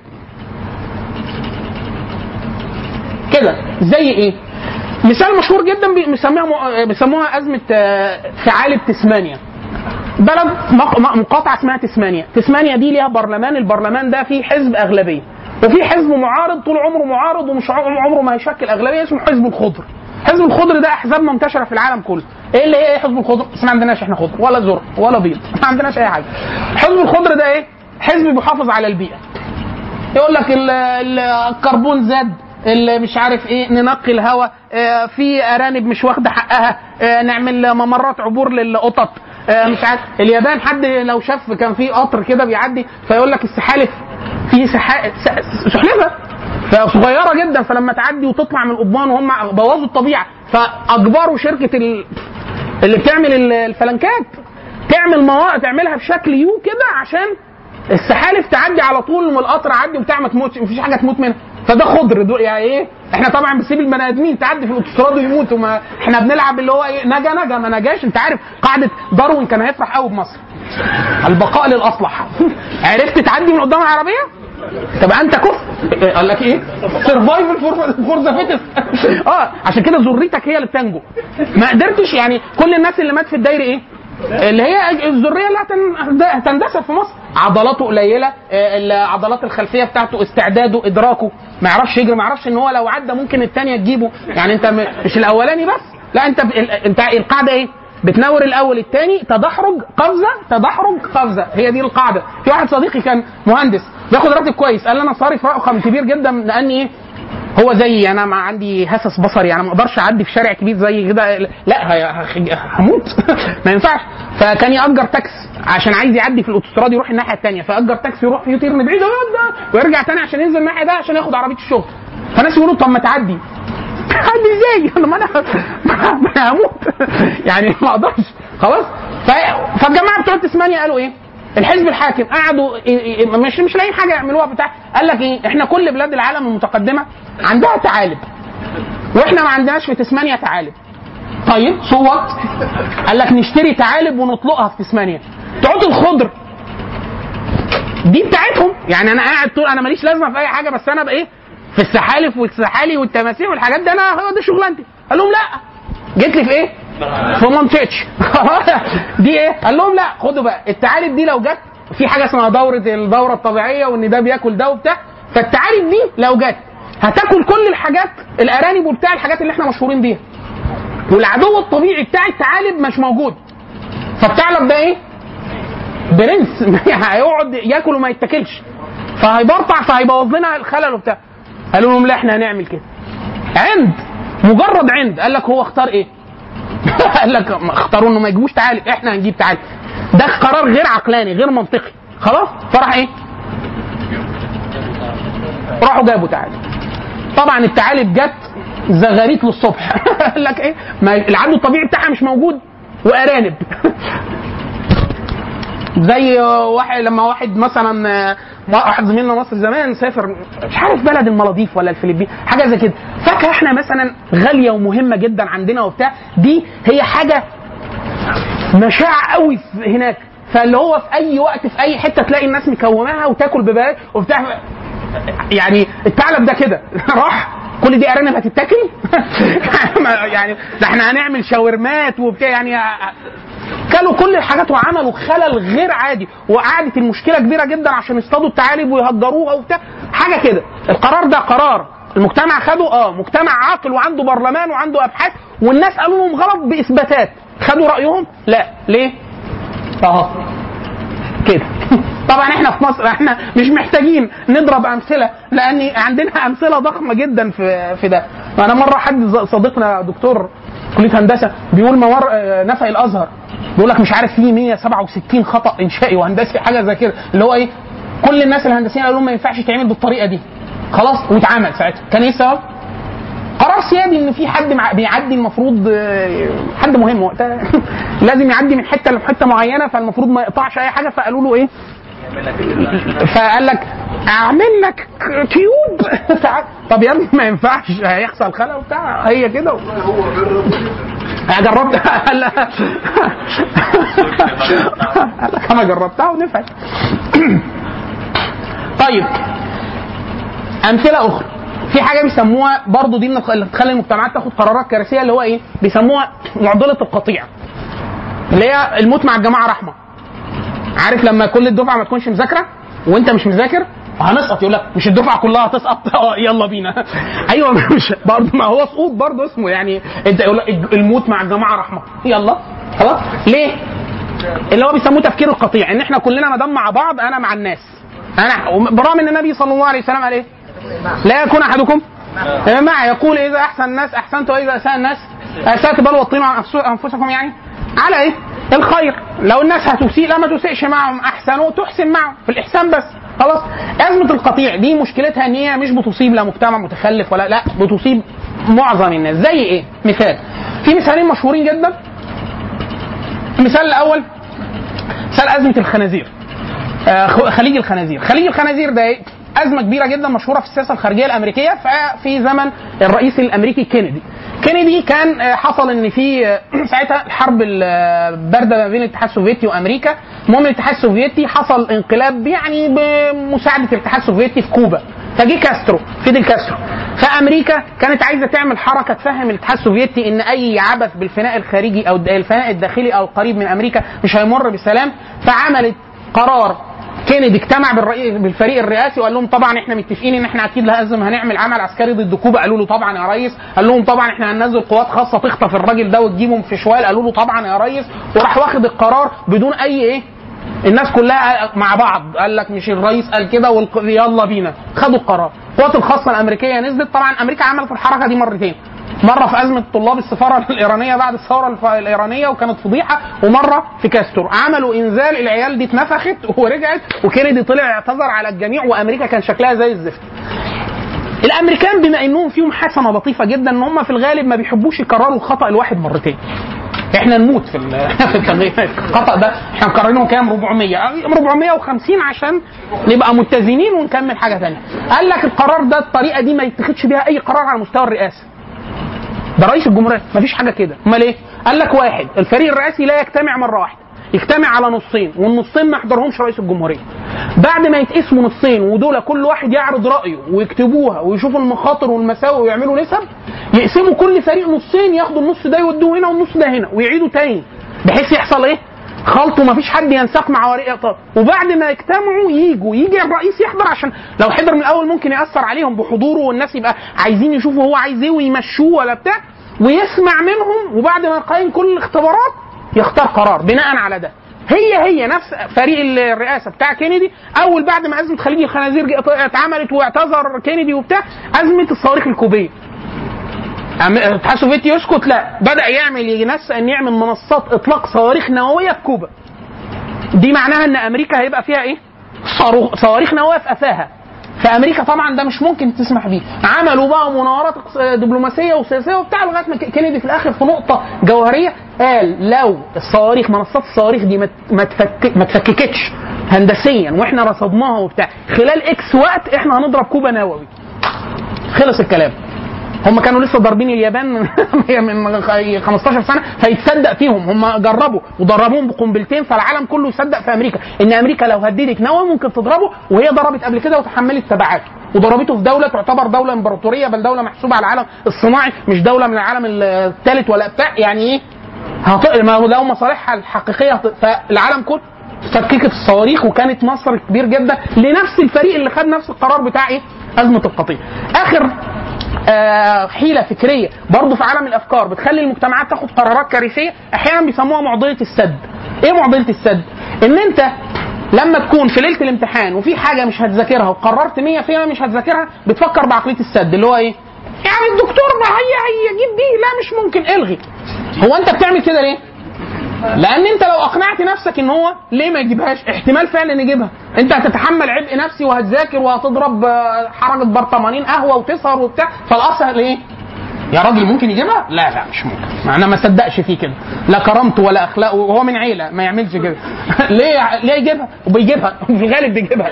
كده زي ايه مثال مشهور جدا بيسموها بيسموها ازمه آه، ثعالب تسمانيا بلد مق- م- مقاطعه اسمها تسمانيا تسمانيا دي ليها برلمان البرلمان ده فيه حزب اغلبيه وفي حزب معارض طول عمره معارض ومش عم- عمره ما هيشكل اغلبيه اسمه حزب الخضر حزب الخضر ده احزاب منتشره في العالم كله ايه اللي هي ايه حزب الخضر بس ما عندناش احنا خضر ولا زرع ولا بيض ما عندناش اي حاجه حزب الخضر ده ايه حزب بيحافظ على البيئه يقول لك ال- ال- الكربون زاد اللي مش عارف ايه ننقي الهواء آه، في ارانب مش واخده حقها آه، نعمل ممرات عبور للقطط آه، مش عارف اليابان حد لو شاف كان في قطر كده بيعدي فيقول لك السحالف في سحا- س- سحلفه صغيره جدا فلما تعدي وتطلع من القضبان وهم بوظوا الطبيعه فاجبروا شركه ال- اللي بتعمل ال- الفلنكات تعمل مواقع تعملها بشكل يو كده عشان السحالف تعدي على طول من القطر عدي وبتاع ما تموتش مفيش حاجه تموت منها فده خضر دول يعني ايه احنا طبعا بنسيب البني ادمين تعدي في الاوتوستراد ويموتوا ما احنا بنلعب اللي هو ايه نجا نجا ما نجاش انت عارف قاعده داروين كان هيفرح قوي بمصر البقاء للاصلح عرفت تعدي من قدام العربيه تبقى انت كفء قال لك ايه سرفايفل فور ذا فيتس اه عشان كده ذريتك هي اللي بتنجو ما قدرتش يعني كل الناس اللي مات في الدايره ايه اللي هي الذريه اللي هتن- هتندثر في مصر عضلاته قليله آه، العضلات الخلفيه بتاعته استعداده ادراكه ما يعرفش يجري ما يعرفش ان هو لو عدى ممكن الثانيه تجيبه يعني انت م- مش الاولاني بس لا انت ب- ال- انت القاعده ايه بتنور الاول الثاني تدحرج قفزه تدحرج قفزه هي دي القاعده في واحد صديقي كان مهندس بياخد راتب كويس قال لي انا صارف رقم كبير جدا لاني ايه هو زيي انا ما عندي هسس بصري يعني ما اقدرش اعدي في شارع كبير زي كده لا هي- هخ- هموت ما ينفعش فكان ياجر تاكس عشان عايز يعدي في الاوتوستراد يروح الناحيه الثانيه فاجر تاكسي يروح يطير من بعيد ويبدأ ويرجع تاني عشان ينزل الناحيه ده عشان ياخد عربيه الشغل فناس يقولوا طب ما تعدي تعدي ازاي؟ انا ما انا ما انا هموت يعني ما اقدرش خلاص ف- فالجماعه بتوع تسمانيا قالوا ايه؟ الحزب الحاكم قعدوا ي- ي- مش مش لاقيين حاجه يعملوها بتاع قال لك ايه؟ احنا كل بلاد العالم المتقدمه عندها ثعالب واحنا ما عندناش في تسمانيا ثعالب طيب صوت قال لك نشتري ثعالب ونطلقها في تسمانيا تعود الخضر دي بتاعتهم يعني انا قاعد طول انا ماليش لازمه في اي حاجه بس انا بايه في السحالف والسحالي والتماثيل والحاجات دي انا هو دي شغلانتي قال لهم لا جيت لي في ايه في منطقتش دي ايه قال لهم لا خدوا بقى التعارف دي لو جت في حاجه اسمها دوره الدوره الطبيعيه وان ده بياكل ده وبتاع فالتعارف دي لو جت هتاكل كل الحاجات الارانب وبتاع الحاجات اللي احنا مشهورين بيها والعدو الطبيعي بتاع الثعالب مش موجود فالثعلب ده ايه؟ برنس هيقعد ياكل وما يتاكلش فهيبرطع فهيبوظ لنا الخلل وبتاع قالوا لهم لا احنا هنعمل كده عند مجرد عند قال لك هو اختار ايه؟ قال لك اختاروا انه ما يجيبوش تعالب احنا هنجيب تعالب ده قرار غير عقلاني غير منطقي خلاص فراح ايه؟ راحوا جابوا تعالب طبعا الثعالب جت زغاريت للصبح قال لك ايه ما العدو الطبيعي بتاعها مش موجود وارانب زي واحد لما واحد مثلا واحد زميلنا مصر زمان سافر مش عارف بلد المالديف ولا الفلبين حاجه زي كده فاكهه احنا مثلا غاليه ومهمه جدا عندنا وبتاع دي هي حاجه مشاع قوي في- هناك فاللي هو في اي وقت في اي حته تلاقي الناس مكوماها وتاكل ببلاش وبتاع يعني الثعلب ده كده راح كل دي ارانب هتتاكل يعني ده احنا هنعمل شاورمات وبتاع يعني كلوا كل الحاجات وعملوا خلل غير عادي وقعدت المشكله كبيره جدا عشان يصطادوا الثعالب ويهجروها وبتاع حاجه كده القرار ده قرار المجتمع خده اه مجتمع عاقل وعنده برلمان وعنده ابحاث والناس قالوا لهم غلط باثباتات خدوا رايهم لا ليه اهو كده طبعا احنا في مصر احنا مش محتاجين نضرب امثله لان عندنا امثله ضخمه جدا في في ده انا مره حد صديقنا دكتور كليه هندسه بيقول موار آه، نفق الازهر بيقول لك مش عارف فيه 167 خطا انشائي وهندسي حاجه زي كده اللي هو ايه كل الناس الهندسيين قالوا لهم ما ينفعش يتعمل بالطريقه دي خلاص واتعمل ساعتها كان ايه السبب؟ قرار سيادي ان في حد مع- بيعدي المفروض آه، حد مهم وقتها لازم يعدي من حته لحته معينه فالمفروض ما يقطعش اي حاجه فقالوا له ايه؟ فقال لك اعمل لك تيوب تعال. طب يا ابني ما ينفعش هيحصل خلل وبتاع هي كده أنا جربت قال لك قال لك انا جربتها ونفعت طيب امثله اخرى في حاجه بيسموها برضه دي من الخ- اللي بتخلي المجتمعات تاخد قرارات كارثيه اللي هو ايه؟ بيسموها معضله القطيع اللي هي الموت مع الجماعه رحمه عارف لما كل الدفعه ما تكونش مذاكره وانت مش مذاكر هنسقط يقول لك مش الدفعه كلها هتسقط اه يلا بينا ايوه مش برضه ما هو سقوط برضه اسمه يعني انت يقول لك الموت مع الجماعه رحمه يلا خلاص ليه؟ اللي هو بيسموه تفكير القطيع ان احنا كلنا ما دام مع بعض انا مع الناس انا برغم ان النبي صلى الله عليه وسلم قال ايه؟ لا يكون احدكم معي يقول اذا احسن الناس احسنت واذا اساء الناس اسات بل وطينوا عن أنفس- انفسكم يعني على ايه؟ الخير لو الناس هتسيء لا ما تسيئش معهم احسنوا تحسن معهم في الاحسان بس خلاص ازمه القطيع دي مشكلتها ان هي مش بتصيب لا مجتمع متخلف ولا لا بتصيب معظم الناس زي ايه؟ مثال في مثالين مشهورين جدا المثال الاول مثال ازمه الخنازير آه، خ- خليج الخنازير خليج الخنازير ده إيه؟ ازمه كبيره جدا مشهوره في السياسه الخارجيه الامريكيه ف- في زمن الرئيس الامريكي كينيدي كينيدي كان آه، حصل ان في آه، ساعتها الحرب البارده ما بين الاتحاد السوفيتي وامريكا المهم الاتحاد السوفيتي حصل انقلاب يعني بمساعده الاتحاد السوفيتي في كوبا فجه كاسترو فيدل كاسترو فامريكا كانت عايزه تعمل حركه تفهم الاتحاد السوفيتي ان اي عبث بالفناء الخارجي او الفناء الداخلي او القريب من امريكا مش هيمر بسلام فعملت قرار كينيدي اجتمع بالرئي- بالفريق الرئاسي وقال لهم طبعا احنا متفقين ان احنا اكيد لازم هنعمل عمل عسكري ضد كوبا قالوا له طبعا يا ريس قال لهم طبعا احنا هننزل قوات خاصه تخطف الراجل ده وتجيبهم في شوال قالوا له طبعا يا ريس وراح واخد القرار بدون اي ايه الناس كلها مع بعض قال لك مش الرئيس قال كده والق... يلا بينا خدوا القرار القوات الخاصه الامريكيه نزلت طبعا امريكا عملت الحركه دي مرتين مره في ازمه طلاب السفاره الايرانيه بعد الثوره الف- الايرانيه وكانت فضيحه ومره في كاستور عملوا انزال العيال دي اتنفخت ورجعت وكينيدي طلع اعتذر على الجميع وامريكا كان شكلها زي الزفت الامريكان بما انهم فيهم حسنه لطيفه جدا ان هم في الغالب ما بيحبوش يكرروا الخطا الواحد مرتين احنا نموت في ال- في التغيير الخطا ده احنا مكررينه كام 400 450 عشان نبقى متزنين ونكمل حاجه ثانيه قال لك القرار ده الطريقه دي ما يتخذش بيها اي قرار على مستوى الرئاسه ده رئيس الجمهوريه مفيش حاجه كده امال ايه قال لك واحد الفريق الرئاسي لا يجتمع مره واحده يجتمع على نصين والنصين ما يحضرهمش رئيس الجمهوريه بعد ما يتقسموا نصين ودول كل واحد يعرض رايه ويكتبوها ويشوفوا المخاطر والمساوئ ويعملوا نسب يقسموا كل فريق نصين ياخدوا النص ده يودوه هنا والنص ده هنا ويعيدوا تاني بحيث يحصل ايه؟ خلط ومفيش حد ينساق مع وريق طب وبعد ما يجتمعوا يجوا يجي الرئيس يحضر عشان لو حضر من الاول ممكن ياثر عليهم بحضوره والناس يبقى عايزين يشوفوا هو عايز ايه ويمشوه ولا بتاع ويسمع منهم وبعد ما يقيم كل الاختبارات يختار قرار بناء على ده هي هي نفس فريق الرئاسه بتاع كينيدي اول بعد ما ازمه خليج الخنازير جه- اتعملت واعتذر كينيدي وبتاع ازمه الصواريخ الكوبيه أم- الاتحاد السوفيتي يسكت لا بدا يعمل ينسى ان يعمل منصات اطلاق صواريخ نوويه في كوبا دي معناها ان امريكا هيبقى فيها ايه صاروخ صواريخ نوويه في قفاها فامريكا طبعا ده مش ممكن تسمح بيه عملوا بقى مناورات اقتص- دبلوماسيه وسياسيه وبتاع لغايه ما كينيدي في الاخر في نقطه جوهريه قال لو الصواريخ منصات الصواريخ دي ما ت- ما تفك ما تفككتش هندسيا واحنا رصدناها وبتاع خلال اكس وقت احنا هنضرب كوبا نووي خلص الكلام هم كانوا لسه ضاربين اليابان من من 15 سنه فيتصدق فيهم هم جربوا وضربوهم بقنبلتين فالعالم كله يصدق في امريكا ان امريكا لو هددت نووي ممكن تضربه وهي ضربت قبل كده وتحملت تبعاته وضربته في دوله تعتبر دوله امبراطوريه بل دوله محسوبه على العالم الصناعي مش دوله من العالم الثالث ولا بتاع يعني ايه هت... ما هو لو مصالحها الحقيقيه هت... فالعالم كله فككت الصواريخ وكانت مصر كبير جدا لنفس الفريق اللي خد نفس القرار بتاع ايه؟ ازمه القطيع. اخر آه حيله فكريه برضه في عالم الافكار بتخلي المجتمعات تاخد قرارات كارثيه احيانا بيسموها معضله السد. ايه معضله السد؟ ان انت لما تكون في ليله الامتحان وفي حاجه مش هتذاكرها وقررت 100% مش هتذاكرها بتفكر بعقليه السد اللي هو ايه؟ يعني الدكتور ما هي هيجيب دي لا مش ممكن الغي. هو انت بتعمل كده ليه؟ لان انت لو اقنعت نفسك ان هو ليه ما يجيبهاش احتمال فعلا يجيبها انت هتتحمل عبء نفسي وهتذاكر وهتضرب آه، حركه برطمانين قهوه وتسهر وبتاع فالاصل ايه يا راجل ممكن يجيبها؟ لا لا مش ممكن، انا ما صدقش فيه كده، لا كرامته ولا اخلاقه وهو من عيله ما يعملش كده. ليه ليه يجيبها؟ وبيجيبها، في الغالب بيجيبها.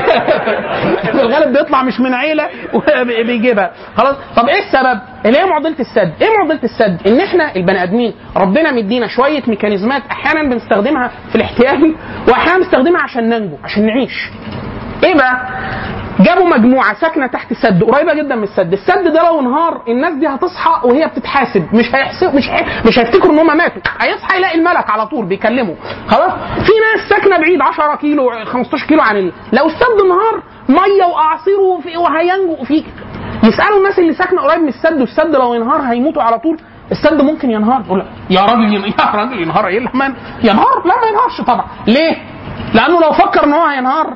في الغالب بيطلع مش من عيله وبيجيبها، خلاص؟ طب ايه السبب؟ اللي هي معضله السد، ايه معضله السد؟ ان احنا البني ادمين ربنا مدينا شويه ميكانيزمات احيانا بنستخدمها في الاحتيال واحيانا بنستخدمها عشان ننجو، عشان نعيش. ايه بقى؟ جابوا مجموعه ساكنه تحت سد قريبه جدا من السد، السد ده لو انهار الناس دي هتصحى وهي بتتحاسب مش هيحسب مش هي... مش هيفتكروا ان هم ماتوا، هيصحى يلاقي الملك على طول بيكلمه، خلاص؟ في ناس ساكنه بعيد 10 كيلو 15 كيلو عن ال... لو السد انهار ميه واعاصير وفي... وهينجو في يسالوا الناس اللي ساكنه قريب من السد والسد لو انهار هيموتوا على طول السد ممكن ينهار يقول لك يا راجل ين- يا راجل ينهار ايه لما ينهار لا ما ينهارش طبعا ليه؟ لانه لو فكر ان هو هينهار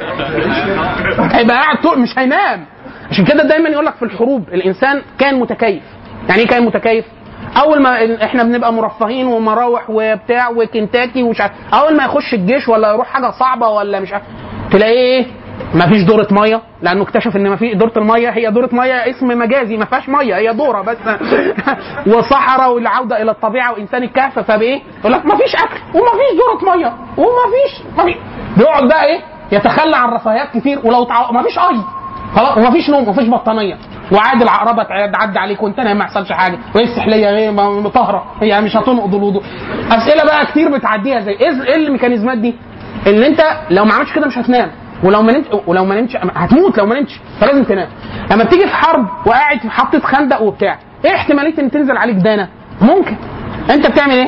هيبقى قاعد طول مش هينام عشان كده دايما يقول لك في الحروب الانسان كان متكيف يعني ايه كان متكيف اول ما احنا بنبقى مرفهين ومراوح وبتاع وكنتاكي ومش عارف اول ما يخش الجيش ولا يروح حاجه صعبه ولا مش عارف تلاقيه ايه ما فيش دورة مية لأنه اكتشف إن ما في دورة المية هي دورة مية اسم مجازي ما فيهاش مية هي دورة بس وصحراء والعودة إلى الطبيعة وإنسان الكهف فبإيه؟ يقول لك ما فيش أكل وما فيش دورة مية وما فيش ما فيش بيقعد بقى إيه؟ يتخلى عن رفاهيات كتير ولو تعو... ما فيش أي خلاص وما فيش نوم ومفيش بطانيه وعادي العقربه تعدي عليك وانت نايم ما يحصلش حاجه وايه السحليه ايه ما- طاهره هي مش هتنقض الوضوء اسئله بقى كتير بتعديها زي ايه ايه الميكانيزمات دي؟ ان انت لو ما عملتش كده مش هتنام ولو ما نمت ولو ما نمتش هتموت لو ما نمتش فلازم تنام لما بتيجي في حرب وقاعد في حطة خندق وبتاع ايه احتماليه ان تنزل عليك دانه؟ ممكن انت بتعمل ايه؟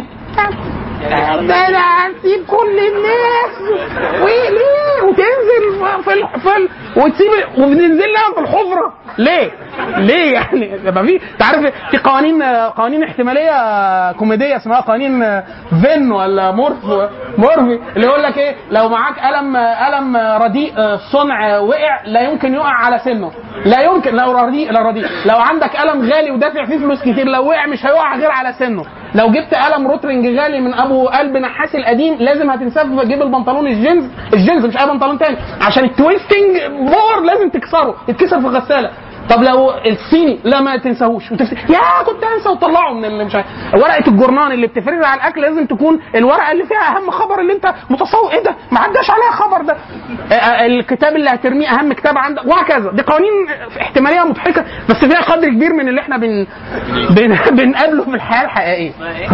ده انا هسيب كل الناس وليه وتنزل في ال... في ال... وتسيب وبننزل لها في الحفره ليه؟ ليه يعني ما في انت عارف في قوانين قوانين احتماليه كوميديه اسمها قوانين فين ولا مورف مورفي اللي يقول لك ايه لو معاك قلم قلم رديء صنع وقع لا يمكن يقع على سنه لا يمكن لو رديء لا رديء لو عندك قلم غالي ودافع فيه فلوس كتير لو وقع مش هيقع غير على سنه لو جبت قلم روترنج غالي من ابو قلب نحاس القديم لازم هتنساه في جيب البنطلون الجينز الجينز مش اي بنطلون تاني عشان التويستنج بور لازم تكسره يتكسر في الغساله طب لو الصيني لا ما تنساهوش وتفتكر يا كنت انسى وطلعه من اللي مش عارف ورقه الجورنان اللي بتفرزها على الاكل لازم تكون الورقه اللي فيها اهم خبر اللي انت متصور ايه ده ما عداش عليها خبر ده آه، آه، الكتاب اللي هترميه اهم كتاب عندك وهكذا دي قوانين احتماليه مضحكه بس فيها قدر كبير من اللي احنا بن... بن... بنقابله في الحياه الحقيقيه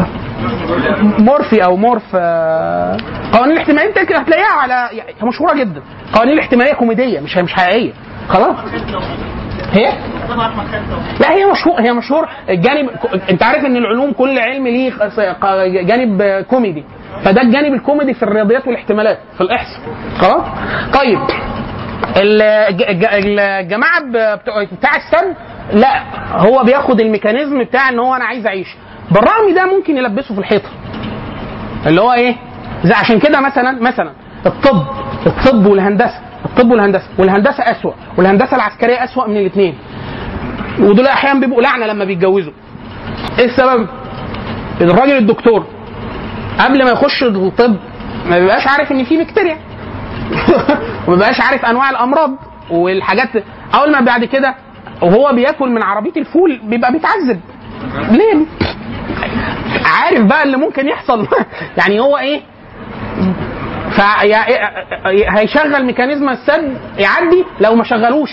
مورفي او مورف آه، قوانين الاحتماليه انت كده هتلاقيها على يعني مشهوره جدا قوانين الاحتماليه كوميديه مش مش حقيقيه خلاص هي لا هي مشهور هي مشهور الجانب انت عارف ان العلوم كل علم ليه خ- ق- جانب آه، كوميدي فده الجانب الكوميدي في الرياضيات والاحتمالات في الاحصاء خلاص طيب الج- الج- الجماعه ب- بتوع بتاع السن لا هو بياخد الميكانيزم بتاع ان هو انا عايز اعيش بالرغم ده ممكن يلبسه في الحيطه اللي هو ايه زي عشان كده مثلا مثلا الطب الطب والهندسه الطب والهندسه والهندسه اسوأ والهندسه العسكريه اسوأ من الاثنين ودول احيانا بيبقوا لعنه لما بيتجوزوا ايه السبب الراجل الدكتور قبل ما يخش الطب ما بيبقاش عارف ان في بكتيريا وما بيبقاش عارف انواع الامراض والحاجات اول ما بعد كده وهو بياكل من عربيه الفول بيبقى بيتعذب ليه عارف بقى اللي ممكن يحصل يعني هو ايه فهيشغل ميكانيزم السد يعدي لو ما شغلوش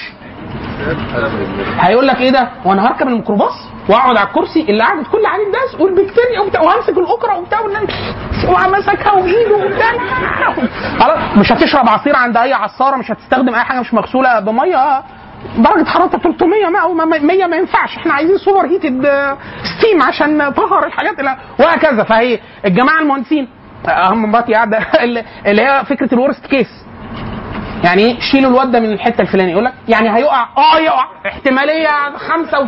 هيقول لك ايه ده وانا هركب الميكروباص واقعد على الكرسي اللي قعدت كل عليه الناس والبكتيريا وبتاع وهمسك الاكره وبتاع والناس ومسكها بايده وبتاع خلاص مش هتشرب عصير عند اي عصاره مش هتستخدم اي حاجه مش مغسوله بميه درجه حرارتها 300 ما- ما 100 ما ينفعش احنا عايزين سوبر هيتد ستيم عشان نطهر الحاجات اللي وهكذا فهي الجماعه المهندسين اهم مراتي قاعده اللي اللي هي فكره الورست كيس يعني ايه شيلوا الواد ده من الحته الفلانيه يقول لك يعني هيقع اه يقع احتماليه 5 و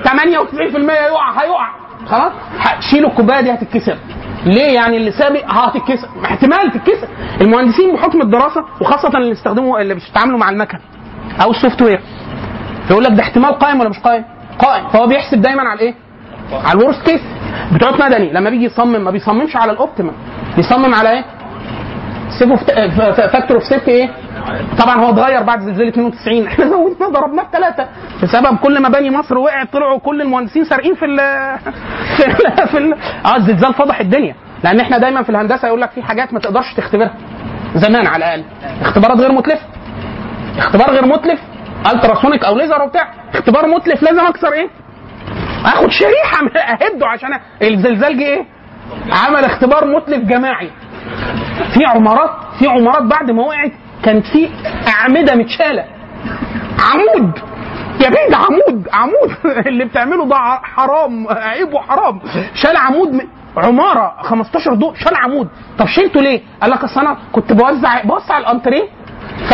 98% يقع هيقع خلاص ه- شيلوا الكوبايه دي هتتكسر ليه يعني اللي سابق هتتكسر احتمال تتكسر المهندسين بحكم الدراسه وخاصه اللي بيستخدموا اللي بيتعاملوا مع المكن او السوفت وير يقول لك ده احتمال قائم ولا مش قائم قائم فهو بيحسب دايما على الايه على الورست كيس بتوع مدني لما بيجي يصمم ما بيصممش على الاوبتيمم بيصمم على ايه سيف اوف فاكتور اوف سيفتي ايه طبعا هو اتغير بعد زلزال 92 احنا زودنا ضربناه بثلاثه بسبب كل مباني مصر وقعت طلعوا كل المهندسين سارقين في ال في ال في ال اه الزلزال فضح الدنيا لان احنا دايما في الهندسه يقول لك في حاجات ما تقدرش تختبرها زمان على الاقل اختبارات غير متلفه اختبار غير متلف التراسونيك او ليزر وبتاع اختبار متلف لازم اكسر ايه اخد شريحه من- اهده عشان أ- الزلزال جه ايه عمل اختبار متلف جماعي في عمارات في عمارات بعد ما وقعت كانت في اعمده متشاله عمود يا بيه ده عمود عمود اللي بتعمله ده ع- حرام عيب وحرام شال عمود من عماره 15 دور شال عمود طب شلته ليه؟ قال لك اصل انا كنت بوزع بوسع الانتريه ف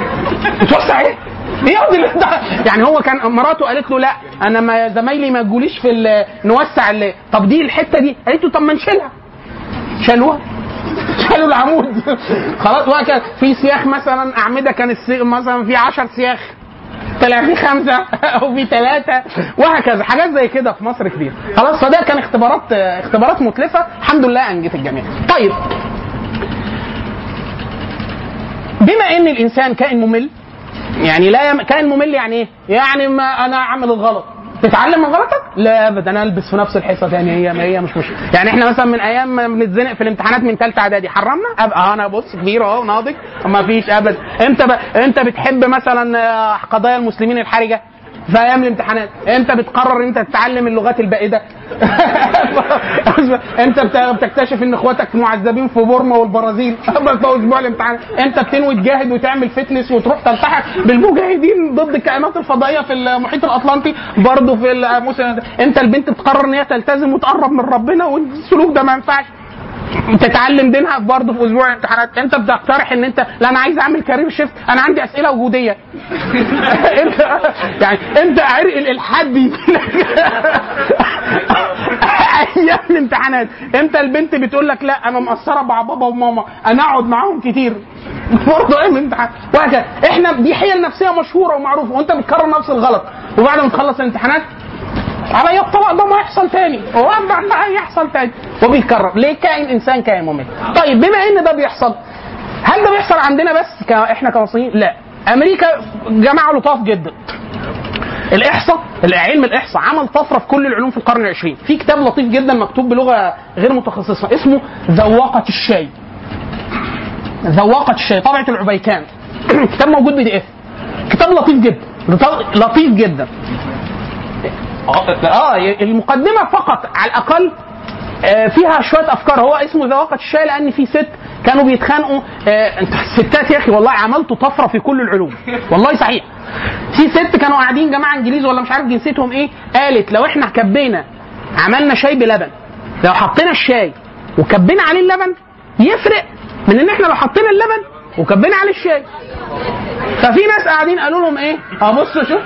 بتوسع ايه؟ ايه يا راجل ده؟ يعني هو كان مراته قالت له لا انا ما زمايلي ما يقوليش في ال- نوسع ال- طب دي الحته دي قالت له طب ما نشيلها شالوها شالوا العمود خلاص وهكذا في سياخ مثلا اعمده كان السي... مثلا في 10 سياخ طلع في خمسه او في ثلاثه وهكذا حاجات زي كده في مصر كتير خلاص فده كان اختبارات اختبارات متلفه الحمد لله انجت الجميع طيب بما ان الانسان كائن ممل يعني لا يم... كائن ممل يعني ايه؟ يعني ما انا اعمل الغلط تتعلم من غلطك؟ لا ابدا انا البس في نفس الحصه تاني هي ما هي مش مشكله، يعني احنا مثلا من ايام ما بنتزنق في الامتحانات من ثالثه اعدادي حرمنا؟ ابقى انا بص كبير اهو ناضج ما فيش ابدا، انت ب... انت بتحب مثلا آه، قضايا المسلمين الحرجه في ايام الامتحانات انت بتقرر انت تتعلم اللغات البائده انت بت- بتكتشف ان اخواتك معذبين في بورما والبرازيل قبل في اسبوع الامتحان انت بتنوي تجاهد وتعمل فتنس وتروح تلتحق بالمجاهدين ضد الكائنات الفضائيه في المحيط الاطلنطي برضه في الموسم انت البنت بتقرر ان هي تلتزم وتقرب من ربنا والسلوك ده ما ينفعش تتعلم دينها برضه في اسبوع الامتحانات انت بتقترح ان انت لا انا عايز اعمل كارير شيفت انا عندي اسئله وجوديه انت يعني انت عرق الالحاد بيجيلك ايام الامتحانات انت البنت بتقول لك لا انا مقصره مع بابا وماما انا اقعد معاهم كتير برضه ايام الامتحان وهكذا احنا دي حيل نفسيه مشهوره ومعروفه وانت بتكرر نفس الغلط وبعد ما تخلص الامتحانات على الطلاق ده ما يحصل تاني هو ما يحصل تاني وبيتكرر ليه كائن انسان كائن ممل طيب بما ان ده بيحصل هل ده بيحصل عندنا بس ك... احنا كمصريين لا امريكا جماعه لطاف جدا الاحصاء علم الاحصاء عمل طفره في كل العلوم في القرن العشرين في كتاب لطيف جدا مكتوب بلغه غير متخصصه اسمه ذواقه الشاي ذواقه الشاي طبعه العبيكان كتاب موجود بي دي اف كتاب لطيف جدا لطيف جدا اه المقدمه فقط على الاقل آه، فيها شويه افكار هو اسمه ذواقه الشاي لان في ست كانوا بيتخانقوا آه، انت الستات يا اخي والله عملتوا طفره في كل العلوم والله صحيح في ست كانوا قاعدين جماعه انجليز ولا مش عارف جنسيتهم ايه قالت لو احنا كبينا عملنا شاي بلبن لو حطينا الشاي وكبينا عليه اللبن يفرق من ان احنا لو حطينا اللبن وكبينا عليه الشاي ففي ناس قاعدين قالوا لهم ايه؟ اه بصوا شوف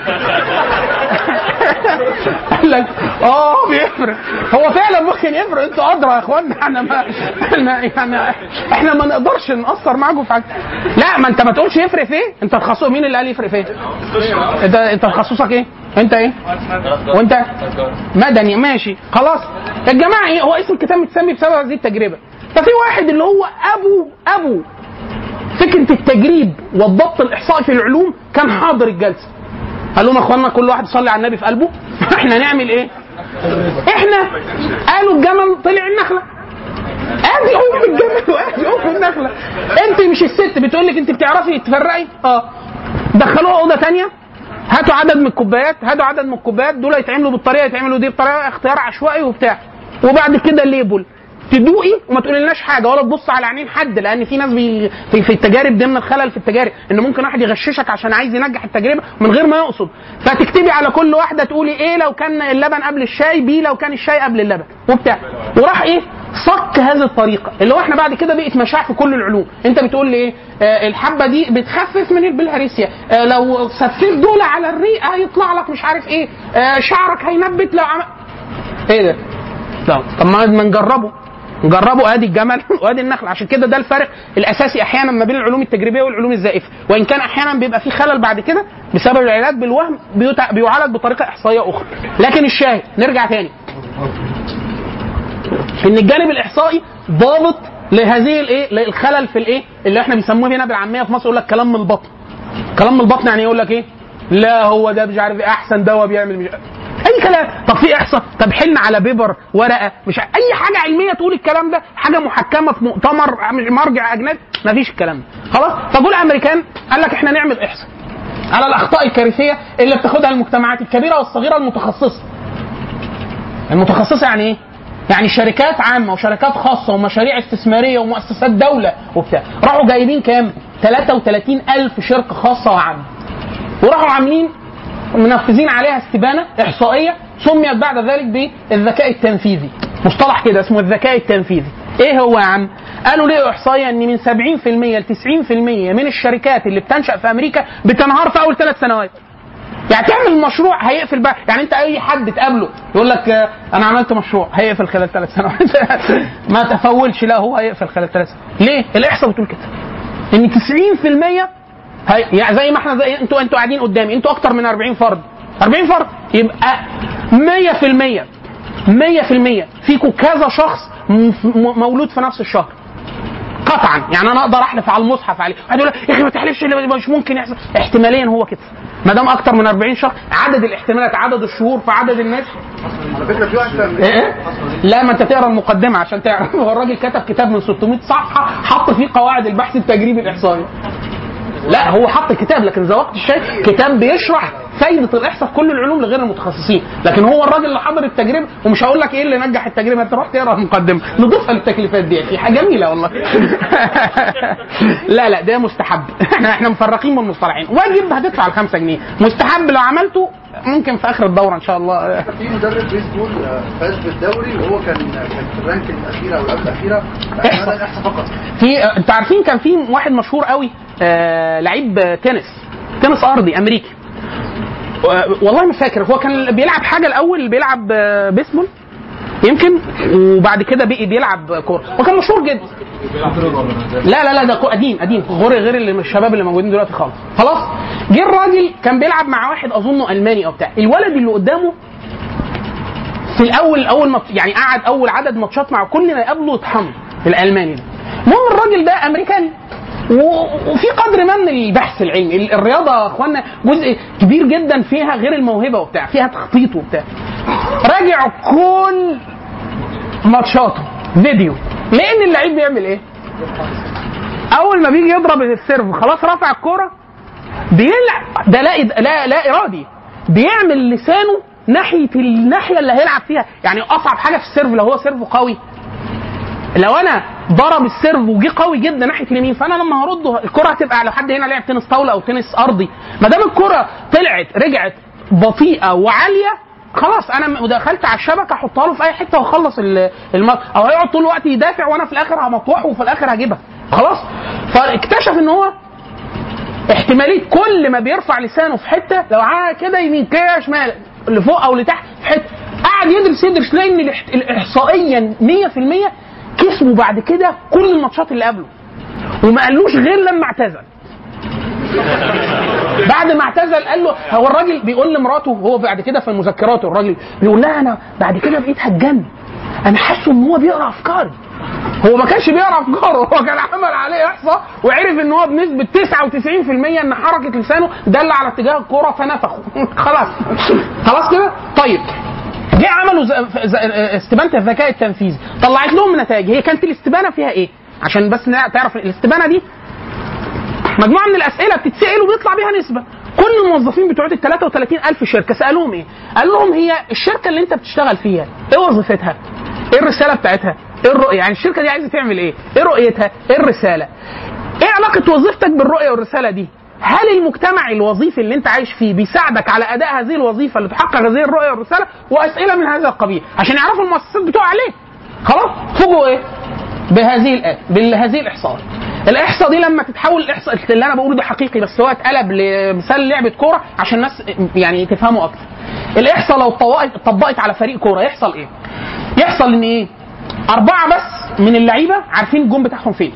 قال لك اه بيفرق هو فعلا ممكن يفرق انتوا ادرى يا اخوانا احنا ما احنا يعني احنا ما نقدرش نأثر معاكم في حاجه لا ما انت ما تقولش يفرق في ايه؟ انت تخصص مين اللي قال يفرق في ايه؟ انت انت تخصصك ايه؟ انت ايه؟ وانت مدني ماشي خلاص الجماعه ايه هو اسم الكتاب متسمي بسبب هذه التجربه ففي واحد اللي هو ابو ابو فكره التجريب والضبط الاحصائي في العلوم كان حاضر الجلسه قال لهم يا اخوانا كل واحد يصلي على النبي في قلبه احنا نعمل ايه؟ احنا قالوا الجمل طلع النخله ادي ام الجمل وادي ام النخله انت مش الست بتقول لك انت بتعرفي تفرقي اه دخلوها اوضه تانية هاتوا عدد من الكوبايات هاتوا عدد من الكوبايات دول يتعملوا بالطريقه يتعملوا دي بطريقه اختيار عشوائي وبتاع وبعد كده ليبل تدوقي وما تقوليلناش حاجه ولا تبص على عينين حد لان في ناس بي في, في التجارب ضمن الخلل في التجارب ان ممكن واحد يغششك عشان عايز ينجح التجربه من غير ما يقصد فتكتبي على كل واحده تقولي ايه لو كان اللبن قبل الشاي بي لو كان الشاي قبل اللبن وبتاع وراح ايه صك هذه الطريقه اللي هو احنا بعد كده بقت مشاع في كل العلوم انت بتقول لي ايه آه الحبه دي بتخفف من البلهارسيا آه لو سفيت دول على الريق هيطلع لك مش عارف ايه آه شعرك هينبت لو عمل ايه ده لا طب ما ما نجربه نجربوا ادي الجمل وادي النخل عشان كده ده الفرق الاساسي احيانا ما بين العلوم التجريبيه والعلوم الزائفه وان كان احيانا بيبقى في خلل بعد كده بسبب العلاج بالوهم بيتع- بيعالج بطريقه احصائيه اخرى لكن الشاهد نرجع تاني ان الجانب الاحصائي ضابط لهذه الايه للخلل في الايه اللي احنا بنسموه هنا بالعاميه في مصر يقول لك كلام من البطن كلام من البطن يعني يقول لك ايه لا هو ده مش عارف ايه احسن دواء بيعمل مش عارف. اي كلام طب في احصاء طب حلنا على بيبر ورقه مش عارف. اي حاجه علميه تقول الكلام ده حاجه محكمه في مؤتمر مرجع اجنبي مفيش الكلام ده خلاص طب والامريكان قال لك احنا نعمل احصاء على الاخطاء الكارثيه اللي بتاخدها المجتمعات الكبيره والصغيره المتخصصه المتخصصه يعني ايه؟ يعني شركات عامه وشركات خاصه ومشاريع استثماريه ومؤسسات دوله وبتاع راحوا جايبين كام؟ 33 ألف شركه خاصه وعامه وراحوا عاملين منفذين عليها استبانه احصائيه سميت بعد ذلك بالذكاء التنفيذي مصطلح كده اسمه الذكاء التنفيذي ايه هو يا عم قالوا ليه احصائيه ان من 70% ل 90% من الشركات اللي بتنشا في امريكا بتنهار في اول ثلاث سنوات يعني تعمل مشروع هيقفل بقى يعني انت اي حد تقابله يقول لك آه، انا عملت مشروع هيقفل خلال ثلاث سنوات ما تفولش لا هو هيقفل خلال ثلاث سنوات ليه الاحصاء بتقول كده ان 90% هي يعني زي ما احنا زي انتوا انتوا قاعدين قدامي انتوا اكتر من 40 فرد 40 فرد يبقى 100% 100% فيكم كذا شخص م- م- مولود في نفس الشهر قطعا يعني انا اقدر احلف على المصحف عليه واحد يقول لك يا اخي ما تحلفش اللي مش ممكن يحصل احتماليا هو كده ما دام اكتر من 40 شهر عدد الاحتمالات عدد الشهور في عدد الناس على فكره في واحد إيه إيه؟ لا ما انت تقرا المقدمه عشان تعرف هو الراجل كتب كتاب من 600 صفحه حط فيه قواعد البحث التجريبي الاحصائي لا هو حط كتاب لكن ذوقت الشيء كتاب بيشرح فايده الاحصاء في كل العلوم لغير المتخصصين لكن هو الراجل اللي حضر التجربه ومش هقول لك ايه اللي نجح التجربه انت روح تقرا المقدمه نضيفها للتكليفات دي في حاجه جميله والله لا لا ده مستحب احنا احنا مفرقين من المصطلحين واجب هتدفع ال 5 جنيه مستحب لو عملته ممكن في اخر الدوره ان شاء الله في مدرب بيسبول آه، فاز بالدوري وهو كان كان في الرانك الاخيره او قبل الاخيره احصى. هذا الاحصاء فقط في انتوا عارفين كان في واحد مشهور قوي آه لعيب آه، تنس تنس ارضي امريكي آه، والله مش فاكر هو كان بيلعب حاجه الاول بيلعب آه، بيسبول يمكن وبعد كده بقي بيلعب كوره هو كان مشهور جدا لا لا لا ده كو- قديم قديم غير غير اللي الشباب اللي موجودين دلوقتي خالص خلاص جه الراجل كان بيلعب مع واحد اظنه الماني او بتاع الولد اللي قدامه في الاول اول ما يعني قعد اول عدد ماتشات مع كل ما يقابله يطحنه الالماني ده المهم الراجل ده امريكاني و- وفي قدر ما من البحث العلمي ال- الرياضه يا اخوانا جزء كبير جدا فيها غير الموهبه وبتاع فيها تخطيط وبتاع راجع كل ماتشاته فيديو لان اللعيب بيعمل ايه اول ما بيجي يضرب السيرف خلاص رفع الكوره بيلعب ده لا لا لا ارادي بيعمل لسانه ناحيه الناحيه اللي هيلعب فيها يعني اصعب حاجه في السيرف لو هو سيرف قوي لو انا ضرب السيرف وجه قوي جدا ناحيه اليمين فانا لما هرده الكره هتبقى لو حد هنا لعب تنس طاوله او تنس ارضي ما دام الكره طلعت رجعت بطيئه وعاليه خلاص انا م- دخلت على الشبكه احطها له في اي حته واخلص ال- الم... او هيقعد طول الوقت يدافع وانا في الاخر همطوحه وفي الاخر هجيبها خلاص فاكتشف ان هو احتماليه كل ما بيرفع لسانه في حته لو عمل كده يمين كده شمال لفوق او لتحت في حته قعد يدرس يدرس لان الاحت- الاحصائيا 100% كسبوا بعد كده كل الماتشات اللي قبله وما قالوش غير لما اعتزل بعد ما اعتزل قال له هو الراجل بيقول لمراته هو بعد كده في مذكراته الراجل بيقول لها انا بعد كده بقيت هتجنن انا حاسه ان هو بيقرا افكاري هو ما كانش بيقرا افكاره هو كان عمل عليه احصاء وعرف ان هو بنسبه 99% ان حركه لسانه دل على اتجاه الكوره فنفخه خلاص خلاص كده طيب جه عملوا ز- ز- استبانه الذكاء التنفيذي طلعت لهم نتائج هي كانت الاستبانه فيها ايه عشان بس نع- تعرف الاستبانه دي مجموعه من الاسئله بتتسال وبيطلع بيها نسبه كل الموظفين بتوع ال 33000 شركه سالوهم ايه؟ قال لهم هي الشركه اللي انت بتشتغل فيها ايه وظيفتها؟ ايه الرساله بتاعتها؟ ايه الرؤيه؟ يعني الشركه دي عايزه تعمل ايه؟ ايه رؤيتها؟ ايه الرساله؟ ايه علاقه وظيفتك بالرؤيه والرساله دي؟ هل المجتمع الوظيفي اللي انت عايش فيه بيساعدك على اداء هذه الوظيفه اللي تحقق هذه الرؤيه والرساله واسئله من هذا القبيل عشان يعرفوا المؤسسات بتوع عليه خلاص فوجئوا ايه؟ بهذه الآية بهذه الإحصاءات الإحصاء دي لما تتحول الإحصاء اللي أنا بقوله ده حقيقي بس هو اتقلب لمثال لعبة كورة عشان الناس يعني تفهموا أكتر الإحصاء لو طبقت طبقت على فريق كورة يحصل إيه؟ يحصل إن إيه؟ أربعة بس من اللعيبة عارفين الجون بتاعهم فين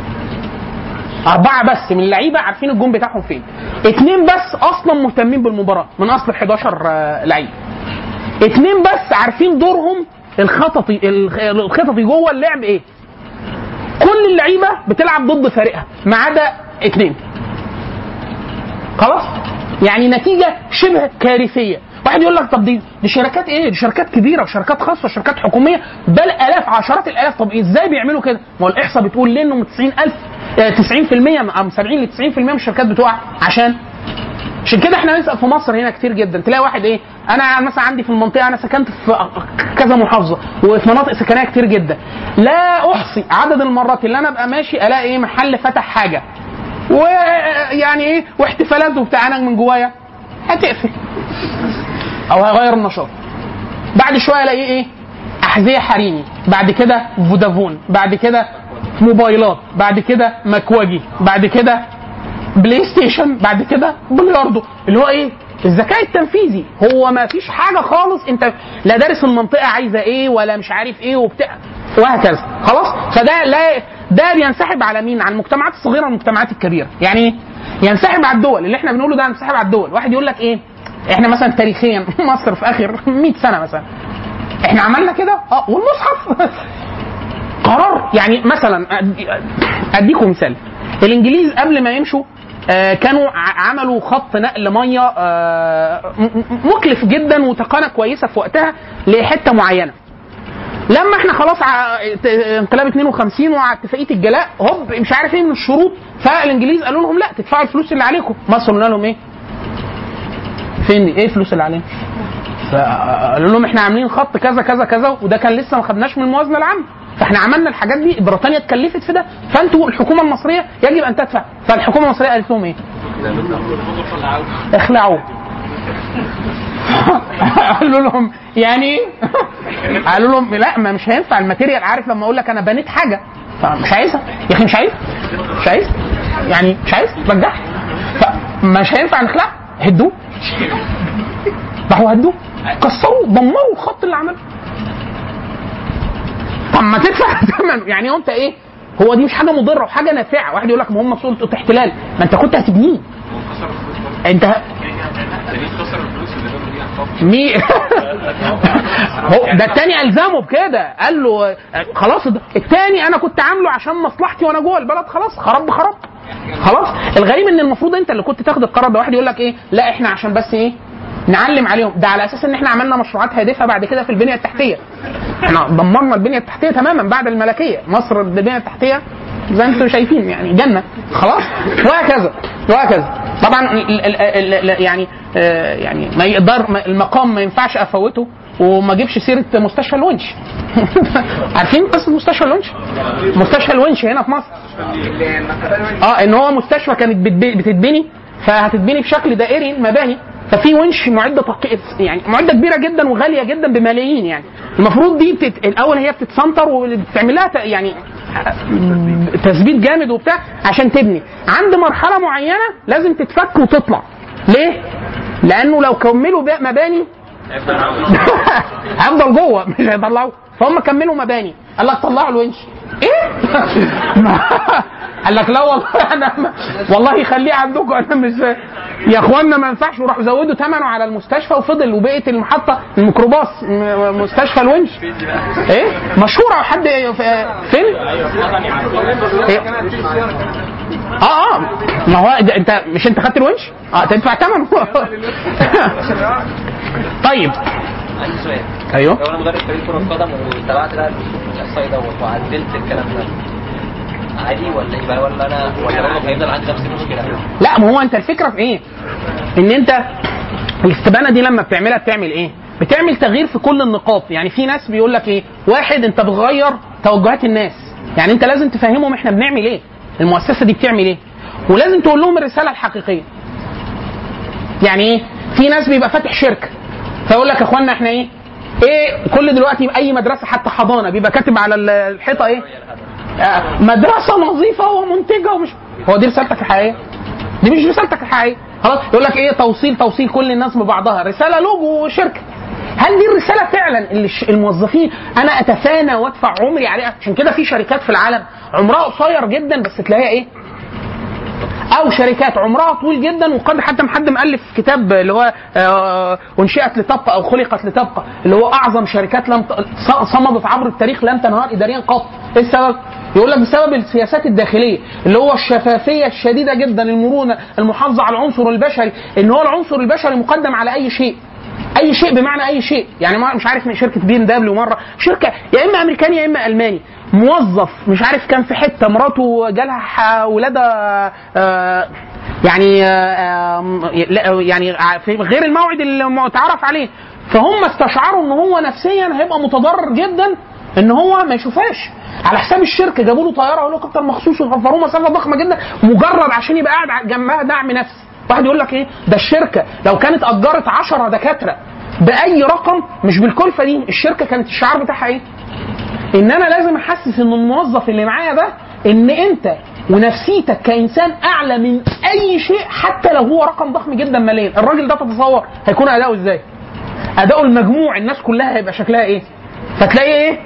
أربعة بس من اللعيبة عارفين الجون بتاعهم فين اتنين بس أصلا مهتمين بالمباراة من أصل 11 آه، لعيب اتنين بس عارفين دورهم الخططي الخططي جوه اللعب ايه كل اللعيبه بتلعب ضد فريقها ما عدا اتنين خلاص يعني نتيجه شبه كارثيه واحد يقول لك طب دي دي شركات ايه دي شركات كبيره وشركات خاصه وشركات حكوميه بل الاف عشرات الالاف طب ازاي بيعملوا كده ما هو الاحصاء بتقول ليه انهم 90000 آه، 90% او 70 ل 90% من الشركات بتقع عشان عشان كده احنا نسال في مصر هنا كتير جدا تلاقي واحد ايه انا مثلا عندي في المنطقه انا سكنت في كذا محافظه وفي مناطق سكنيه كتير جدا لا احصي عدد المرات اللي انا ابقى ماشي الاقي ايه محل فتح حاجه ويعني ايه واحتفالات وبتاع انا من جوايا هتقفل او هيغير النشاط بعد شويه الاقي ايه احذيه حريمي بعد كده فودافون بعد كده موبايلات بعد كده مكواجي بعد كده بلاي ستيشن بعد كده بلياردو اللي هو ايه الذكاء التنفيذي هو ما فيش حاجه خالص انت لا دارس المنطقه عايزه ايه ولا مش عارف ايه وبتاع وهكذا خلاص فده لا ده بينسحب على مين على المجتمعات الصغيره والمجتمعات الكبيره يعني ايه ينسحب على الدول اللي احنا بنقوله ده ينسحب على الدول واحد يقول لك ايه احنا مثلا تاريخيا مصر في اخر 100 سنه مثلا احنا عملنا كده اه والمصحف قرار يعني مثلا أدي- اديكم مثال الانجليز قبل ما يمشوا آه، كانوا ع- عملوا خط نقل ميه آه، م- م- مكلف جدا وتقنيه كويسه في وقتها لحته معينه لما احنا خلاص ع- ت- انقلاب 52 وعلى اتفاقيه الجلاء هوب مش عارف ايه من الشروط فالانجليز قالوا لهم لا تدفعوا الفلوس اللي عليكم مصر قلنا لهم ايه؟ فين ايه الفلوس اللي علينا؟ فقالوا لهم احنا عاملين خط كذا كذا كذا وده كان لسه ما خدناش من الموازنه العامه فاحنا عملنا الحاجات دي بريطانيا اتكلفت في ده فانتوا الحكومه المصريه يجب ان تدفع فالحكومه المصريه قالت لهم ايه؟ اخلعوا قالوا لهم يعني ايه؟ قالوا لهم لا ما مش هينفع الماتيريال عارف لما اقول لك انا بنيت حاجه فمش عايزها يا اخي مش عايز مش عايز يعني مش عايز رجعها فمش هينفع نخلع هدوه راحوا هدوه كسروا دمروا الخط اللي عمله طب ما تدفع ثمن يعني هو انت ايه هو دي مش حاجه مضره وحاجه نافعه واحد يقول لك ما هم سلطه احتلال ما انت كنت هتبنيه انت مي هو ده التاني الزمه بكده قال له خلاص ده- التاني انا كنت عامله عشان مصلحتي وانا جوه البلد خلاص خرب خرب خلاص الغريب ان المفروض انت اللي كنت تاخد القرار ده واحد يقول لك ايه لا احنا عشان بس ايه نعلم عليهم ده على اساس ان احنا عملنا مشروعات هادفه بعد كده في البنيه التحتيه احنا دمرنا البنيه التحتيه تماما بعد الملكيه مصر البنيه التحتيه زي ما انتم شايفين يعني جنه خلاص وهكذا وهكذا طبعا ال- ال- ال- ال- يعني آه، يعني ما يقدر ما- المقام ما ينفعش افوته وما اجيبش سيره مستشفى الونش عارفين قصه مستشفى الونش؟ مستشفى الونش هنا في مصر اه ان هو مستشفى كانت بتب- بتتبني فهتتبني بشكل دائري مباني ففي ونش معده تق... يعني معده كبيره جدا وغاليه جدا بملايين يعني المفروض دي بتت... الاول هي بتتسنتر وبتعمل لها ت... يعني تثبيت جامد وبتاع عشان تبني عند مرحله معينه لازم تتفك وتطلع ليه؟ لانه لو كملوا بقى مباني هيفضل جوه مش هيطلعوه فهم كملوا مباني قال لك طلعوا الونش ايه؟ قال لك لا والله انا ما- والله خليه عندكم انا مش يا اخوانا ما ينفعش وراحوا زودوا ثمنه على المستشفى وفضل وبقت المحطه الميكروباص م- مستشفى الونش ايه مشهوره حد في- فين؟ إيه؟ اه اه ما هو ده انت مش انت خدت الونش؟ اه تدفع ثمنه طيب عندي سؤال ايوه لو انا مدرب فريق كره قدم واتبعت بقى الاحصائي دوت وعدلت الكلام ده عادي ولا يبقى ولا انا ولا برضه هيفضل عندي نفس المشكله؟ لا ما هو انت الفكره في ايه؟ ان انت الاستبانه دي لما بتعملها بتعمل ايه؟ بتعمل تغيير في كل النقاط، يعني في ناس بيقول لك ايه؟ واحد انت بتغير توجهات الناس، يعني انت لازم تفهمهم احنا بنعمل ايه؟ المؤسسه دي بتعمل ايه؟ ولازم تقول لهم الرساله الحقيقيه. يعني ايه؟ في ناس بيبقى فاتح شركه فيقول لك يا اخوانا احنا ايه؟ ايه كل دلوقتي اي مدرسه حتى حضانه بيبقى كاتب على الحيطه ايه؟ آه، مدرسه نظيفه ومنتجه ومش هو دي رسالتك الحقيقيه؟ دي مش رسالتك الحقيقيه خلاص يقول لك ايه توصيل توصيل كل الناس ببعضها رساله لوجو شركه هل دي الرساله فعلا اللي الش- الموظفين انا اتفانى وادفع عمري عليها عشان كده في شركات في العالم عمرها قصير جدا بس تلاقيها ايه او شركات عمرها طويل جدا وقد حتى حد مؤلف كتاب اللي هو آه، انشئت لتبقى او خلقت لتبقى اللي هو اعظم شركات لم ت- ص- صمدت عبر التاريخ لم تنهار اداريا قط ايه السبب يقول لك بسبب السياسات الداخليه اللي هو الشفافيه الشديده جدا المرونه المحافظه على العنصر البشري ان هو العنصر البشري مقدم على اي شيء اي شيء بمعنى اي شيء يعني ما مش عارف من شركه بي ام دبليو مره شركه يا اما امريكاني يا اما الماني موظف مش عارف كان في حته مراته جالها ح- ولاده آه، يعني آه، آم، لا، يعني ع- في غير الموعد المتعارف عليه فهم استشعروا ان هو نفسيا هيبقى متضرر جدا ان هو ما يشوفهاش على حساب الشركه جابوا له طياره هليكوبتر مخصوص وغفروه مسافه ضخمه جدا مجرد عشان يبقى قاعد جنبها دعم نفسي واحد يقول لك ايه ده الشركه لو كانت اجرت 10 دكاتره باي رقم مش بالكلفه دي الشركه كانت الشعار بتاعها ايه ان انا لازم احسس ان الموظف اللي معايا ده ان انت ونفسيتك كانسان اعلى من اي شيء حتى لو هو رقم ضخم جدا ماليا الراجل ده تتصور هيكون اداؤه ازاي اداؤه المجموع الناس كلها هيبقى شكلها ايه فتلاقي ايه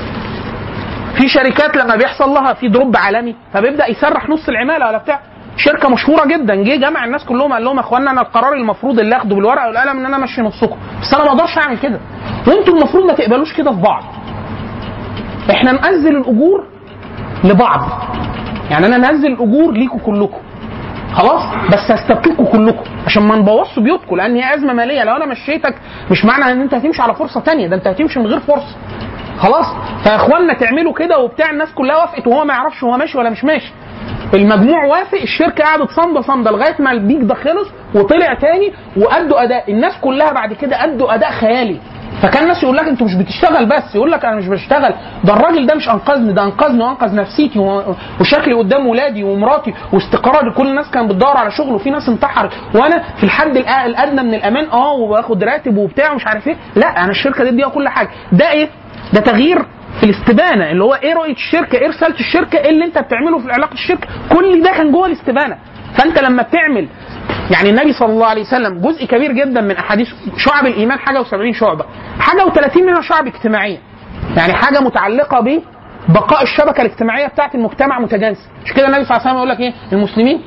في شركات لما بيحصل لها في دروب عالمي فبيبدا يسرح نص العماله ولا بتاع شركه مشهوره جدا جه جمع الناس كلهم قال لهم يا اخوانا انا القرار المفروض اللي اخده بالورقه والقلم ان انا امشي نصكم بس انا ما اقدرش اعمل كده وانتوا المفروض ما تقبلوش كده في بعض احنا ننزل الاجور لبعض يعني انا انزل الاجور ليكوا كلكم خلاص بس هستبقيكوا كلكم عشان ما نبوظش بيوتكم لان هي ازمه ماليه لو انا مشيتك مش معنى ان انت هتمشي على فرصه تانية ده انت هتمشي من غير فرصه خلاص فيا اخوانا تعملوا كده وبتاع الناس كلها وافقت وهو ما يعرفش هو ماشي ولا مش ماشي المجموع وافق الشركه قعدت صامده صامده لغايه ما البيك ده خلص وطلع تاني وادوا اداء الناس كلها بعد كده ادوا اداء خيالي فكان الناس يقول لك انتوا مش بتشتغل بس يقول لك انا مش بشتغل ده الراجل ده مش انقذني ده انقذني وانقذ نفسيتي و- وشكلي قدام ولادي ومراتي واستقراري كل الناس كانت بتدور على شغل وفي ناس انتحرت وانا في الحد الأ- الادنى من الامان اه وباخد راتب وبتاع ومش عارف ايه لا انا الشركه دي اديها كل حاجه ده ايه ده تغيير في الاستبانه اللي هو ايه رؤيه الشركه ايه رساله الشركه ايه اللي انت بتعمله في علاقه الشركه كل ده كان جوه الاستبانه فانت لما بتعمل يعني النبي صلى الله عليه وسلم جزء كبير جدا من احاديث شعب الايمان حاجه و70 شعبه حاجه و30 منها شعب اجتماعيه يعني حاجه متعلقه ب بقاء الشبكه الاجتماعيه بتاعت المجتمع متجانس مش كده النبي صلى الله عليه وسلم يقول لك ايه المسلمين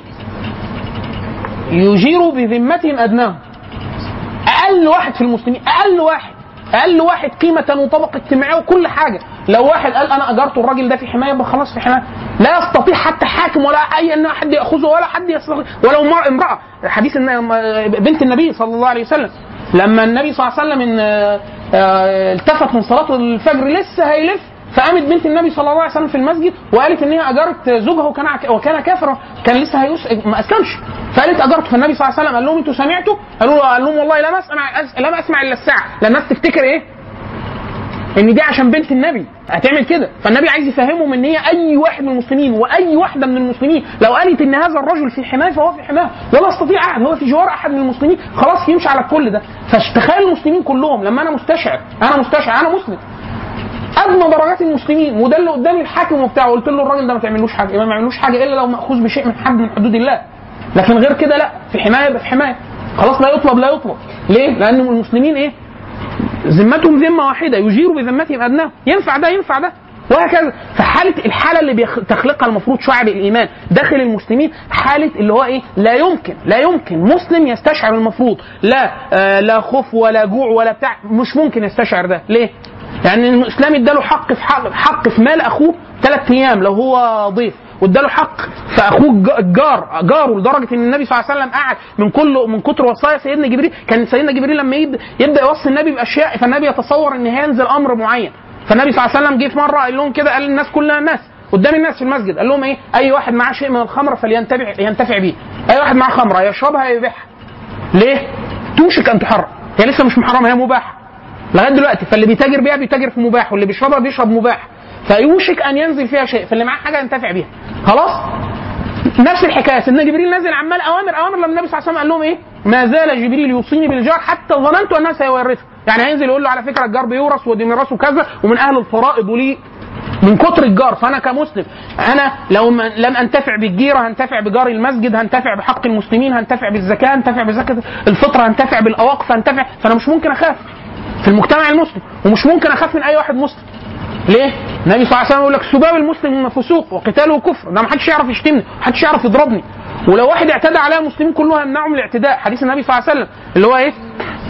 يجيروا بذمتهم ادناهم اقل واحد في المسلمين اقل واحد اقل واحد قيمه وطبقه اجتماعيه وكل حاجه لو واحد قال انا اجرت الراجل ده في حمايه يبقى خلاص في حمايه لا يستطيع حتى حاكم ولا اي ان حد ياخذه ولا حد يستطيع ولو مر- امراه حديث إن بنت النبي صلى الله عليه وسلم لما النبي صلى الله عليه وسلم إن آه، آه، التفت من صلاه الفجر لسه هيلف فقامت بنت النبي صلى الله عليه وسلم في المسجد وقالت ان هي اجرت زوجها وكان وكان كافرا كان لسه هيس ما اسلمش فقالت اجرت فالنبي صلى الله عليه وسلم قال لهم انتوا سمعتوا؟ قالوا له قال لهم والله لم اسمع لم اسمع الا الساعه لان الناس تفتكر ايه؟ ان دي عشان بنت النبي هتعمل كده فالنبي عايز يفهمهم ان هي اي واحد من المسلمين واي واحده من المسلمين لو قالت ان هذا الرجل في حمايه فهو في حمايه ولا يستطيع احد هو في جوار احد من المسلمين خلاص يمشي على الكل ده فتخيل المسلمين كلهم لما انا مستشعر انا مستشعر انا مسلم ادنى درجات المسلمين وده اللي قدامي الحاكم وبتاع قلت له الراجل ده ما تعملوش حاجه ما يعملوش حاجه الا لو ماخوذ بشيء من حد من حدود الله لكن غير كده لا في حمايه يبقى في حمايه خلاص لا يطلب لا يطلب ليه؟ لان المسلمين ايه؟ ذمتهم ذمه واحده يجير بذمتهم ادناه ينفع ده ينفع ده وهكذا فحاله الحاله اللي بتخلقها المفروض شعب الايمان داخل المسلمين حاله اللي هو ايه لا يمكن لا يمكن مسلم يستشعر المفروض لا آه لا خوف ولا جوع ولا بتاع مش ممكن يستشعر ده ليه؟ لان يعني الاسلام اداله حق في حق, حق في مال اخوه ثلاث ايام لو هو ضيف واداله حق فاخوه الجار جاره لدرجه ان النبي صلى الله عليه وسلم قعد من كل من كتر وصايا سيدنا جبريل كان سيدنا جبريل لما يبدا, يبدأ يوصي النبي باشياء فالنبي يتصور ان هينزل امر معين فالنبي صلى الله عليه وسلم جه في مره قال لهم كده قال للناس كلها الناس قدام الناس في المسجد قال لهم ايه اي واحد معاه شيء من الخمر فلينتفع ينتفع به اي واحد معاه خمره يشربها يبيعها ليه توشك ان تحرم هي لسه مش محرمه هي مباحه لغايه دلوقتي فاللي بيتاجر بيها بيتاجر في مباح واللي بيشربها بيشرب مباح فيوشك ان ينزل فيها شيء فاللي معاه حاجه ينتفع بيها خلاص نفس الحكايه سيدنا جبريل نازل عمال اوامر اوامر لما النبي صلى الله عليه وسلم قال لهم ايه ما زال جبريل يوصيني بالجار حتى ظننت انها سيورثه يعني هينزل يقول له على فكره الجار بيورث ودي ميراثه كذا ومن اهل الفرائض وليه من كتر الجار فانا كمسلم انا لو لم انتفع بالجيره هنتفع بجار المسجد هنتفع بحق المسلمين هنتفع بالزكاه هنتفع بزكاه الفطره هنتفع بالاواقف هنتفع فانا مش ممكن اخاف في المجتمع المسلم ومش ممكن اخاف من اي واحد مسلم ليه؟ النبي صلى الله عليه وسلم يقول لك سباب المسلم فسوق وقتاله كفر ده ما حدش يعرف يشتمني ما حدش يعرف يضربني ولو واحد اعتدى على المسلمين كلهم يمنعهم من الاعتداء حديث النبي صلى الله عليه وسلم اللي هو ايه؟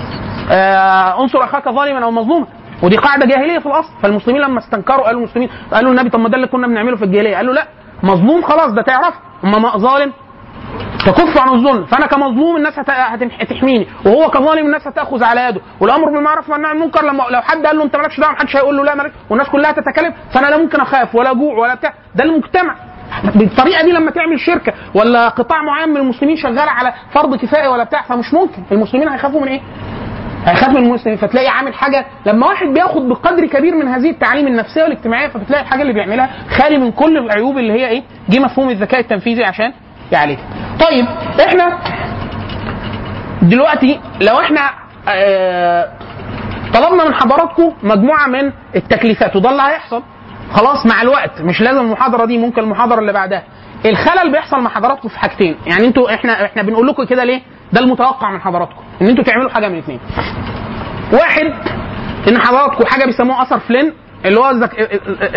آه انصر اخاك ظالما او مظلوما ودي قاعده جاهليه في الاصل فالمسلمين لما استنكروا قالوا المسلمين قالوا النبي طب ما ده اللي كنا بنعمله في الجاهليه قال له لا مظلوم خلاص ده تعرف اما ما ظالم تكف عن الظلم فانا كمظلوم الناس هت- هتم- هتحميني وهو كظالم الناس هتاخذ على يده والامر بالمعروف والنهي عن المنكر لما لو حد قال له انت مالكش دعوه محدش هيقول له لا مالك والناس كلها تتكلم فانا لا ممكن اخاف ولا جوع ولا بتاع ده المجتمع بالطريقه دي لما تعمل شركه ولا قطاع معين من المسلمين شغال على فرض كفايه ولا بتاع فمش ممكن المسلمين هيخافوا من ايه؟ هيخاف من المسلمين فتلاقي عامل حاجه لما واحد بياخد بقدر كبير من هذه التعاليم النفسيه والاجتماعيه فبتلاقي الحاجه اللي بيعملها خالي من كل العيوب اللي هي ايه؟ جه مفهوم الذكاء التنفيذي عشان يعالجها. طيب احنا دلوقتي لو احنا آه طلبنا من حضراتكم مجموعه من التكليفات وده اللي هيحصل خلاص مع الوقت مش لازم المحاضره دي ممكن المحاضره اللي بعدها الخلل بيحصل مع حضراتكم في حاجتين يعني انتوا احنا احنا بنقول لكم كده ليه ده المتوقع من حضراتكم ان انتوا تعملوا حاجه من اثنين واحد ان حضراتكم حاجه بيسموها اثر فلين اللي هو الذك...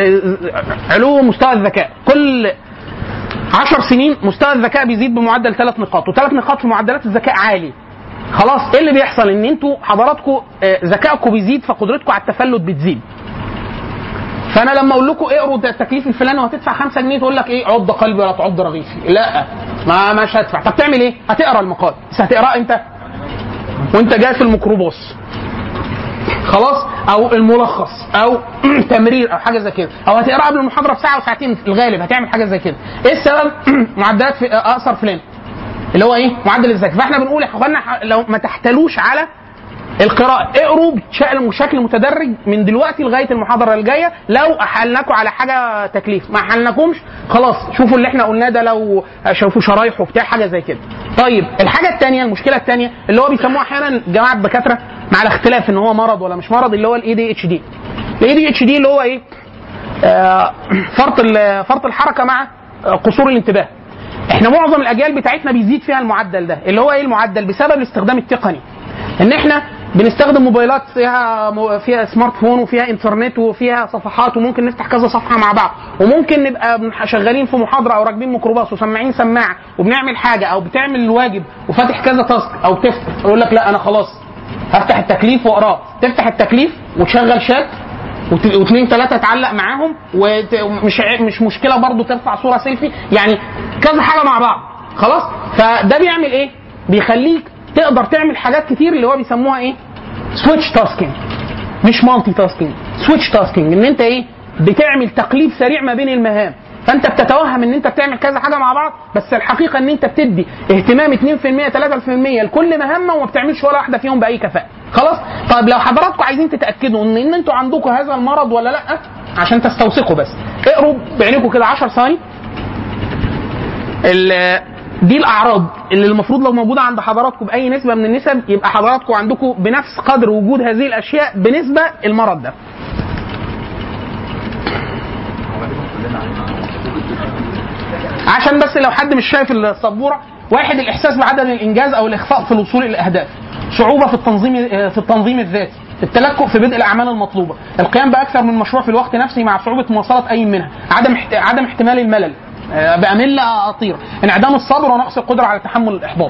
علو مستوى الذكاء كل عشر سنين مستوى الذكاء بيزيد بمعدل ثلاث نقاط وثلاث نقاط في معدلات الذكاء عالي خلاص ايه اللي بيحصل ان انتوا حضراتكم آه، ذكائكم بيزيد فقدرتكم على التفلت بتزيد فانا لما اقول لكم اقروا ده التكليف الفلاني وهتدفع 5 جنيه تقول لك ايه عض قلبي ولا تعض رغيفي لا ما مش هدفع طب تعمل ايه هتقرا المقال بس هتقراه امتى وانت جاي في الميكروباص خلاص او الملخص او تمرير او حاجه زي كده او هتقرا قبل المحاضره بساعه وساعتين في الغالب هتعمل حاجه زي كده ايه السبب معدلات في اقصر فلان اللي هو ايه معدل الذكاء فاحنا بنقول يا اخوانا لو ما تحتلوش على القراءة اقروا بشكل بشكل متدرج من دلوقتي لغاية المحاضرة الجاية لو أحلناكم على حاجة تكليف ما أحلناكمش خلاص شوفوا اللي احنا قلناه ده لو شوفوا شرايح وبتاع حاجة زي كده طيب الحاجة الثانية المشكلة الثانية اللي هو بيسموها أحيانا جماعة الدكاترة مع الاختلاف ان هو مرض ولا مش مرض اللي هو الاي دي اتش دي الاي دي اتش دي اللي هو ايه آه، فرط ال- فرط الحركة مع آه، قصور الانتباه احنا معظم الاجيال بتاعتنا بيزيد فيها المعدل ده اللي هو ايه المعدل بسبب الاستخدام التقني ان احنا بنستخدم موبايلات فيها م- فيها سمارت فون وفيها انترنت وفيها صفحات وممكن نفتح كذا صفحه مع بعض وممكن نبقى بن- شغالين في محاضره او راكبين ميكروباص وسماعين سماعه وبنعمل حاجه او بتعمل الواجب وفاتح كذا تاسك او تفتح يقول لك لا انا خلاص هفتح التكليف واقراه تفتح التكليف وتشغل شات وت- واثنين ثلاثه تعلق معاهم وت- ومش ع- مش مشكله برضو ترفع صوره سيلفي يعني كذا حاجه مع بعض خلاص فده بيعمل ايه؟ بيخليك تقدر تعمل حاجات كتير اللي هو بيسموها ايه؟ سويتش تاسكينج مش مالتي تاسكينج سويتش تاسكينج ان انت ايه؟ بتعمل تقليب سريع ما بين المهام فانت بتتوهم ان انت بتعمل كذا حاجه مع بعض بس الحقيقه ان انت بتدي اهتمام 2% 3% لكل مهمه وما بتعملش ولا واحده فيهم باي كفاءه خلاص طيب لو حضراتكم عايزين تتاكدوا ان ان انتوا عندكم هذا المرض ولا لا عشان تستوثقوا بس اقروا بعينكم كده 10 ثواني ال- دي الاعراض اللي المفروض لو موجوده عند حضراتكم باي نسبه من النسب يبقى حضراتكم عندكم بنفس قدر وجود هذه الاشياء بنسبه المرض ده عشان بس لو حد مش شايف السبوره واحد الاحساس بعدم الانجاز او الاخفاء في الوصول الى الاهداف صعوبه في التنظيم في التنظيم الذاتي التلكؤ في بدء الاعمال المطلوبه القيام باكثر من مشروع في الوقت نفسه مع صعوبه مواصله اي منها عدم احت... عدم احتمال الملل آه، بامل اطير انعدام الصبر ونقص القدره على تحمل الاحباط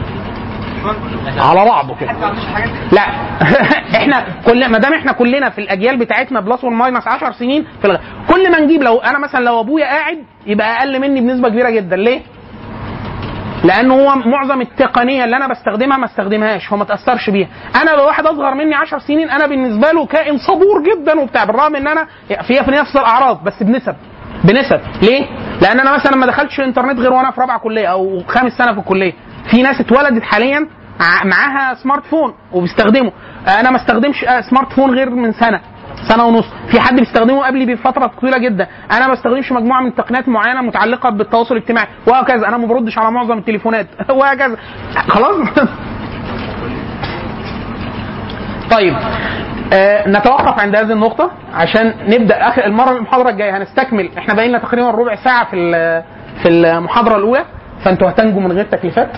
على بعضه كده لا احنا كل ما دام احنا كلنا في الاجيال بتاعتنا بلس والماينس 10 سنين في الغ... كل ما نجيب لو انا مثلا لو ابويا قاعد يبقى اقل مني بنسبه كبيره جدا ليه؟ لانه هو معظم التقنيه اللي انا بستخدمها ما استخدمهاش هو ما تاثرش بيها انا لو واحد اصغر مني 10 سنين انا بالنسبه له كائن صبور جدا وبتاع بالرغم ان انا فيها في نفس الاعراض بس بنسب بنسب ليه؟ لان انا مثلا ما دخلتش الانترنت غير وانا في رابعه كليه او خامس سنه في الكليه في ناس اتولدت حاليا ع- معاها سمارت فون وبيستخدمه انا ما استخدمش آه، سمارت فون غير من سنه سنه ونص في حد بيستخدمه قبلي بفتره طويله جدا انا ما بستخدمش مجموعه من التقنيات معينه متعلقه بالتواصل الاجتماعي وهكذا انا ما بردش على معظم التليفونات وهكذا خلاص طيب آه نتوقف عند هذه النقطة عشان نبدأ آخر المرة المحاضرة الجاية هنستكمل احنا باقي لنا تقريبا ربع ساعة في ال- في المحاضرة الأولى فانتوا هتنجوا من غير تكليفات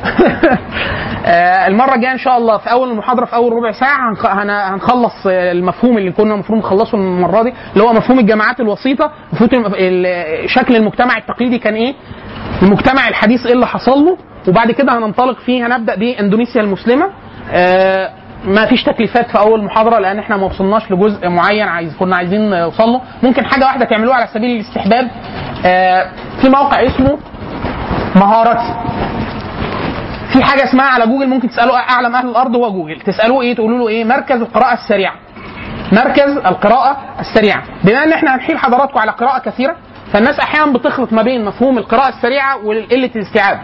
آه المرة الجاية إن شاء الله في أول المحاضرة في أول ربع ساعة هنخ- هن- هنخلص آه، المفهوم اللي كنا المفروض نخلصه المرة دي اللي هو مفهوم الجماعات الوسيطة مفهوم الم- ال- شكل المجتمع التقليدي كان إيه المجتمع الحديث إيه اللي حصل له وبعد كده هننطلق فيه هنبدأ بإندونيسيا المسلمة آه ما فيش تكليفات في اول محاضره لان احنا ما وصلناش لجزء معين عايز كنا عايزين نوصل له ممكن حاجه واحده تعملوها على سبيل الاستحباب آه في موقع اسمه مهاراتي في حاجه اسمها على جوجل ممكن تسالوا اعلم اهل الارض هو جوجل تسالوه ايه تقولوا له ايه مركز القراءه السريعه مركز القراءه السريعه بما ان احنا هنحيل حضراتكم على قراءه كثيره فالناس احيانا بتخلط ما بين مفهوم القراءه السريعه وقله الاستيعاب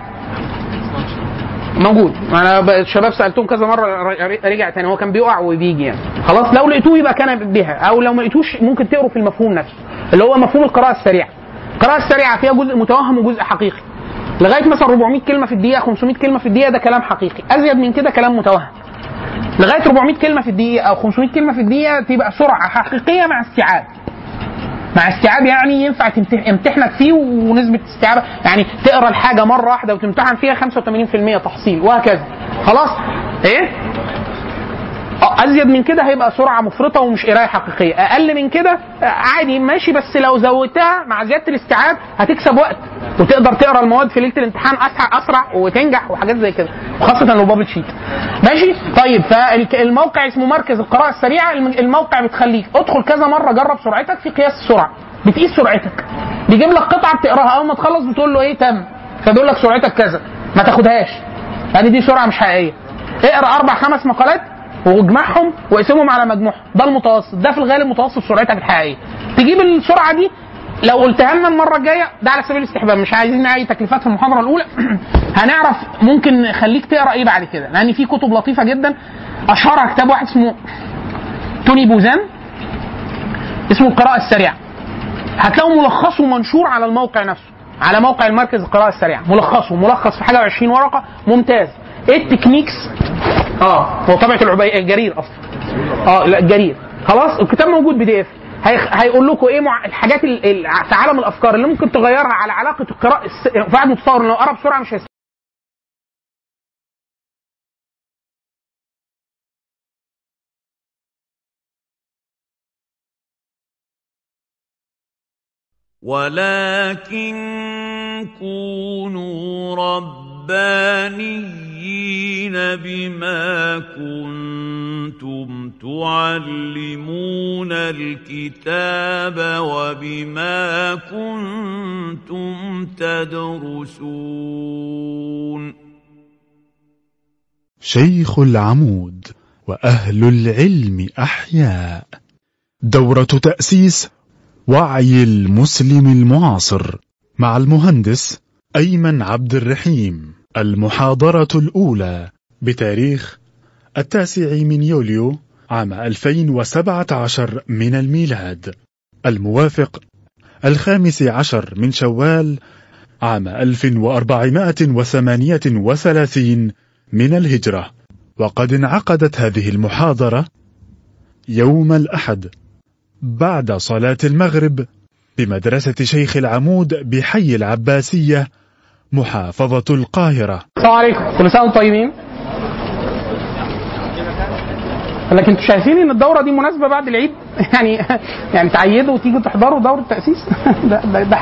موجود انا ب- الشباب سالتهم كذا مره ر- رجع تاني هو كان بيقع وبيجي يعني خلاص لو لقيتوه يبقى كان بها او لو ما لقيتوش ممكن تقروا في المفهوم نفسه اللي هو مفهوم القراءه السريعه القراءه السريعه فيها جزء متوهم وجزء حقيقي لغايه مثلا 400 كلمه في الدقيقه 500 كلمه في الدقيقه ده كلام حقيقي ازيد من كده كلام متوهم لغايه 400 كلمه في الدقيقه او 500 كلمه في الدقيقه تبقى سرعه حقيقيه مع استيعاب مع استيعاب يعني ينفع تمتح- يمتحنك فيه ونسبه استيعاب يعني تقرا الحاجه مره واحده وتمتحن فيها 85% تحصيل وهكذا خلاص ايه آه، ازيد من كده هيبقى سرعه مفرطه ومش قرايه حقيقيه اقل من كده آه، عادي ماشي بس لو زودتها مع زياده الاستيعاب هتكسب وقت وتقدر تقرا المواد في ليله الامتحان اسرع اسرع وتنجح وحاجات زي كده وخاصه لو بابل شيت ماشي طيب فالموقع اسمه مركز القراءه السريعه الم- الموقع بتخليك ادخل كذا مره جرب سرعتك في قياس السرعه بتقيس سرعتك بيجيب لك قطعه بتقراها اول ما تخلص بتقول له ايه تم فبيقول لك سرعتك كذا ما تاخدهاش يعني دي سرعه مش حقيقيه اقرا اربع خمس مقالات واجمعهم واقسمهم على مجموعهم ده المتوسط ده في الغالب متوسط سرعتك الحقيقيه تجيب السرعه دي لو قلتها لنا المره الجايه ده على سبيل الاستحباب مش عايزين اي تكليفات في المحاضره الاولى هنعرف ممكن نخليك تقرا ايه بعد كده لان في كتب لطيفه جدا اشهرها كتاب واحد اسمه توني بوزان اسمه القراءه السريعه هتلاقوا ملخصه منشور على الموقع نفسه على موقع المركز القراءة السريعة ملخصه ملخص في حاجة وعشرين ورقة ممتاز ايه التكنيكس اه هو طبعة العبي الجرير اصلا اه لا الجرير خلاص الكتاب موجود بي دي اف هي- هيقول لكم ايه مع الحاجات ال- ال- في عالم الافكار اللي ممكن تغيرها على علاقه القراءه الس... في واحد متصور إن لو قرا بسرعه مش هيست... ولكن كونوا ربانيين بما كنتم تعلمون الكتاب وبما كنتم تدرسون شيخ العمود وأهل العلم أحياء دورة تأسيس وعي المسلم المعاصر مع المهندس أيمن عبد الرحيم المحاضرة الأولى بتاريخ التاسع من يوليو عام 2017 من الميلاد الموافق الخامس عشر من شوال عام 1438 من الهجرة وقد انعقدت هذه المحاضرة يوم الأحد بعد صلاة المغرب بمدرسة شيخ العمود بحي العباسية محافظة القاهرة السلام عليكم كل سنه وانتم طيبين لكن انتوا شايفين ان الدوره دي مناسبه بعد العيد يعني يعني تعيدوا وتيجوا تحضروا دوره تاسيس ده, ده, ده